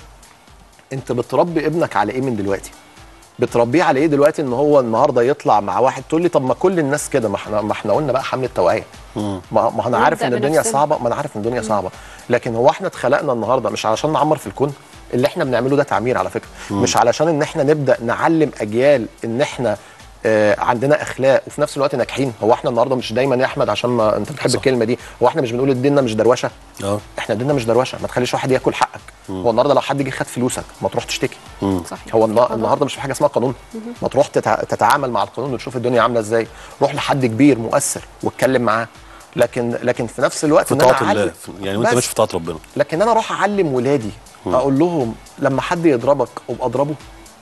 انت بتربي ابنك على ايه من دلوقتي بتربيه على ايه دلوقتي ان هو النهارده يطلع مع واحد تقول لي طب ما كل الناس كده ما احنا ما احنا قلنا بقى حمله توعيه ما ما انا عارف ان نبدأ الدنيا بنفسنا. صعبه ما انا عارف ان الدنيا صعبه لكن هو احنا اتخلقنا النهارده مش علشان نعمر في الكون اللي احنا بنعمله ده تعمير على فكره مش علشان ان احنا نبدا نعلم اجيال ان احنا آه عندنا اخلاق وفي نفس الوقت ناجحين هو احنا النهارده مش دايما يا احمد عشان ما انت بتحب صح. الكلمه دي هو احنا مش بنقول ديننا مش دروشه اه احنا ديننا مش دروشه ما تخليش واحد ياكل حقك هو النهارده لو حد جه خد فلوسك ما تروح تشتكي صحيح هو النا- النهارده مش في حاجه اسمها قانون ما تروح تتع... تتعامل مع القانون وتشوف الدنيا عامله ازاي روح لحد كبير مؤثر واتكلم معاه لكن لكن في نفس الوقت في إن أنا طاعه الله أعلم- يعني وانت بس. ماشي في طاعه ربنا لكن انا اروح اعلم ولادي اقول لهم لما حد يضربك ابقى اضربه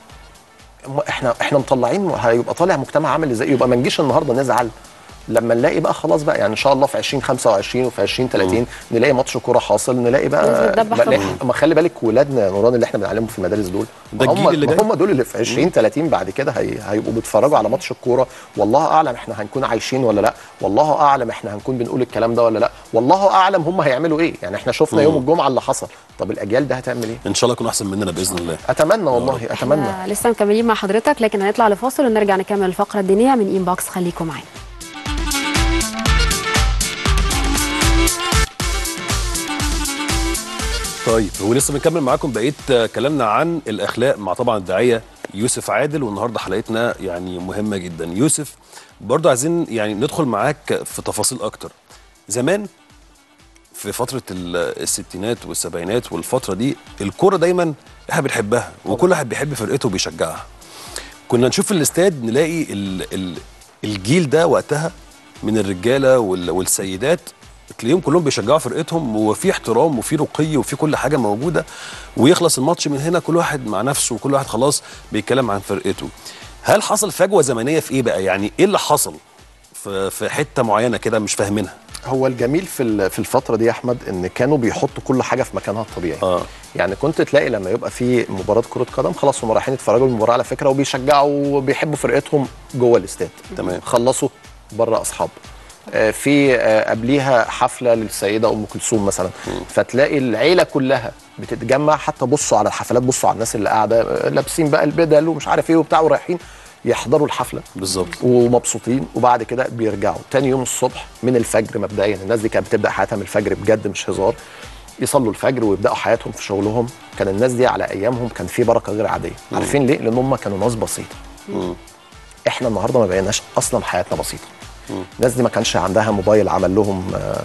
م- احنا احنا مطلعين هيبقى طالع مجتمع عامل ازاي يبقى ما نجيش النهارده نزعل لما نلاقي بقى خلاص بقى يعني ان شاء الله في 2025 وفي 2030 نلاقي ماتش كوره حاصل نلاقي بقى ننزل ندبح بقى- طبعا. ما خلي بالك ولادنا نوران اللي احنا بنعلمهم في المدارس دول ده ما الجيل هم اللي ما جاي. هم دول اللي في 20 30 بعد كده هي هيبقوا بيتفرجوا على ماتش الكوره والله اعلم احنا هنكون عايشين ولا لا والله اعلم احنا هنكون بنقول الكلام ده ولا لا والله اعلم هم هيعملوا ايه يعني احنا شفنا يوم الجمعه اللي حصل طب الاجيال ده هتعمل ايه ان شاء الله يكون احسن مننا باذن الله اتمنى والله اتمنى احنا لسه مكملين مع حضرتك لكن هنطلع لفاصل ونرجع نكمل الفقره الدينيه من انبوكس خليكم معانا طيب ولسه بنكمل معاكم بقيه آه، كلامنا عن الاخلاق مع طبعا الداعيه يوسف عادل والنهارده حلقتنا يعني مهمه جدا يوسف برضه عايزين يعني ندخل معاك في تفاصيل اكتر زمان في فتره ال- الستينات والسبعينات والفتره دي الكوره دايما احنا بنحبها وكل واحد بيحب فرقته وبيشجعها كنا نشوف في الاستاد نلاقي ال ال الجيل ده وقتها من الرجاله وال والسيدات تلاقيهم كلهم بيشجعوا فرقتهم وفي احترام وفي رقي وفي كل حاجه موجوده ويخلص الماتش من هنا كل واحد مع نفسه وكل واحد خلاص بيتكلم عن فرقته هل حصل فجوه زمنيه في ايه بقى يعني ايه اللي حصل في في حته معينه كده مش فاهمينها هو الجميل في ال- في الفتره دي يا احمد ان كانوا بيحطوا كل حاجه في مكانها الطبيعي اه يعني كنت تلاقي لما يبقى في مباراه كره قدم خلاص هم رايحين يتفرجوا المباراه على فكره وبيشجعوا وبيحبوا فرقتهم جوه الاستاد تمام. خلصوا بره اصحاب آه، في آه، قبليها حفله للسيده ام كلثوم مثلا فتلاقي العيله كلها بتتجمع حتى بصوا على الحفلات بصوا على الناس اللي قاعده آه، لابسين بقى البدل ومش عارف ايه وبتاع ورايحين يحضروا الحفله بالظبط ومبسوطين وبعد كده بيرجعوا تاني يوم الصبح من الفجر مبدئيا الناس دي كانت بتبدا حياتها من الفجر بجد مش هزار يصلوا الفجر ويبداوا حياتهم في شغلهم كان الناس دي على ايامهم كان في بركه غير عاديه عارفين ليه لان هم كانوا ناس بسيطه احنا النهارده ما بقيناش اصلا حياتنا بسيطه الناس دي ما كانش عندها موبايل عمل لهم آه،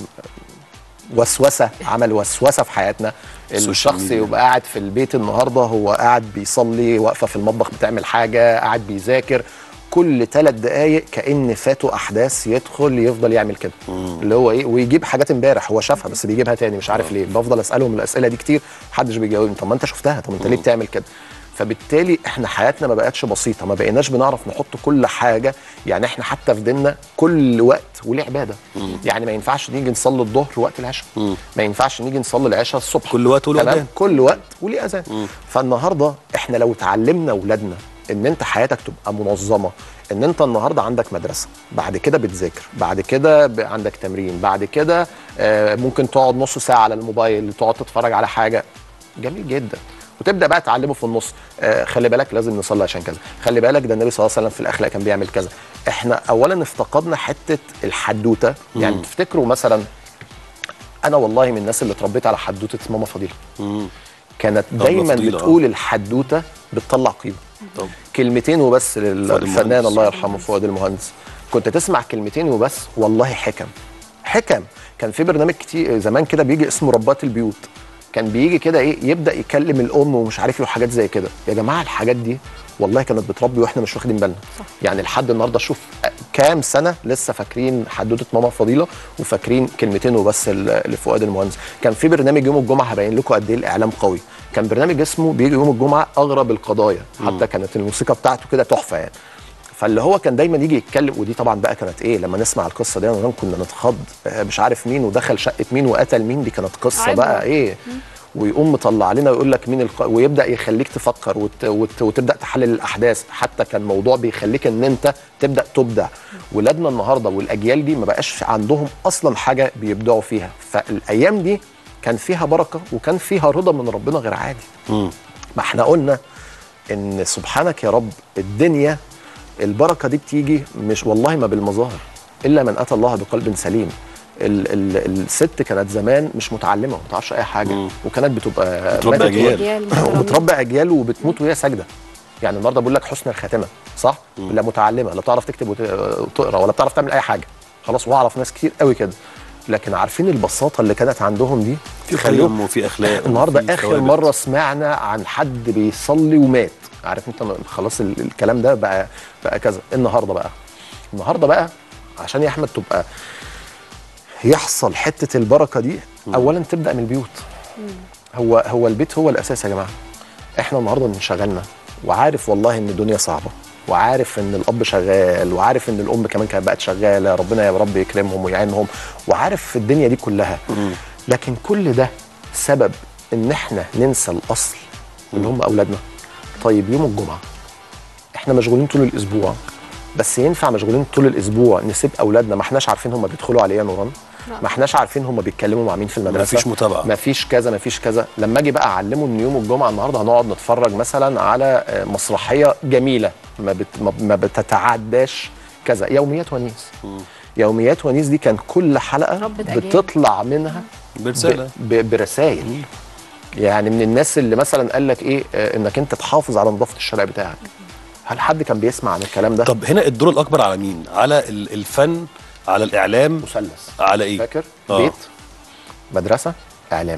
وسوسه عمل وسوسه في حياتنا السوشيال الشخص ميديا. يبقى قاعد في البيت النهارده هو قاعد بيصلي واقفه في المطبخ بتعمل حاجه قاعد بيذاكر كل ثلاث دقائق كان فاته احداث يدخل يفضل يعمل كده اللي هو ايه ويجيب حاجات امبارح هو شافها بس بيجيبها تاني مش عارف ليه بفضل اسالهم الاسئله دي كتير محدش بيجاوبني طب ما انت شفتها طب انت ليه بتعمل كده فبالتالي احنا حياتنا ما بقتش بسيطه ما بقيناش بنعرف نحط كل حاجه يعني احنا حتى في ديننا كل وقت وليه عباده يعني ما ينفعش نيجي نصلي الظهر وقت العشاء ما ينفعش نيجي نصلي العشاء الصبح كل وقت وله تمام؟ أذان. كل وقت وليه اذان فالنهارده احنا لو اتعلمنا اولادنا ان انت حياتك تبقى منظمه ان انت النهارده عندك مدرسه بعد كده بتذاكر بعد كده ب- عندك تمرين بعد كده آه، ممكن تقعد نص ساعه على الموبايل تقعد تتفرج على حاجه جميل جدا وتبدا بقى تعلمه في النص آه خلي بالك لازم نصلي عشان كذا خلي بالك ده النبي صلى الله عليه وسلم في الاخلاق كان بيعمل كذا احنا اولا افتقدنا حته الحدوته يعني تفتكروا مثلا انا والله من الناس اللي اتربيت على حدوته ماما فضيله كانت طبلة دايما فضيلة، آه. بتقول الحدوته بتطلع قيمه طب كلمتين وبس للفنان المهندس. الله يرحمه فؤاد المهندس كنت تسمع كلمتين وبس والله حكم حكم كان في برنامج كتير زمان كده بيجي اسمه ربات البيوت كان بيجي كده ايه يبدا يكلم الام ومش عارف ايه وحاجات زي كده يا جماعه الحاجات دي والله كانت بتربي واحنا مش واخدين بالنا يعني لحد النهارده شوف كام سنه لسه فاكرين حدوته ماما فضيله وفاكرين كلمتين وبس ل- لفؤاد المهندس كان في برنامج يوم الجمعه هبين لكم قد ايه الاعلام قوي كان برنامج اسمه بيجي يوم الجمعه اغرب القضايا حتى كانت الموسيقى بتاعته كده تحفه يعني فاللي هو كان دايما يجي يتكلم ودي طبعا بقى كانت ايه لما نسمع القصه دي أنا كنا نتخض آه، مش عارف مين ودخل شقه مين وقتل مين دي كانت قصه عبرة. بقى ايه ويقوم مطلع لنا ويقول لك مين الق... ويبدا يخليك تفكر وت... وت... وتبدا تحلل الاحداث حتى كان موضوع بيخليك ان انت تبدا تبدع ولادنا النهارده والاجيال دي ما بقاش عندهم اصلا حاجه بيبدعوا فيها فالايام دي كان فيها بركه وكان فيها رضا من ربنا غير عادي ما احنا قلنا ان سبحانك يا رب الدنيا البركه دي بتيجي مش والله ما بالمظاهر الا من اتى الله بقلب سليم ال ال الست كانت زمان مش متعلمه ما تعرفش اي حاجه وكانت بتبقى بتربي ماتت أجيال. أجيال محترمين. وبتربي اجيال وبتموت وهي ساجده يعني النهارده بقول لك حسن الخاتمه صح لا متعلمه لا بتعرف تكتب وت- وتقرا ولا بتعرف تعمل اي حاجه خلاص واعرف ناس كتير قوي كده لكن عارفين البساطه اللي كانت عندهم دي في تخليهم- قيم وفي اخلاق وفي النهارده اخر ثوابت. مره سمعنا عن حد بيصلي ومات عارف انت م- خلاص ال- الكلام ده بقى بقى كذا النهارده بقى النهارده بقى عشان يا احمد تبقى يحصل حته البركه دي اولا تبدا من البيوت هو هو البيت هو الاساس يا جماعه احنا النهارده انشغلنا وعارف والله ان الدنيا صعبه وعارف ان الاب شغال وعارف ان الام كمان كانت بقت شغاله ربنا يا رب يكرمهم ويعينهم وعارف الدنيا دي كلها لكن كل ده سبب ان احنا ننسى الاصل اللي هم اولادنا طيب يوم الجمعه احنا مشغولين طول الاسبوع بس ينفع مشغولين طول الاسبوع نسيب اولادنا ما احناش عارفين هم بيدخلوا على ايه يا نوران ما احناش عارفين هم بيتكلموا مع مين في المدرسه مفيش متابعة. ما فيش كذا ما فيش كذا لما اجي بقى اعلمه ان يوم الجمعه النهارده هنقعد نتفرج مثلا على آه، مسرحيه جميله ما, بت ما- ما بتتعداش كذا يوميات ونيس يوميات ونيس دي كان كل حلقه ربة أجيال. بتطلع منها برسالة. ب- ب- برسائل يعني من الناس اللي مثلا قال لك ايه آه، انك انت تحافظ على نظافه الشارع بتاعك هل حد كان بيسمع عن الكلام ده طب هنا الدور الاكبر على مين على ال- الفن على الاعلام مثلث على ايه فاكر آه. بيت مدرسه اعلام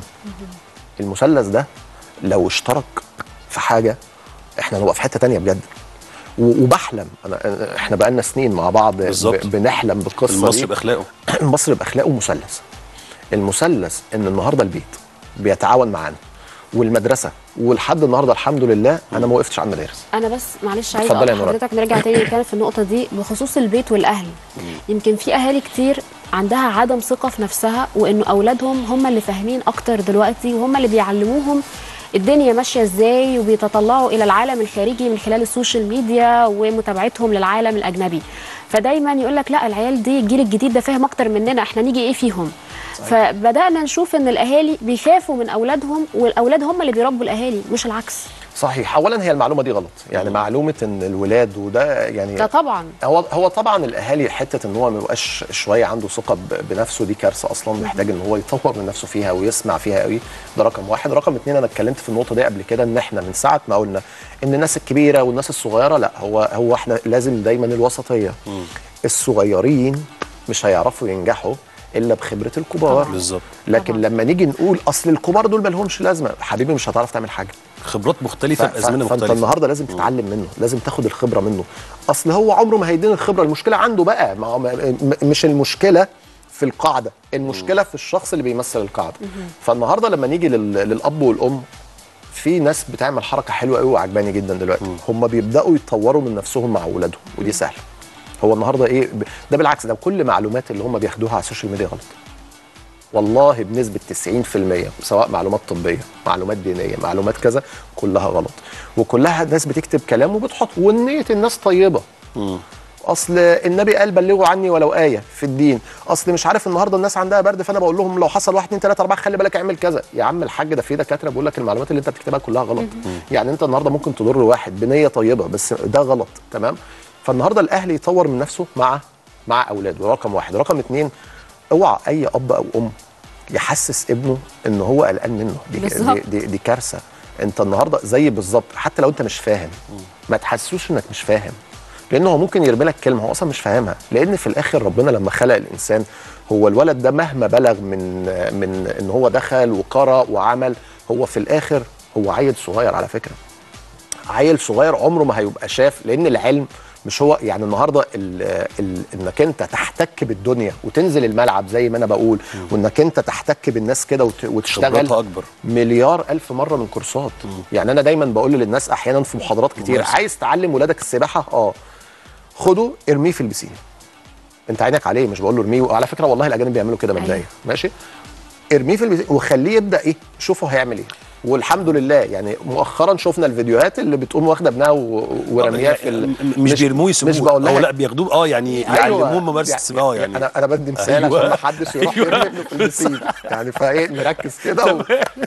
المثلث ده لو اشترك في حاجه احنا نبقى في حته تانية بجد و- وبحلم انا احنا بقالنا سنين مع بعض بالظبط. ب- بنحلم بالقصه المصري دي باخلاقه المصري باخلاقه مثلث المثلث ان النهارده البيت بيتعاون معانا والمدرسه ولحد النهارده الحمد لله انا ما وقفتش على المدارس انا بس معلش عايزه اتفضلي يا أقول نوران. حضرتك نرجع تاني نتكلم في النقطه دي بخصوص البيت والاهل يمكن في اهالي كتير عندها عدم ثقه في نفسها وانه اولادهم هم اللي فاهمين اكتر دلوقتي وهم اللي بيعلموهم الدنيا ماشيه ازاي وبيتطلعوا الى العالم الخارجي من خلال السوشيال ميديا ومتابعتهم للعالم الاجنبي فدايما يقول لك لا العيال دي الجيل الجديد ده فاهم اكتر مننا احنا نيجي ايه فيهم فبدانا نشوف ان الاهالي بيخافوا من اولادهم والاولاد هم اللي بيربوا الاهالي مش العكس صحيح اولا هي المعلومه دي غلط يعني معلومه ان الولاد وده يعني ده طبعا هو هو طبعا الاهالي حته ان هو ما يبقاش شويه عنده ثقه ب- بنفسه دي كارثه اصلا محتاج ان هو يطور من نفسه فيها ويسمع فيها قوي ده رقم واحد رقم اتنين انا اتكلمت في النقطه دي قبل كده ان احنا من ساعه ما قلنا ان الناس الكبيره والناس الصغيره لا هو هو احنا لازم دايما الوسطيه الصغيرين مش هيعرفوا ينجحوا الا بخبره الكبار بالظبط لكن طبعاً. لما نيجي نقول اصل الكبار دول ما لهمش لازمه حبيبي مش هتعرف تعمل حاجه خبرات مختلفه ف- بازمنه فانت مختلفه النهارده لازم تتعلم منه لازم تاخد الخبره منه اصل هو عمره ما هيديني الخبره المشكله عنده بقى ما هو ما- م- مش المشكله في القاعده المشكله في الشخص اللي بيمثل القاعده فالنهارده لما نيجي لل- للاب والام في ناس بتعمل حركه حلوه قوي وعجباني جدا دلوقتي هم بيبداوا يطوروا من نفسهم مع اولادهم ودي سهله هو النهارده ايه ب- ده بالعكس ده كل معلومات اللي هم بياخدوها على السوشيال ميديا غلط والله بنسبة 90% سواء معلومات طبية معلومات دينية معلومات كذا كلها غلط وكلها ناس بتكتب كلام وبتحط ونية الناس طيبة اصل النبي قال بلغوا عني ولو ايه في الدين اصل مش عارف النهارده الناس عندها برد فانا بقول لهم لو حصل 1 2 3 4 خلي بالك اعمل كذا يا عم الحاج ده في دكاتره بيقول لك المعلومات اللي انت بتكتبها كلها غلط يعني انت النهارده ممكن تضر واحد بنيه طيبه بس ده غلط تمام فالنهارده الاهل يطور من نفسه مع مع اولاده رقم واحد رقم اتنين اوعى اي اب او ام يحسس ابنه ان هو قلقان منه دي, بالظبط. دي, دي, دي كارثه انت النهارده زي بالظبط حتى لو انت مش فاهم ما تحسسوش انك مش فاهم لان هو ممكن يرمي لك كلمه هو اصلا مش فاهمها لان في الاخر ربنا لما خلق الانسان هو الولد ده مهما بلغ من من ان هو دخل وقرا وعمل هو في الاخر هو عيل صغير على فكره عيل صغير عمره ما هيبقى شاف لان العلم مش هو يعني النهارده ال ال انك انت تحتك بالدنيا وتنزل الملعب زي ما انا بقول وانك انت تحتك بالناس كده وت- وتشتغل خبراتها اكبر مليار الف مره من كورسات يعني انا دايما بقول للناس احيانا في محاضرات كتير ممارسة. عايز تعلم ولادك السباحه اه خده ارميه في البسين انت عينك عليه مش بقول له ارميه وعلى فكره والله الاجانب بيعملوا كده مبدئيا ماشي ارميه في البسين وخليه يبدا ايه شوفوا هيعمل ايه والحمد لله يعني مؤخرا شفنا الفيديوهات اللي بتقوم واخده ابنها و- ورمياه في ال... م- مش, بيرموه يسيبوه مش بقول او لها لا بياخدوه اه يعني يعلموه ممارسه السباحه يعني انا انا بدي مثال أيوة. عشان ما حدش يروح أيوة. يرمي ابنه في البسين يعني فايه نركز كده و...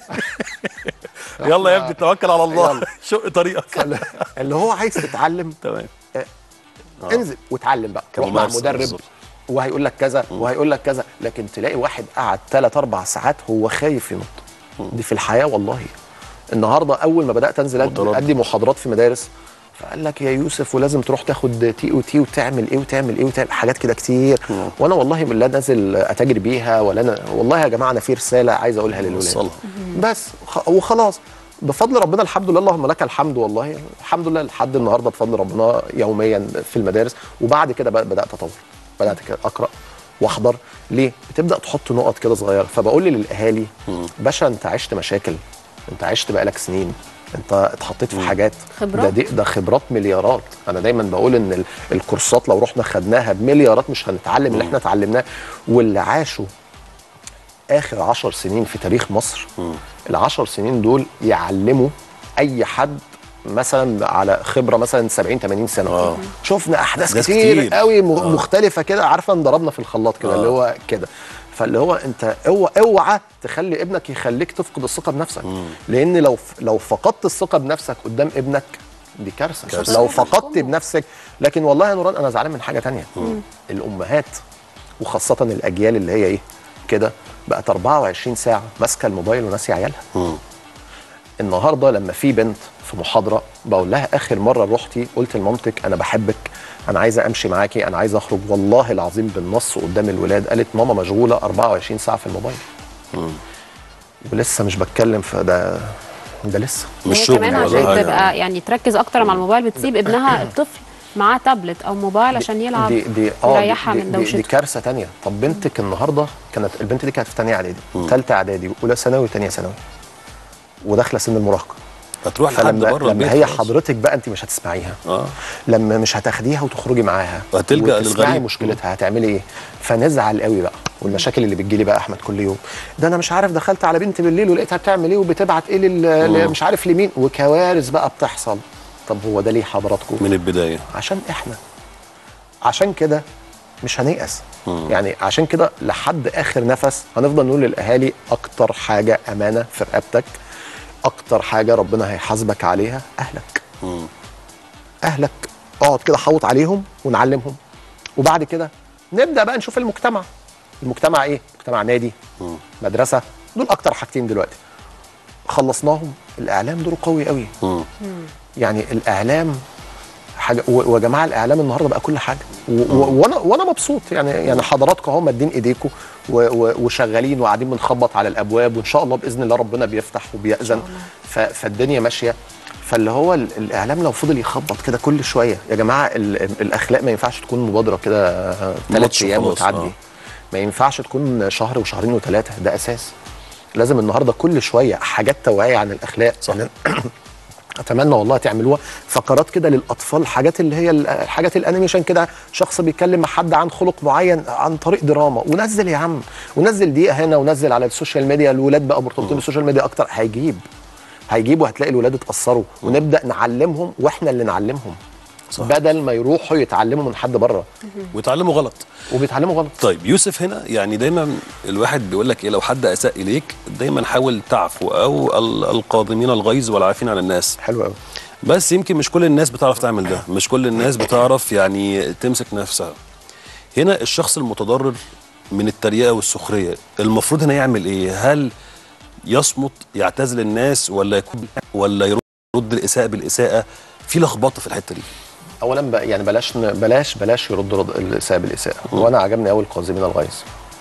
يلا يا ابني توكل على الله يلا. شق طريقك اللي هو عايز تتعلم تمام انزل واتعلم بقى روح مع كممارسة مدرب بالظبط. وهيقول لك كذا وهيقول لك كذا لكن تلاقي واحد قعد 3 4 ساعات هو خايف ينط دي في الحياه والله النهارده اول ما بدات انزل أد- متردد. ادي محاضرات في مدارس فقال لك يا يوسف ولازم تروح تاخد تي او تي وتعمل ايه وتعمل ايه وتعمل حاجات كده كتير وانا والله لا نازل اتاجر بيها ولا انا والله يا جماعه انا في رساله عايز اقولها للولاد وصلها. بس خ- وخلاص بفضل ربنا الحمد لله اللهم لك الحمد والله الحمد لله لحد النهارده بفضل ربنا يوميا في المدارس وبعد كده بقى بدات اطور بدات كده اقرا واحضر ليه بتبدا تحط نقط كده صغيره فبقول للاهالي باشا انت عشت مشاكل انت عشت بقالك سنين انت اتحطيت في حاجات خبرات. ده دي ده خبرات مليارات انا دايما بقول ان ال- الكورسات لو رحنا خدناها بمليارات مش هنتعلم اللي احنا اتعلمناه واللي عاشوا اخر عشر سنين في تاريخ مصر العشر سنين دول يعلموا اي حد مثلا على خبره مثلا 70 80 سنه آه. شفنا احداث أحداث كتير, كتير. قوي م- آه. مختلفه كده عارفه انضربنا في الخلاط كده آه. اللي هو كده فاللي هو انت اوعى اوعى تخلي ابنك يخليك تفقد الثقه بنفسك لان لو لو فقدت الثقه بنفسك قدام ابنك دي كارثه كارثة. لو فقدت بنفسك لكن والله يا نوران انا زعلان من حاجه تانية الامهات وخاصه الاجيال اللي هي ايه كده بقت 24 ساعه ماسكه الموبايل وناسيه عيالها مم. النهارده لما في بنت في محاضره بقول لها اخر مره رحتي قلت لمامتك انا بحبك انا عايزه امشي معاكي انا عايزه اخرج والله العظيم بالنص قدام الولاد قالت ماما مشغوله 24 ساعه في الموبايل ولسه مش بتكلم فده ده لسه مش هي شغل كمان ولا عشان حاجة. تبقى يعني تركز اكتر مع الموبايل بتسيب ابنها الطفل معاه تابلت او موبايل عشان يلعب دي دي اه يريحها دي, من دي, دي دوشته كارثه تانية طب بنتك النهارده كانت البنت دي كانت في ثانيه اعدادي ثالثه اعدادي اولى ثانوي وثانيه ثانوي وداخله سن المراهقه هتروح لحد فلما بره البيت لما هي خلاص. حضرتك بقى انت مش هتسمعيها اه لما مش هتاخديها وتخرجي معاها وهتلجأ وتسمعي للغريب. مشكلتها هتعملي ايه فنزعل قوي بقى والمشاكل اللي بتجيلي بقى احمد كل يوم ده انا مش عارف دخلت على بنت بالليل ولقيتها بتعمل ايه وبتبعت ايه لل... ل- مش عارف لمين وكوارث بقى بتحصل طب هو ده ليه حضراتكم من البدايه عشان احنا عشان كده مش هنيأس يعني عشان كده لحد اخر نفس هنفضل نقول للاهالي اكتر حاجه امانه في رقبتك اكتر حاجه ربنا هيحاسبك عليها اهلك مم. اهلك اقعد كده حوط عليهم ونعلمهم وبعد كده نبدا بقى نشوف المجتمع المجتمع ايه مجتمع نادي مم. مدرسه دول اكتر حاجتين دلوقتي خلصناهم الاعلام دوره قوي قوي مم. يعني الاعلام حاجه و- ويا جماعه الاعلام النهارده بقى كل حاجه و- و- وانا وانا مبسوط يعني يعني حضراتكم اهو مادين ايديكم و- و- وشغالين وقاعدين بنخبط على الابواب وان شاء الله باذن الله ربنا بيفتح وبيأذن ف- فالدنيا ماشيه فاللي هو ال- الاعلام لو فضل يخبط كده كل شويه يا جماعه ال- ال- الاخلاق ما ينفعش تكون مبادره كده ثلاث ماتش ايام وخلاص، وتعدي آه. ما ينفعش تكون شهر وشهرين وثلاثه ده اساس لازم النهارده كل شويه حاجات توعيه عن الاخلاق صح. اتمنى والله تعملوها فقرات كده للاطفال حاجات اللي هي ال- الحاجات الانيميشن كده شخص بيتكلم مع حد عن خلق معين عن طريق دراما ونزل يا عم ونزل دقيقه هنا ونزل على السوشيال ميديا الولاد بقى مرتبطين بالسوشيال ميديا اكتر هيجيب هيجيب وهتلاقي الولاد اتاثروا ونبدا نعلمهم واحنا اللي نعلمهم صح. بدل ما يروحوا يتعلموا من حد بره ويتعلموا غلط وبيتعلموا غلط طيب يوسف هنا يعني دايما الواحد بيقول لك ايه لو حد اساء اليك دايما حاول تعفو او ال- القاضمين الغيظ والعافين عن الناس حلو قوي بس يمكن مش كل الناس بتعرف تعمل ده مش كل الناس بتعرف يعني تمسك نفسها هنا الشخص المتضرر من التريقه والسخريه المفروض هنا يعمل ايه هل يصمت يعتزل الناس ولا يكون ولا يرد الاساءه بالاساءه في لخبطه في الحته دي اولا بقى يعني بلاش ن- بلاش بلاش يرد رد الاساءه بالاساءه وانا عجبني قوي القاذمين الغيظ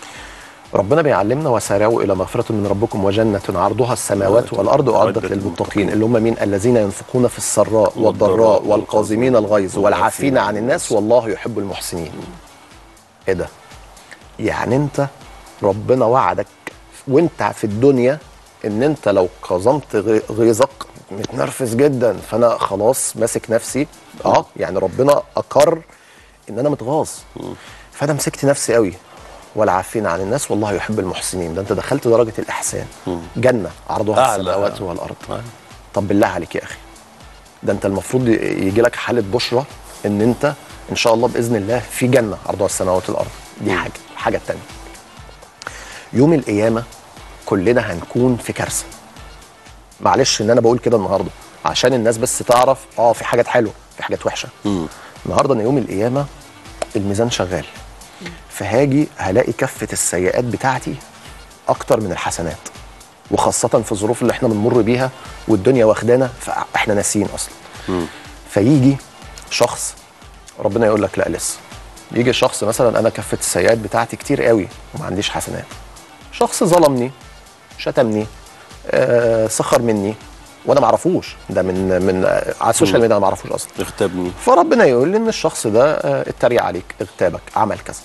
ربنا بيعلمنا وسارعوا الى مغفره من ربكم وجنه عرضها السماوات والارض اعدت للمتقين اللي هم مين الذين ينفقون في السراء والضراء والقاذمين الغيظ والعافين عن الناس والله يحب المحسنين ايه ده يعني انت ربنا وعدك وانت في الدنيا ان انت لو كظمت غي- غيظك متنرفز جدا فانا خلاص ماسك نفسي اه يعني ربنا اقر ان انا متغاظ فانا مسكت نفسي قوي والعافين عن الناس والله يحب المحسنين ده انت دخلت درجه الاحسان جنه عرضها أعلى. السماوات والارض طب بالله عليك يا اخي ده انت المفروض يجي لك حاله بشرى ان انت ان شاء الله باذن الله في جنه عرضها السماوات والارض دي حاجه الحاجه الثانيه يوم القيامه كلنا هنكون في كارثه معلش ان انا بقول كده النهارده عشان الناس بس تعرف اه في حاجات حلوه في حاجات وحشه النهارده ان يوم القيامه الميزان شغال فهاجي هلاقي كفه السيئات بتاعتي اكتر من الحسنات وخاصه في الظروف اللي احنا بنمر بيها والدنيا واخدانا فاحنا ناسيين اصلا فيجي شخص ربنا يقول لك لا لسه يجي شخص مثلا انا كفه السيئات بتاعتي كتير قوي وما عنديش حسنات شخص ظلمني شتمني آه سخر مني وانا ما اعرفوش ده من من آه على السوشيال ميديا انا ما اعرفوش اصلا اغتابني فربنا يقول لي ان الشخص ده آه، اتريق عليك اغتابك عمل كذا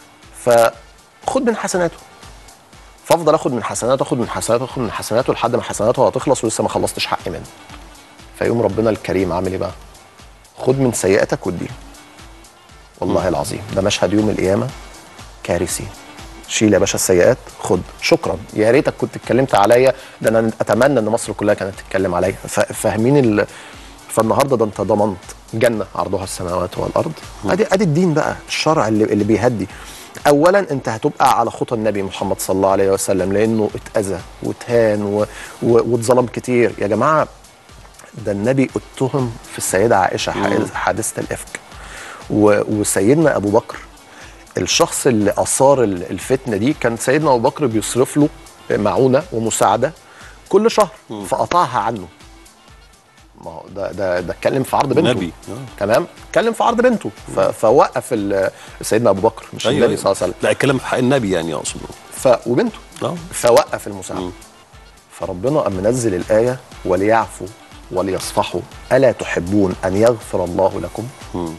فخد من حسناته فافضل اخد من حسناته اخد من حسناته اخد من حسناته لحد ما حسناته هتخلص ولسه ما خلصتش حقي منه فيقوم ربنا الكريم عامل ايه بقى خد من سيئاتك واديله والله العظيم ده مشهد يوم القيامه كارثي شيل يا باشا السيئات خد شكرا يا ريتك كنت اتكلمت عليا ده انا اتمنى ان مصر كلها كانت تتكلم عليا ف- فاهمين ال... فالنهارده ده انت ضمنت جنه عرضها السماوات والارض ادي ادي الدين بقى الشرع اللي, اللي بيهدي اولا انت هتبقى على خطى النبي محمد صلى الله عليه وسلم لانه اتاذى واتهان و... و... واتظلم كتير يا جماعه ده النبي اتهم في السيده عائشه حادث- حادثه الافك و... وسيدنا ابو بكر الشخص اللي اثار ال- الفتنه دي كان سيدنا ابو بكر بيصرف له معونه ومساعده كل شهر فقطعها عنه ما هو ده ده ده اتكلم في عرض بنته نبي. آه. تمام اتكلم في عرض بنته ف- فوقف ال- سيدنا ابو بكر مش أيوة، النبي صلى الله عليه وسلم لا اتكلم في حق النبي يعني اقصد ف وبنته اه فوقف المساعده فربنا قام منزل الايه وليعفوا وليصفحوا الا تحبون ان يغفر الله لكم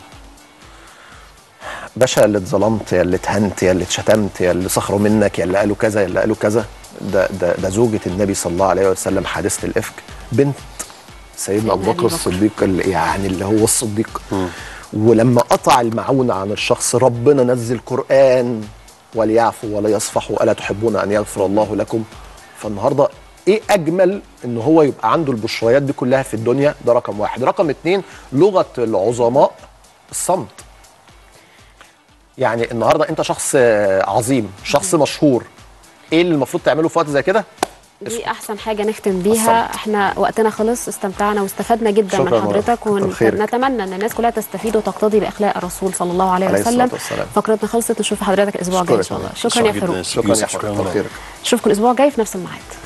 باشا اللي اتظلمت يا اللي اتهنت يا اللي اتشتمت يا اللي سخروا منك يا اللي قالوا كذا يا اللي قالوا كذا ده ده ده زوجة النبي صلى الله عليه وسلم حادثة الإفك بنت سيدنا أبو سيدنا بكر أبي بكر. الصديق اللي يعني اللي هو الصديق ولما قطع المعونة عن الشخص ربنا نزل قرآن وليعفوا ولا يصفحوا ألا تحبون أن يغفر الله لكم فالنهاردة ايه اجمل ان هو يبقى عنده البشريات دي كلها في الدنيا ده رقم واحد رقم اتنين لغه العظماء الصمت يعني النهارده انت شخص آه، عظيم شخص مشهور ايه اللي المفروض تعمله في وقت زي كده دي احسن حاجه نختم بيها الصمت. احنا وقتنا خلص استمتعنا واستفدنا جدا من شكراً حضرتك مرة. كتر خيرك. ونتمنى ان الناس كلها تستفيد وتقتدي باخلاق الرسول صلى الله عليه عليه وسلم الصلاة والسلام. فقرتنا خلصت نشوف حضرتك الاسبوع الجاي ان أشكرك شاء الله يا شكرا يا جداً. فاروق شكرا يا يوسف، حبيبي شكراً. كتر خيرك اشوفكم الاسبوع الجاي في نفس الميعاد